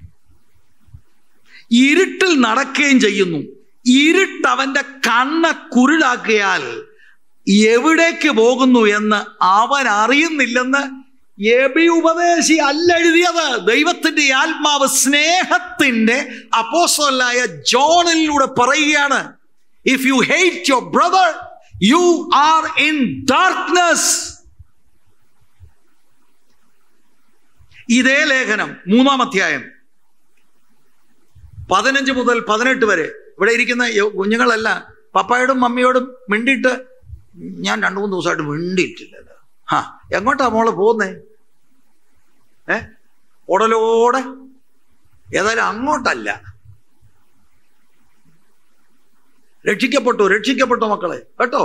ഇരുട്ടിൽ നടക്കുകയും ചെയ്യുന്നു ഇരുട്ട് അവന്റെ കണ്ണ കുരുടാക്കിയാൽ എവിടേക്ക് പോകുന്നു എന്ന് അവൻ അറിയുന്നില്ലെന്ന് എബി ഉപദേശി അല്ല എഴുതിയത് ദൈവത്തിന്റെ ആത്മാവ് സ്നേഹത്തിന്റെ അപ്പോസ്റ്റലായ ജോണിലൂടെ പറയുകയാണ് if you hate your brother you are in darkness ഇതേ ലേഖനം മൂന്നാം അധ്യായം പതിനഞ്ച് മുതൽ പതിനെട്ട് വരെ ഇവിടെ ഇരിക്കുന്ന യോ- കുഞ്ഞുങ്ങളെല്ലാം പപ്പായോടും മമ്മിയോടും മിണ്ടിയിട്ട് ഞാൻ രണ്ടു മൂന്ന് ദിവസമായിട്ട് മിണ്ടിയിട്ടില്ലല്ലോ ആ എങ്ങോട്ടാ മോള് പോകുന്നേ ഏ ഉടലോടെ ഏതായാലും അങ്ങോട്ടല്ല രക്ഷിക്കപ്പെട്ടു രക്ഷിക്കപ്പെട്ടു മക്കളെ കേട്ടോ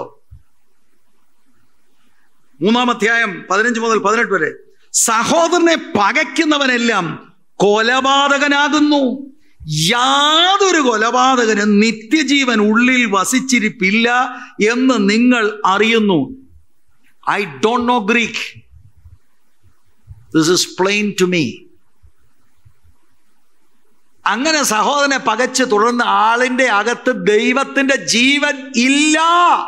മൂന്നാം അധ്യായം പതിനഞ്ച് മുതൽ പതിനെട്ട് വരെ സഹോദരനെ പകയ്ക്കുന്നവനെല്ലാം കൊലപാതകനാകുന്നു യാതൊരു കൊലപാതകനും നിത്യജീവൻ ഉള്ളിൽ വസിച്ചിരിപ്പില്ല എന്ന് നിങ്ങൾ അറിയുന്നു I don't know Greek this is plain to me അങ്ങനെ സഹോദരനെ പകച്ച് തുടർന്ന് ആളിന്റെ അകത്ത് ദൈവത്തിന്റെ ജീവൻ ഇല്ല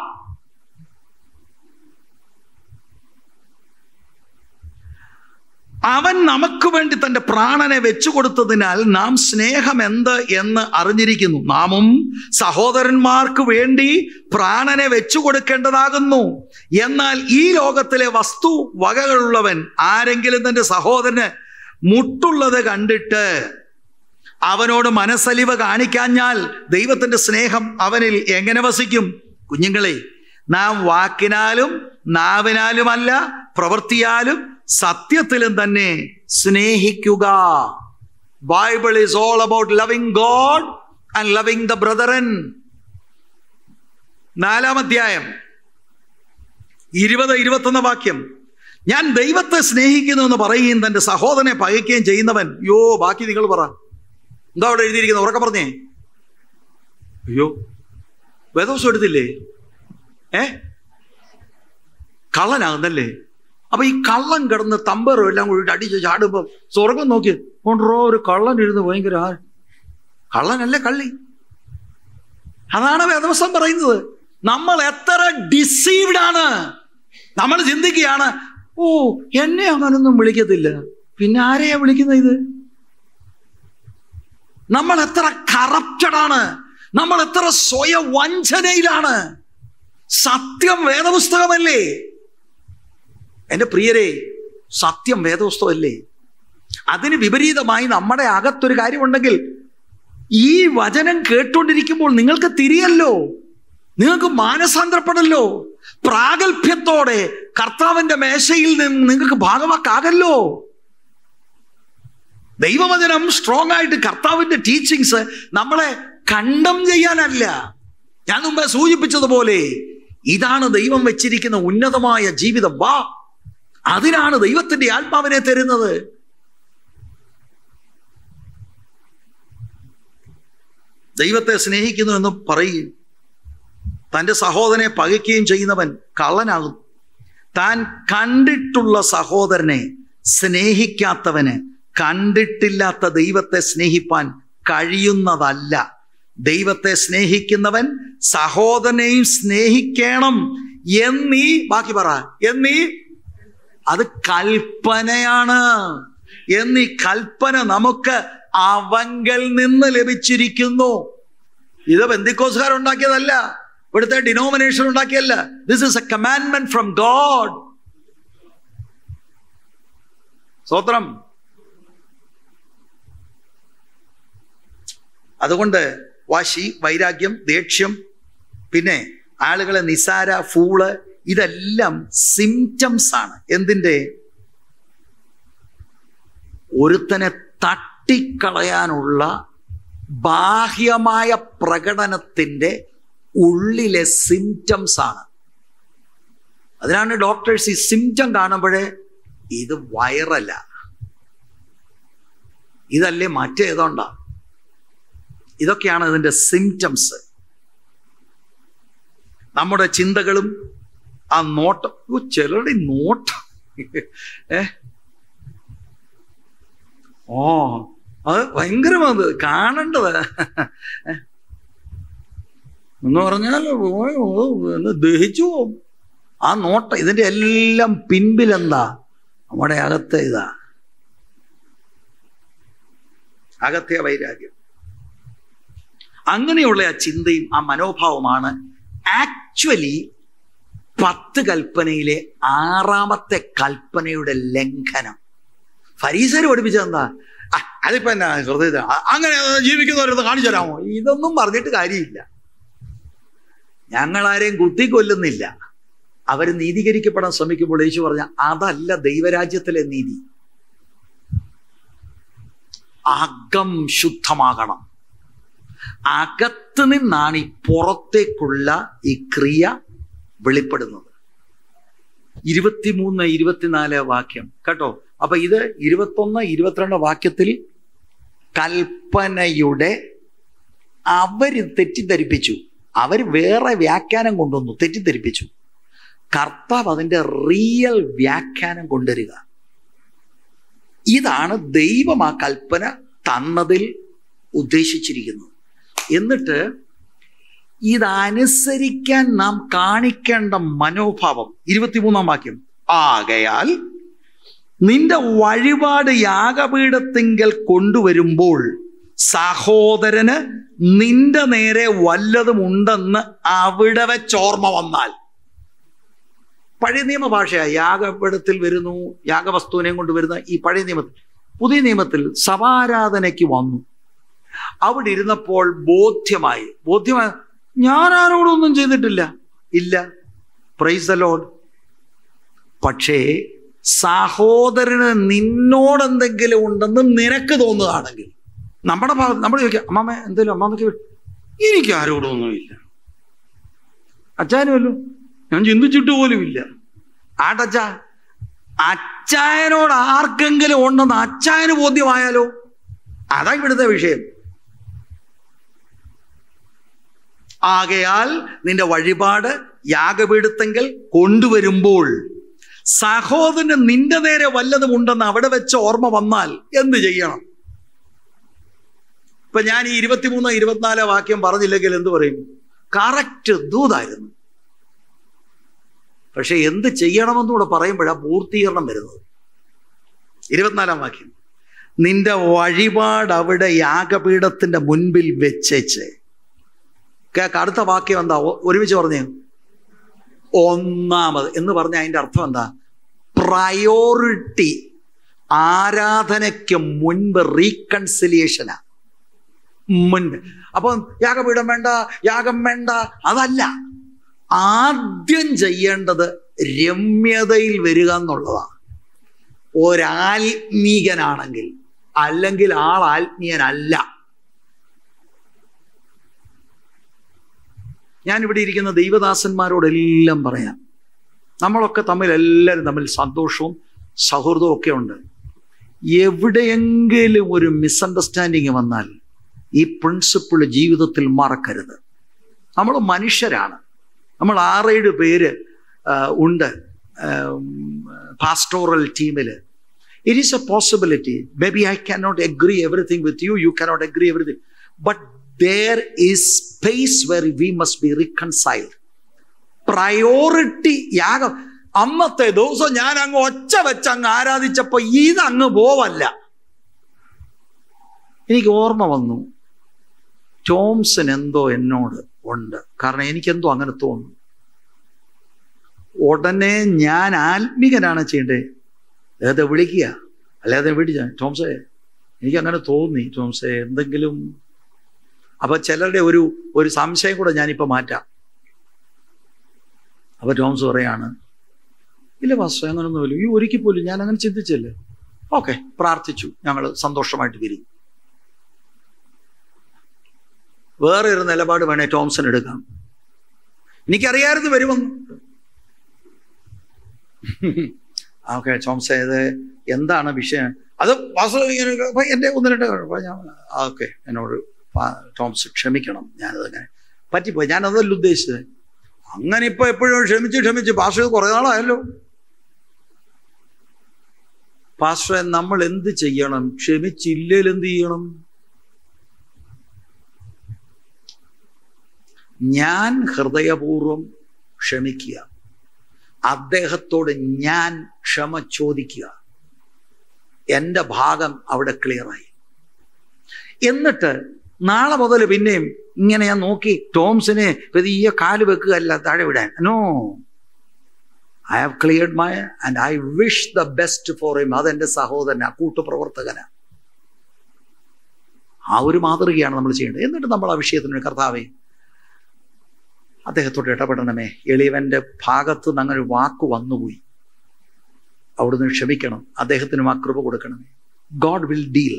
അവൻ നമുക്ക് വേണ്ടി തന്റെ പ്രാണനെ വെച്ചു കൊടുത്തതിനാൽ നാം സ്നേഹം എന്ത് എന്ന് അറിഞ്ഞിരിക്കുന്നു നാമും സഹോദരന്മാർക്ക് വേണ്ടി പ്രാണനെ വെച്ചു കൊടുക്കേണ്ടതാകുന്നു എന്നാൽ ഈ ലോകത്തിലെ വസ്തു വകകളുള്ളവൻ ആരെങ്കിലും തന്റെ സഹോദരന് മുട്ടുള്ളത് കണ്ടിട്ട് അവനോട് മനസ്സലിവ് കാണിക്കാഞ്ഞാൽ ദൈവത്തിന്റെ സ്നേഹം അവനിൽ എങ്ങനെ വസിക്കും കുഞ്ഞുങ്ങളെ നാം വാക്കിനാലും നാവിനാലുമല്ല പ്രവൃത്തിയാലും സത്യത്തിലും തന്നെ സ്നേഹിക്കുക Bible is all about loving God and loving the brethren നാലാം അധ്യായം ഇരുപത് ഇരുപത്തൊന്ന് വാക്യം ഞാൻ ദൈവത്തെ സ്നേഹിക്കുന്നു എന്ന് പറയുകയും തന്റെ സഹോദരനെ പകയ്ക്കുകയും ചെയ്യുന്നവൻ യോ ബാക്കി നിങ്ങൾ പറ എന്താ അവിടെ എഴുതിയിരിക്കുന്നത് ഉറക്കെ പറഞ്ഞേ അയ്യോ വേദോസം എടുത്തില്ലേ ഏ കള്ളനാകുന്നല്ലേ അപ്പൊ ഈ കള്ളൻ കിടന്ന് തമ്പറും എല്ലാം കൂടി അടിച്ച് ചാടുമ്പോ സ്വർഗം നോക്കി കൊണ്ടോ ഒരു കള്ളൻ ഇരുന്ന് ഭയങ്കര ആ കള്ളനല്ലേ കള്ളി അതാണ് വേദവസം പറയുന്നത് നമ്മൾ എത്ര ഡിസീവ്ഡ് ആണ് നമ്മൾ ചിന്തിക്കുകയാണ് ഓ എന്നെ അങ്ങനൊന്നും വിളിക്കത്തില്ല പിന്നെ ആരെയാ വിളിക്കുന്നത് ഇത് നമ്മൾ എത്ര കറപ്റ്റഡ് ആണ് നമ്മൾ എത്ര സ്വയ വഞ്ചനയിലാണ് സത്യം വേദപുസ്തകമല്ലേ എന്റെ പ്രിയരെ സത്യം വേദപുസ്തകമല്ലേ അതിന് വിപരീതമായി നമ്മുടെ അകത്തൊരു കാര്യമുണ്ടെങ്കിൽ ഈ വചനം കേട്ടുകൊണ്ടിരിക്കുമ്പോൾ നിങ്ങൾക്ക് തിരിയല്ലോ നിങ്ങൾക്ക് മാനസാന്തരപ്പെടല്ലോ പ്രാഗൽഭ്യത്തോടെ കർത്താവിന്റെ മേശയിൽ നിന്ന് നിങ്ങൾക്ക് ഭാഗമാക്കാകല്ലോ ദൈവവചനം സ്ട്രോങ് ആയിട്ട് കർത്താവിന്റെ ടീച്ചിങ്സ് നമ്മളെ കണ്ടം ചെയ്യാനല്ല ഞാൻ മുമ്പേ സൂചിപ്പിച്ചതുപോലെ ഇതാണ് ദൈവം വെച്ചിരിക്കുന്ന ഉന്നതമായ ജീവിതം വാ അതിനാണ് ദൈവത്തിന്റെ ആത്മാവിനെ തരുന്നത് ദൈവത്തെ സ്നേഹിക്കുന്നു എന്ന് പറയുകയും തൻ്റെ സഹോദരനെ പകയ്ക്കുകയും ചെയ്യുന്നവൻ കള്ളനാകും താൻ കണ്ടിട്ടുള്ള സഹോദരനെ സ്നേഹിക്കാത്തവന് കണ്ടിട്ടില്ലാത്ത ദൈവത്തെ സ്നേഹിപ്പാൻ കഴിയുന്നതല്ല ദൈവത്തെ സ്നേഹിക്കുന്നവൻ സഹോദരനെയും സ്നേഹിക്കണം എന്നീ ബാക്കി പറ എന്നീ അത് കൽപ്പനയാണ് എന്നീ കൽപ്പന നമുക്ക് അവങ്കൽ നിന്ന് ലഭിച്ചിരിക്കുന്നു ഇത് ബന്ധിക്കോസുകാർ ഉണ്ടാക്കിയതല്ല ഇവിടുത്തെ ഡിനോമിനേഷൻ ഉണ്ടാക്കിയല്ല this is a commandment from God സ്വത്രം അതുകൊണ്ട് വാശി വൈരാഗ്യം ദേഷ്യം പിന്നെ ആളുകളെ നിസാര ഫൂള് ഇതെല്ലാം സിംറ്റംസ് ആണ് എന്തിൻ്റെ ഒരുത്തനെ തട്ടിക്കളയാനുള്ള ബാഹ്യമായ പ്രകടനത്തിൻ്റെ ഉള്ളിലെ സിംറ്റംസ് ആണ് അതിനാണ് ഡോക്ടേഴ്സ് ഈ സിംറ്റം കാണുമ്പോഴേ ഇത് വൈറല ഇതല്ലേ മറ്റേതോണ്ടാ ഇതൊക്കെയാണ് ഇതിൻ്റെ സിംറ്റംസ് നമ്മുടെ ചിന്തകളും ആ നോട്ടം ഓ ചിലരുടെ ഈ നോട്ടം ഏ ഓ അത് ഭയങ്കരമാണ് കാണേണ്ടത് എന്ന് പറഞ്ഞാൽ ഓ, ഓ, ഒന്ന് ദഹിച്ചു പോവും ആ നോട്ടം ഇതിന്റെ എല്ലാം പിൻപിലെന്താ നമ്മുടെ അകത്തെ ഇതാ അകത്തെ വൈരാഗ്യം അങ്ങനെയുള്ള ആ ചിന്തയും ആ മനോഭാവമാണ് ആക്ച്വലി പത്ത് കൽപ്പനയിലെ ആറാമത്തെ കൽപ്പനയുടെ ലംഘനം ഫരീസര് പഠിപ്പിച്ചത് എന്താ ആ, അതിപ്പോ എന്നാ ഹൃദയത്തിൽ അ- അങ്ങനെ ജീവിക്കുന്നവരൊന്ന് കാണിച്ചു തരാമോ ഇതൊന്നും പറഞ്ഞിട്ട് കാര്യമില്ല ഞങ്ങൾ ആരെയും കുത്തിക്കൊല്ലുന്നില്ല അവർ നീതീകരിക്കപ്പെടാൻ ശ്രമിക്കുമ്പോൾ യേശു പറഞ്ഞ അതല്ല ദൈവരാജ്യത്തിലെ നീതി അകം ശുദ്ധമാകണം അകത്ത് നിന്നാണ് ഈ പുറത്തേക്കുള്ള ഈ ക്രിയ വെളിപ്പെടുന്നത് ഇരുപത്തിമൂന്ന് ഇരുപത്തിനാല് വാക്യം കേട്ടോ അപ്പൊ ഇത് ഇരുപത്തൊന്ന് ഇരുപത്തിരണ്ട് വാക്യത്തിൽ കൽപ്പനയുടെ അവര് തെറ്റിദ്ധരിപ്പിച്ചു അവർ വേറെ വ്യാഖ്യാനം കൊണ്ടുവന്നു തെറ്റിദ്ധരിപ്പിച്ചു കർത്താവ് അതിന്റെ റിയൽ വ്യാഖ്യാനം കൊണ്ടുവരിക ഇതാണ് ദൈവം ആ കൽപ്പന തന്നതിൽ ഉദ്ദേശിച്ചിരിക്കുന്നത് എന്നിട്ട് ഇതനുസരിക്കാൻ നാം കാണിക്കേണ്ട മനോഭാവം ഇരുപത്തിമൂന്നാം വാക്യം ആകയാൽ നിന്റെ വഴിപാട് യാഗപീഠത്തിങ്കൽ കൊണ്ടുവരുമ്പോൾ സഹോദരന് നിന്റെ നേരെ വല്ലതും ഉണ്ടെന്ന് അവിടെ വെച്ചോർമ്മ വന്നാൽ പഴയ നിയമ ഭാഷയാ യാഗപീഠത്തിൽ വരുന്നു യാഗവസ്തുവിനെയും കൊണ്ട് വരുന്ന ഈ പഴയ നിയമത്തിൽ പുതിയ നിയമത്തിൽ സഭാരാധനയ്ക്ക് വന്നു അവിടെ ഇരുന്നപ്പോൾ ബോധ്യമായി ബോധ്യമായി ഞാൻ ആരോടൊന്നും ചെയ്തിട്ടില്ല ഇല്ല പ്രൈസ് ദ ലോഡ് പക്ഷേ സഹോദരന് നിന്നോട് എന്തെങ്കിലും ഉണ്ടെന്ന് നിനക്ക് തോന്നുകയാണെങ്കിൽ നമ്മുടെ ഭാഗത്ത് നമ്മൾ ചോദിക്കാം അമ്മാമ്മ എന്തെങ്കിലും അമ്മാമ്മയ്ക്ക് എനിക്ക് ആരോടൊന്നുമില്ല അച്ചാനുമല്ലോ ഞാൻ ചിന്തിച്ചിട്ട് പോലും ഇല്ല ആട്ടച്ച അച്ചായനോട് ആർക്കെങ്കിലും ഉണ്ടെന്ന് അച്ചായന് ബോധ്യമായാലോ അതാ ഇവിടുത്തെ വിഷയം ആകയാൽ നിന്റെ വഴിപാട് യാഗപീഠത്തെങ്കിൽ കൊണ്ടുവരുമ്പോൾ സഹോദരന് നിന്റെ നേരെ വല്ലതും ഉണ്ടെന്ന് അവിടെ വെച്ച് ഓർമ്മ വന്നാൽ എന്ത് ചെയ്യണം ഇപ്പൊ ഞാൻ ഈ ഇരുപത്തിമൂന്നോ ഇരുപത്തിനാലോ വാക്യം പറഞ്ഞില്ലെങ്കിൽ എന്ത് പറയും കറക്റ്റ് ദൂതായിരുന്നു പക്ഷെ എന്ത് ചെയ്യണമെന്നൂടെ പറയുമ്പോഴാണ് പൂർത്തീകരണം വരുന്നത് ഇരുപത്തിനാലാം വാക്യം നിന്റെ വഴിപാട് അവിടെ യാഗപീഠത്തിന്റെ മുൻപിൽ വെച്ചേച്ച് കേക്ക് അടുത്ത വാക്യം എന്താ ഒ- ഒരുമിച്ച് പറഞ്ഞേ ഒന്നാമത് എന്ന് പറഞ്ഞ അതിന്റെ അർത്ഥം എന്താ പ്രയോറിറ്റി ആരാധനയ്ക്ക് മുൻപ് റീകൺസിലിയേഷനാ മുൻപ് അപ്പം യാഗപീഠം വേണ്ട യാഗം വേണ്ട അതല്ല ആദ്യം ചെയ്യേണ്ടത് രമ്യതയിൽ വരിക എന്നുള്ളതാണ് ഒരാത്മീകനാണെങ്കിൽ അല്ലെങ്കിൽ ആൾ ആത്മീയനല്ല ഞാൻ ഇവിടെ ഇരിക്കുന്ന ദൈവദാസന്മാരോടെല്ലാം പറയാം നമ്മളൊക്കെ തമ്മിൽ എല്ലാവരും തമ്മിൽ സന്തോഷവും സൗഹൃദവും ഒക്കെ ഉണ്ട് എവിടെയെങ്കിലും ഒരു മിസ്അണ്ടർസ്റ്റാൻഡിങ് വന്നാൽ ഈ പ്രിൻസിപ്പിൾ ജീവിതത്തിൽ മറക്കരുത് നമ്മൾ മനുഷ്യരാണ് നമ്മൾ ആറേഴ് പേര് ആ, ഉണ്ട് പാസ്റ്റോറൽ ടീമിൽ it is a possibility maybe I cannot agree everything with you you cannot agree everything but there is space where we must be reconciled priority യാഗം അന്നത്തെ ദിവസം ഞാൻ അങ്ങ് ഒച്ച വെച്ച് അങ്ങ് ആരാധിച്ചപ്പോ ഇത് അങ്ങ് പോവല്ല എനിക്ക് ഓർമ്മ വന്നു ടോംസൺ എന്തോ എന്നോട് ഉണ്ട് കാരണം എനിക്കെന്തോ അങ്ങനെ തോന്നുന്നു ഉടനെ ഞാൻ ആത്മികനാണ് ചെയ്യേണ്ടത് അദ്ദേഹത്തെ വിളിക്കുക അല്ലാതെ വിളിച്ച ടോംസേ എനിക്ക് അങ്ങനെ തോന്നി ടോംസേ എന്തെങ്കിലും അപ്പൊ ചിലരുടെ ഒരു ഒരു സംശയം കൂടെ ഞാനിപ്പോ മാറ്റാം അപ്പൊ ടോംസ് പറയാണ് ഇല്ല പാസ്റ്റർ അങ്ങനൊന്നുമില്ല ഈ ഒരിക്കൽ പോലും ഞാൻ അങ്ങനെ ചിന്തിച്ചില്ലേ ഓക്കെ പ്രാർത്ഥിച്ചു ഞങ്ങൾ സന്തോഷമായിട്ട് പിരിഞ്ഞു വേറെ ഒരു നിലപാട് വേണേ ടോംസൺ എടുക്കാം എനിക്കറിയായിരുന്നു വരുമെന്ന് ഓക്കെ ടോംസേ ഇത് എന്താണ് വിഷയം അത് വാസ്തു ഇങ്ങനെ അപ്പൊ എൻ്റെ ഒന്ന് രണ്ട് അപ്പൊ ഞാൻ ഓക്കെ എന്നോട് പാ- ടോംസ് ക്ഷമിക്കണം ഞാനതങ്ങനെ പറ്റിപ്പോയി ഞാനതല്ല ഉദ്ദേശിച്ചത് അങ്ങനെ ഇപ്പൊ എപ്പോഴും ക്ഷമിച്ച് ക്ഷമിച്ച് പാസ്റ്റർ കുറെ നാളായല്ലോ പാസ്റ്ററെ നമ്മൾ എന്ത് ചെയ്യണം ക്ഷമിച്ചില്ലേൽ എന്ത് ചെയ്യണം ഞാൻ ഹൃദയപൂർവം ക്ഷമിക്കുക അദ്ദേഹത്തോട് ഞാൻ ക്ഷമ ചോദിക്കുക എൻ്റെ ഭാഗം അവിടെ ക്ലിയറായി എന്നിട്ട് നാളെ മുതൽ പിന്നെയും ഇങ്ങനെ ഞാൻ നോക്കി ടോംസിനെ വലിയ കാല് വെക്കുകയല്ല താഴെ വിടാൻ no I have cleared my and I wish the best for him അതെന്റെ സഹോദരനാ കൂട്ടുപ്രവർത്തകനാ ആ ഒരു മാതൃകയാണ് നമ്മൾ ചെയ്യേണ്ടത് എന്നിട്ട് നമ്മൾ ആ വിഷയത്തിന് കർത്താവേ അദ്ദേഹത്തോട് ഇടപെടണമേ എളിയവന്റെ ഭാഗത്ത് നിന്ന് അങ്ങനെ ഒരു വാക്ക് വന്നുപോയി അവിടുന്ന് ക്ഷമിക്കണം അദ്ദേഹത്തിനും ആ കൃപ കൊടുക്കണമേ God will deal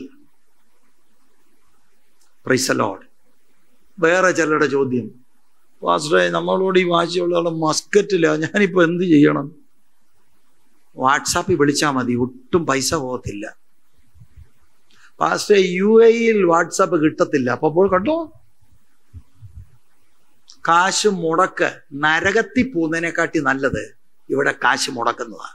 praise Lord വേറെ ചിലരുടെ ചോദ്യം പാസ്റ്ററെ നമ്മളോട് ഈ വാശിയുള്ള മസ്കറ്റില്ല ഞാനിപ്പോ എന്ത് ചെയ്യണം വാട്സാപ്പിൽ വിളിച്ചാൽ മതി ഒട്ടും പൈസ പോകത്തില്ല പാസ്റ്ററെ യു എയിൽ വാട്സാപ്പ് കിട്ടത്തില്ല അപ്പൊ അപ്പോൾ കണ്ടോ കാശ് മുടക്ക് നരകത്തിൽ പോകുന്നതിനെക്കാട്ടി നല്ലത് ഇവിടെ കാശ് മുടക്കുന്നതാണ്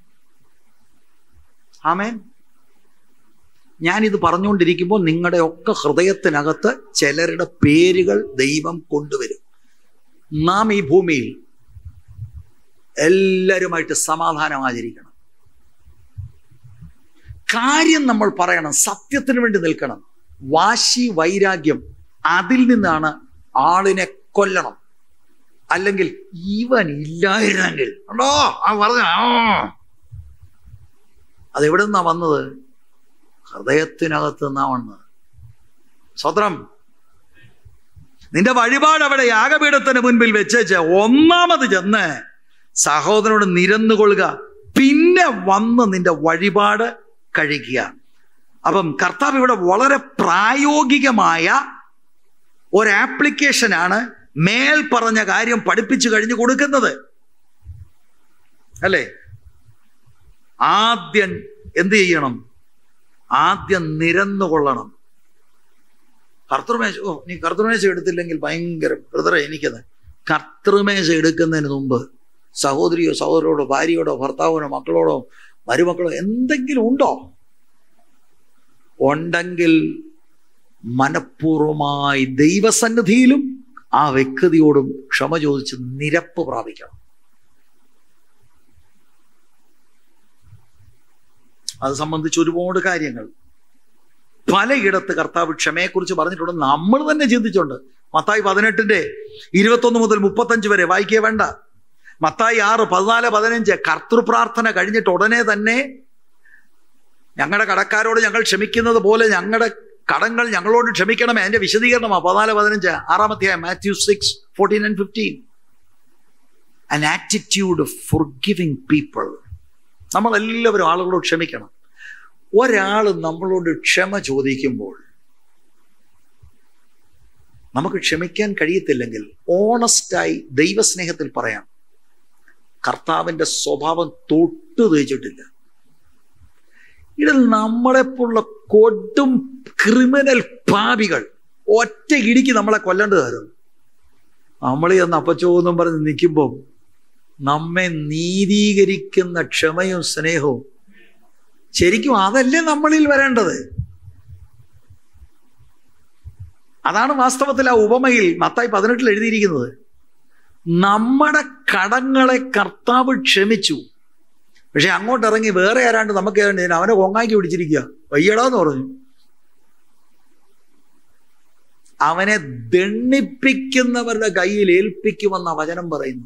ആമേൻ ഞാനിത് പറഞ്ഞുകൊണ്ടിരിക്കുമ്പോൾ നിങ്ങളുടെ ഒക്കെ ഹൃദയത്തിനകത്ത് ചിലരുടെ പേരുകൾ ദൈവം കൊണ്ടുവരും നാം ഈ ഭൂമിയിൽ എല്ലാവരുമായിട്ട് സമാധാനം ആചരിക്കണം കാര്യം നമ്മൾ പറയണം സത്യത്തിന് വേണ്ടി നിൽക്കണം വാശി വൈരാഗ്യം അതിൽ നിന്നാണ് ആളിനെ കൊല്ലണം അല്ലെങ്കിൽ ഇവൻ ഇല്ലായിരുന്നെങ്കിൽ ഉണ്ടോ ആ പറഞ്ഞ ആ അതെവിടെ നിന്നാ വന്നത് ഹൃദയത്തിനകത്ത് നിന്നാ വന്നത് സ്വത്രം നിന്റെ വഴിപാട് അവിടെ യാഗപീഠത്തിന് മുൻപിൽ വെച്ചേച്ച് ഒന്നാമത് ചെന്ന് സഹോദരനോട് നിരന്നുകൊള്ളുക പിന്നെ വന്ന് നിന്റെ വഴിപാട് കഴിക്കുക അപ്പം കർത്താവ് ഇവിടെ വളരെ പ്രായോഗികമായ ഒരു ആപ്ലിക്കേഷനാണ് മേൽ പറഞ്ഞ കാര്യം പഠിപ്പിച്ചു കഴിഞ്ഞു കൊടുക്കുന്നത് അല്ലേ ആദ്യം എന്ത് ചെയ്യണം ആദ്യം നിരന്നുകൊള്ളണം കർത്തൃമേശ ഓ നീ കർത്തൃമേശ എടുത്തില്ലെങ്കിൽ ഭയങ്കര ബ്രദറെ എനിക്കത് കർത്തൃമേശ എടുക്കുന്നതിന് മുമ്പ് സഹോദരിയോ സഹോദരോടോ ഭാര്യയോടോ ഭർത്താവിനോ മക്കളോടോ മരുമക്കളോ എന്തെങ്കിലും ഉണ്ടോ ഉണ്ടെങ്കിൽ മനഃപൂർവമായി ദൈവസന്നിധിയിലും ആ വ്യക്തിയോടും ക്ഷമ ചോദിച്ച് നിരപ്പ് പ്രാപിക്കണം അത് സംബന്ധിച്ച് ഒരുപാട് കാര്യങ്ങൾ പലയിടത്ത് കർത്താവ് ക്ഷമയെക്കുറിച്ച് പറഞ്ഞിട്ടുണ്ട് നമ്മൾ തന്നെ ചിന്തിച്ചുണ്ട് മത്തായി പതിനെട്ടിന്റെ ഇരുപത്തൊന്ന് മുതൽ മുപ്പത്തഞ്ച് വരെ വായിക്കേ വേണ്ട മത്തായി ആറ് പതിനാല് പതിനഞ്ച് കർത്തൃപ്രാർത്ഥന കഴിഞ്ഞിട്ട് ഉടനെ തന്നെ ഞങ്ങളുടെ കടക്കാരോട് ഞങ്ങൾ ക്ഷമിക്കുന്നത് പോലെ ഞങ്ങളുടെ കടങ്ങൾ ഞങ്ങളോട് ക്ഷമിക്കണമേ അതിന്റെ വിശദീകരണമാണ് പതിനാല് പതിനഞ്ച് ആറാമത്തെ Matthew six fourteen and fifteen an attitude forgiving people നമ്മളെല്ലാവരും ആളുകളോട് ക്ഷമിക്കണം ഒരാൾ നമ്മളോട് ക്ഷമ ചോദിക്കുമ്പോൾ നമുക്ക് ക്ഷമിക്കാൻ കഴിയത്തില്ലെങ്കിൽ ഓണസ്റ്റായി ദൈവസ്നേഹത്തിൽ പറയാം കർത്താവിന്റെ സ്വഭാവം തൊട്ടു തേച്ചിട്ടില്ല ഇതിൽ നമ്മളെപ്പോലുള്ള കൊടും ക്രിമിനൽ പാപികൾ ഒറ്റ ഇടിക്ക് നമ്മളെ കൊല്ലേണ്ടതായിരുന്നു നമ്മൾ ചെന്ന് അപ്പച്ചോന്നും പറഞ്ഞ് നിൽക്കുമ്പോൾ നമ്മെ നീതീകരിക്കുന്ന ക്ഷമയും സ്നേഹവും ശരിക്കും അതല്ലേ നമ്മളിൽ വരേണ്ടത് അതാണ് വാസ്തവത്തിൽ ആ ഉപമയിൽ മത്തായി പതിനെട്ടിൽ എഴുതിയിരിക്കുന്നത് നമ്മുടെ കടങ്ങളെ കർത്താവ് ക്ഷമിച്ചു പക്ഷെ അങ്ങോട്ട് ഇറങ്ങി വേറെ ആരാണ്ട് നമുക്ക് ഏതാണ്ട് ഇതിന് അവനെ കൊങ്ങാക്കി പിടിച്ചിരിക്കുക വയ്യടാന്ന് പറഞ്ഞു അവനെ ദണ്ണിപ്പിക്കുന്നവരുടെ കയ്യിൽ ഏൽപ്പിക്കുമെന്ന വചനം പറയുന്നു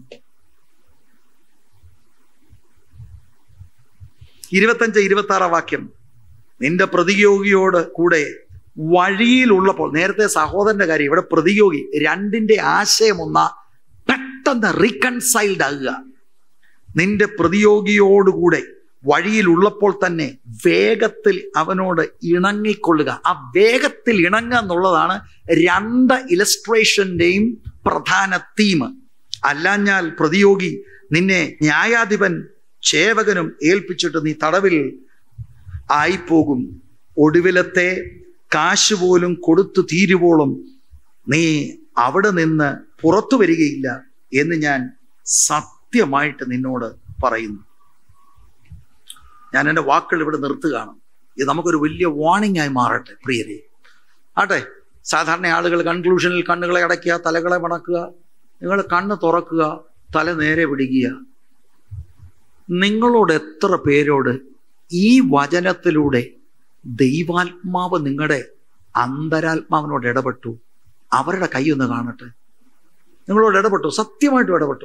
ഇരുപത്തഞ്ച് ഇരുപത്തി ആറാം വാക്യം നിന്റെ പ്രതിയോഗിയോട് കൂടെ വഴിയിലുള്ളപ്പോൾ നേരത്തെ സഹോദരന്റെ കാര്യം ഇവിടെ പ്രതിയോഗി രണ്ടിന്റെ ആശയം ഒന്ന പെട്ടെന്ന് റീകൺസൈൽഡ് ആകുക നിന്റെ പ്രതിയോഗിയോടുകൂടെ വഴിയിലുള്ളപ്പോൾ തന്നെ വേഗത്തിൽ അവനോട് ഇണങ്ങിക്കൊള്ളുക ആ വേഗത്തിൽ ഇണങ്ങുക എന്നുള്ളതാണ് രണ്ട് ഇലസ്ട്രേഷന്റെയും പ്രധാന തീം അല്ലാഞ്ഞാൽ പ്രതിയോഗി നിന്നെ ന്യായാധിപൻ ചേവകനും ഏൽപ്പിച്ചിട്ട് നീ തടവിൽ ആയിപ്പോകും ഒടുവിലത്തെ കാശ് പോലും കൊടുത്തു തീരുവോളം നീ അവിടെ നിന്ന് പുറത്തു വരികയില്ല എന്ന് ഞാൻ സത്യമായിട്ട് നിന്നോട് പറയുന്നു ഞാൻ എൻ്റെ വാക്കുകൾ ഇവിടെ നിർത്തുകയാണ് ഇത് നമുക്കൊരു വലിയ വാണിംഗ് ആയി മാറട്ടെ പ്രിയരെ ആട്ടെ സാധാരണ ആളുകൾ കൺക്ലൂഷനിൽ കണ്ണുകളെ അടയ്ക്കുക തലകളെ മണക്കുക നിങ്ങൾ കണ്ണ് തുറക്കുക തല നേരെ പിടിക്കുക നിങ്ങളോട് എത്ര പേരോട് ഈ വചനത്തിലൂടെ ദൈവാത്മാവ് നിങ്ങളുടെ അന്തരാത്മാവിനോട് ഇടപെട്ടു അവരുടെ കൈ ഒന്ന് കാണട്ടെ നിങ്ങളോട് ഇടപെട്ടു സത്യമായിട്ടും ഇടപെട്ടു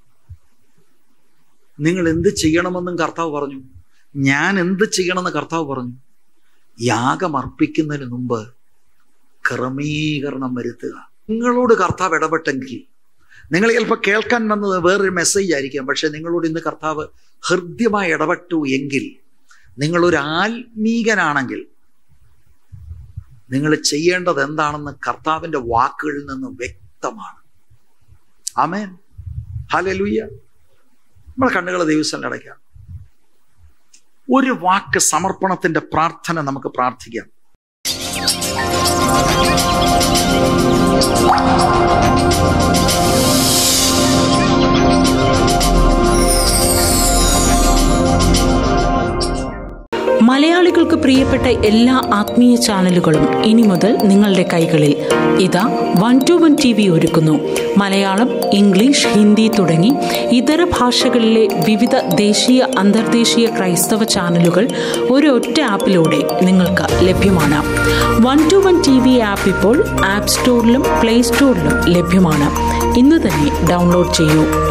നിങ്ങൾ എന്ത് ചെയ്യണമെന്നും കർത്താവ് പറഞ്ഞു ഞാൻ എന്ത് ചെയ്യണമെന്ന് കർത്താവ് പറഞ്ഞു യാഗം അർപ്പിക്കുന്നതിന് മുമ്പ് ക്രമീകരണം വരുത്തുക നിങ്ങളോട് കർത്താവ് ഇടപെട്ടെങ്കിൽ നിങ്ങൾ ചിലപ്പോൾ കേൾക്കാൻ വന്നത് വേറൊരു മെസ്സേജ് ആയിരിക്കാം പക്ഷെ നിങ്ങളോട് ഇന്ന് കർത്താവ് ഹൃദ്യമായി ഇടപെട്ടു എങ്കിൽ നിങ്ങളൊരു ആത്മീകനാണെങ്കിൽ നിങ്ങൾ ചെയ്യേണ്ടത് എന്താണെന്ന് കർത്താവിന്റെ വാക്കുകളിൽ നിന്ന് വ്യക്തമാണ് ആമേൻ ഹലലുയ്യ നമ്മളെ കണ്ണുകളെ ദൈവസ്ഥലം അടയ്ക്കാം ഒരു വാക്ക് സമർപ്പണത്തിന്റെ പ്രാർത്ഥന നമുക്ക് പ്രാർത്ഥിക്കാം മലയാളികൾക്ക് പ്രിയപ്പെട്ട എല്ലാ ആത്മീയ ചാനലുകളും ഇനി മുതൽ നിങ്ങളുടെ കൈകളിൽ ഇതാ one two one T V ഒരുക്കുന്നു മലയാളം ഇംഗ്ലീഷ് ഹിന്ദി തുടങ്ങി ഇതര ഭാഷകളിലെ വിവിധ ദേശീയ അന്തർദേശീയ ക്രൈസ്തവ ചാനലുകൾ ഒരൊറ്റ ആപ്പിലൂടെ നിങ്ങൾക്ക് ലഭ്യമാണ് one two one T V app ഇപ്പോൾ ആപ്പ് സ്റ്റോറിലും പ്ലേ സ്റ്റോറിലും ലഭ്യമാണ് ഇന്ന് തന്നെ ഡൗൺലോഡ് ചെയ്യൂ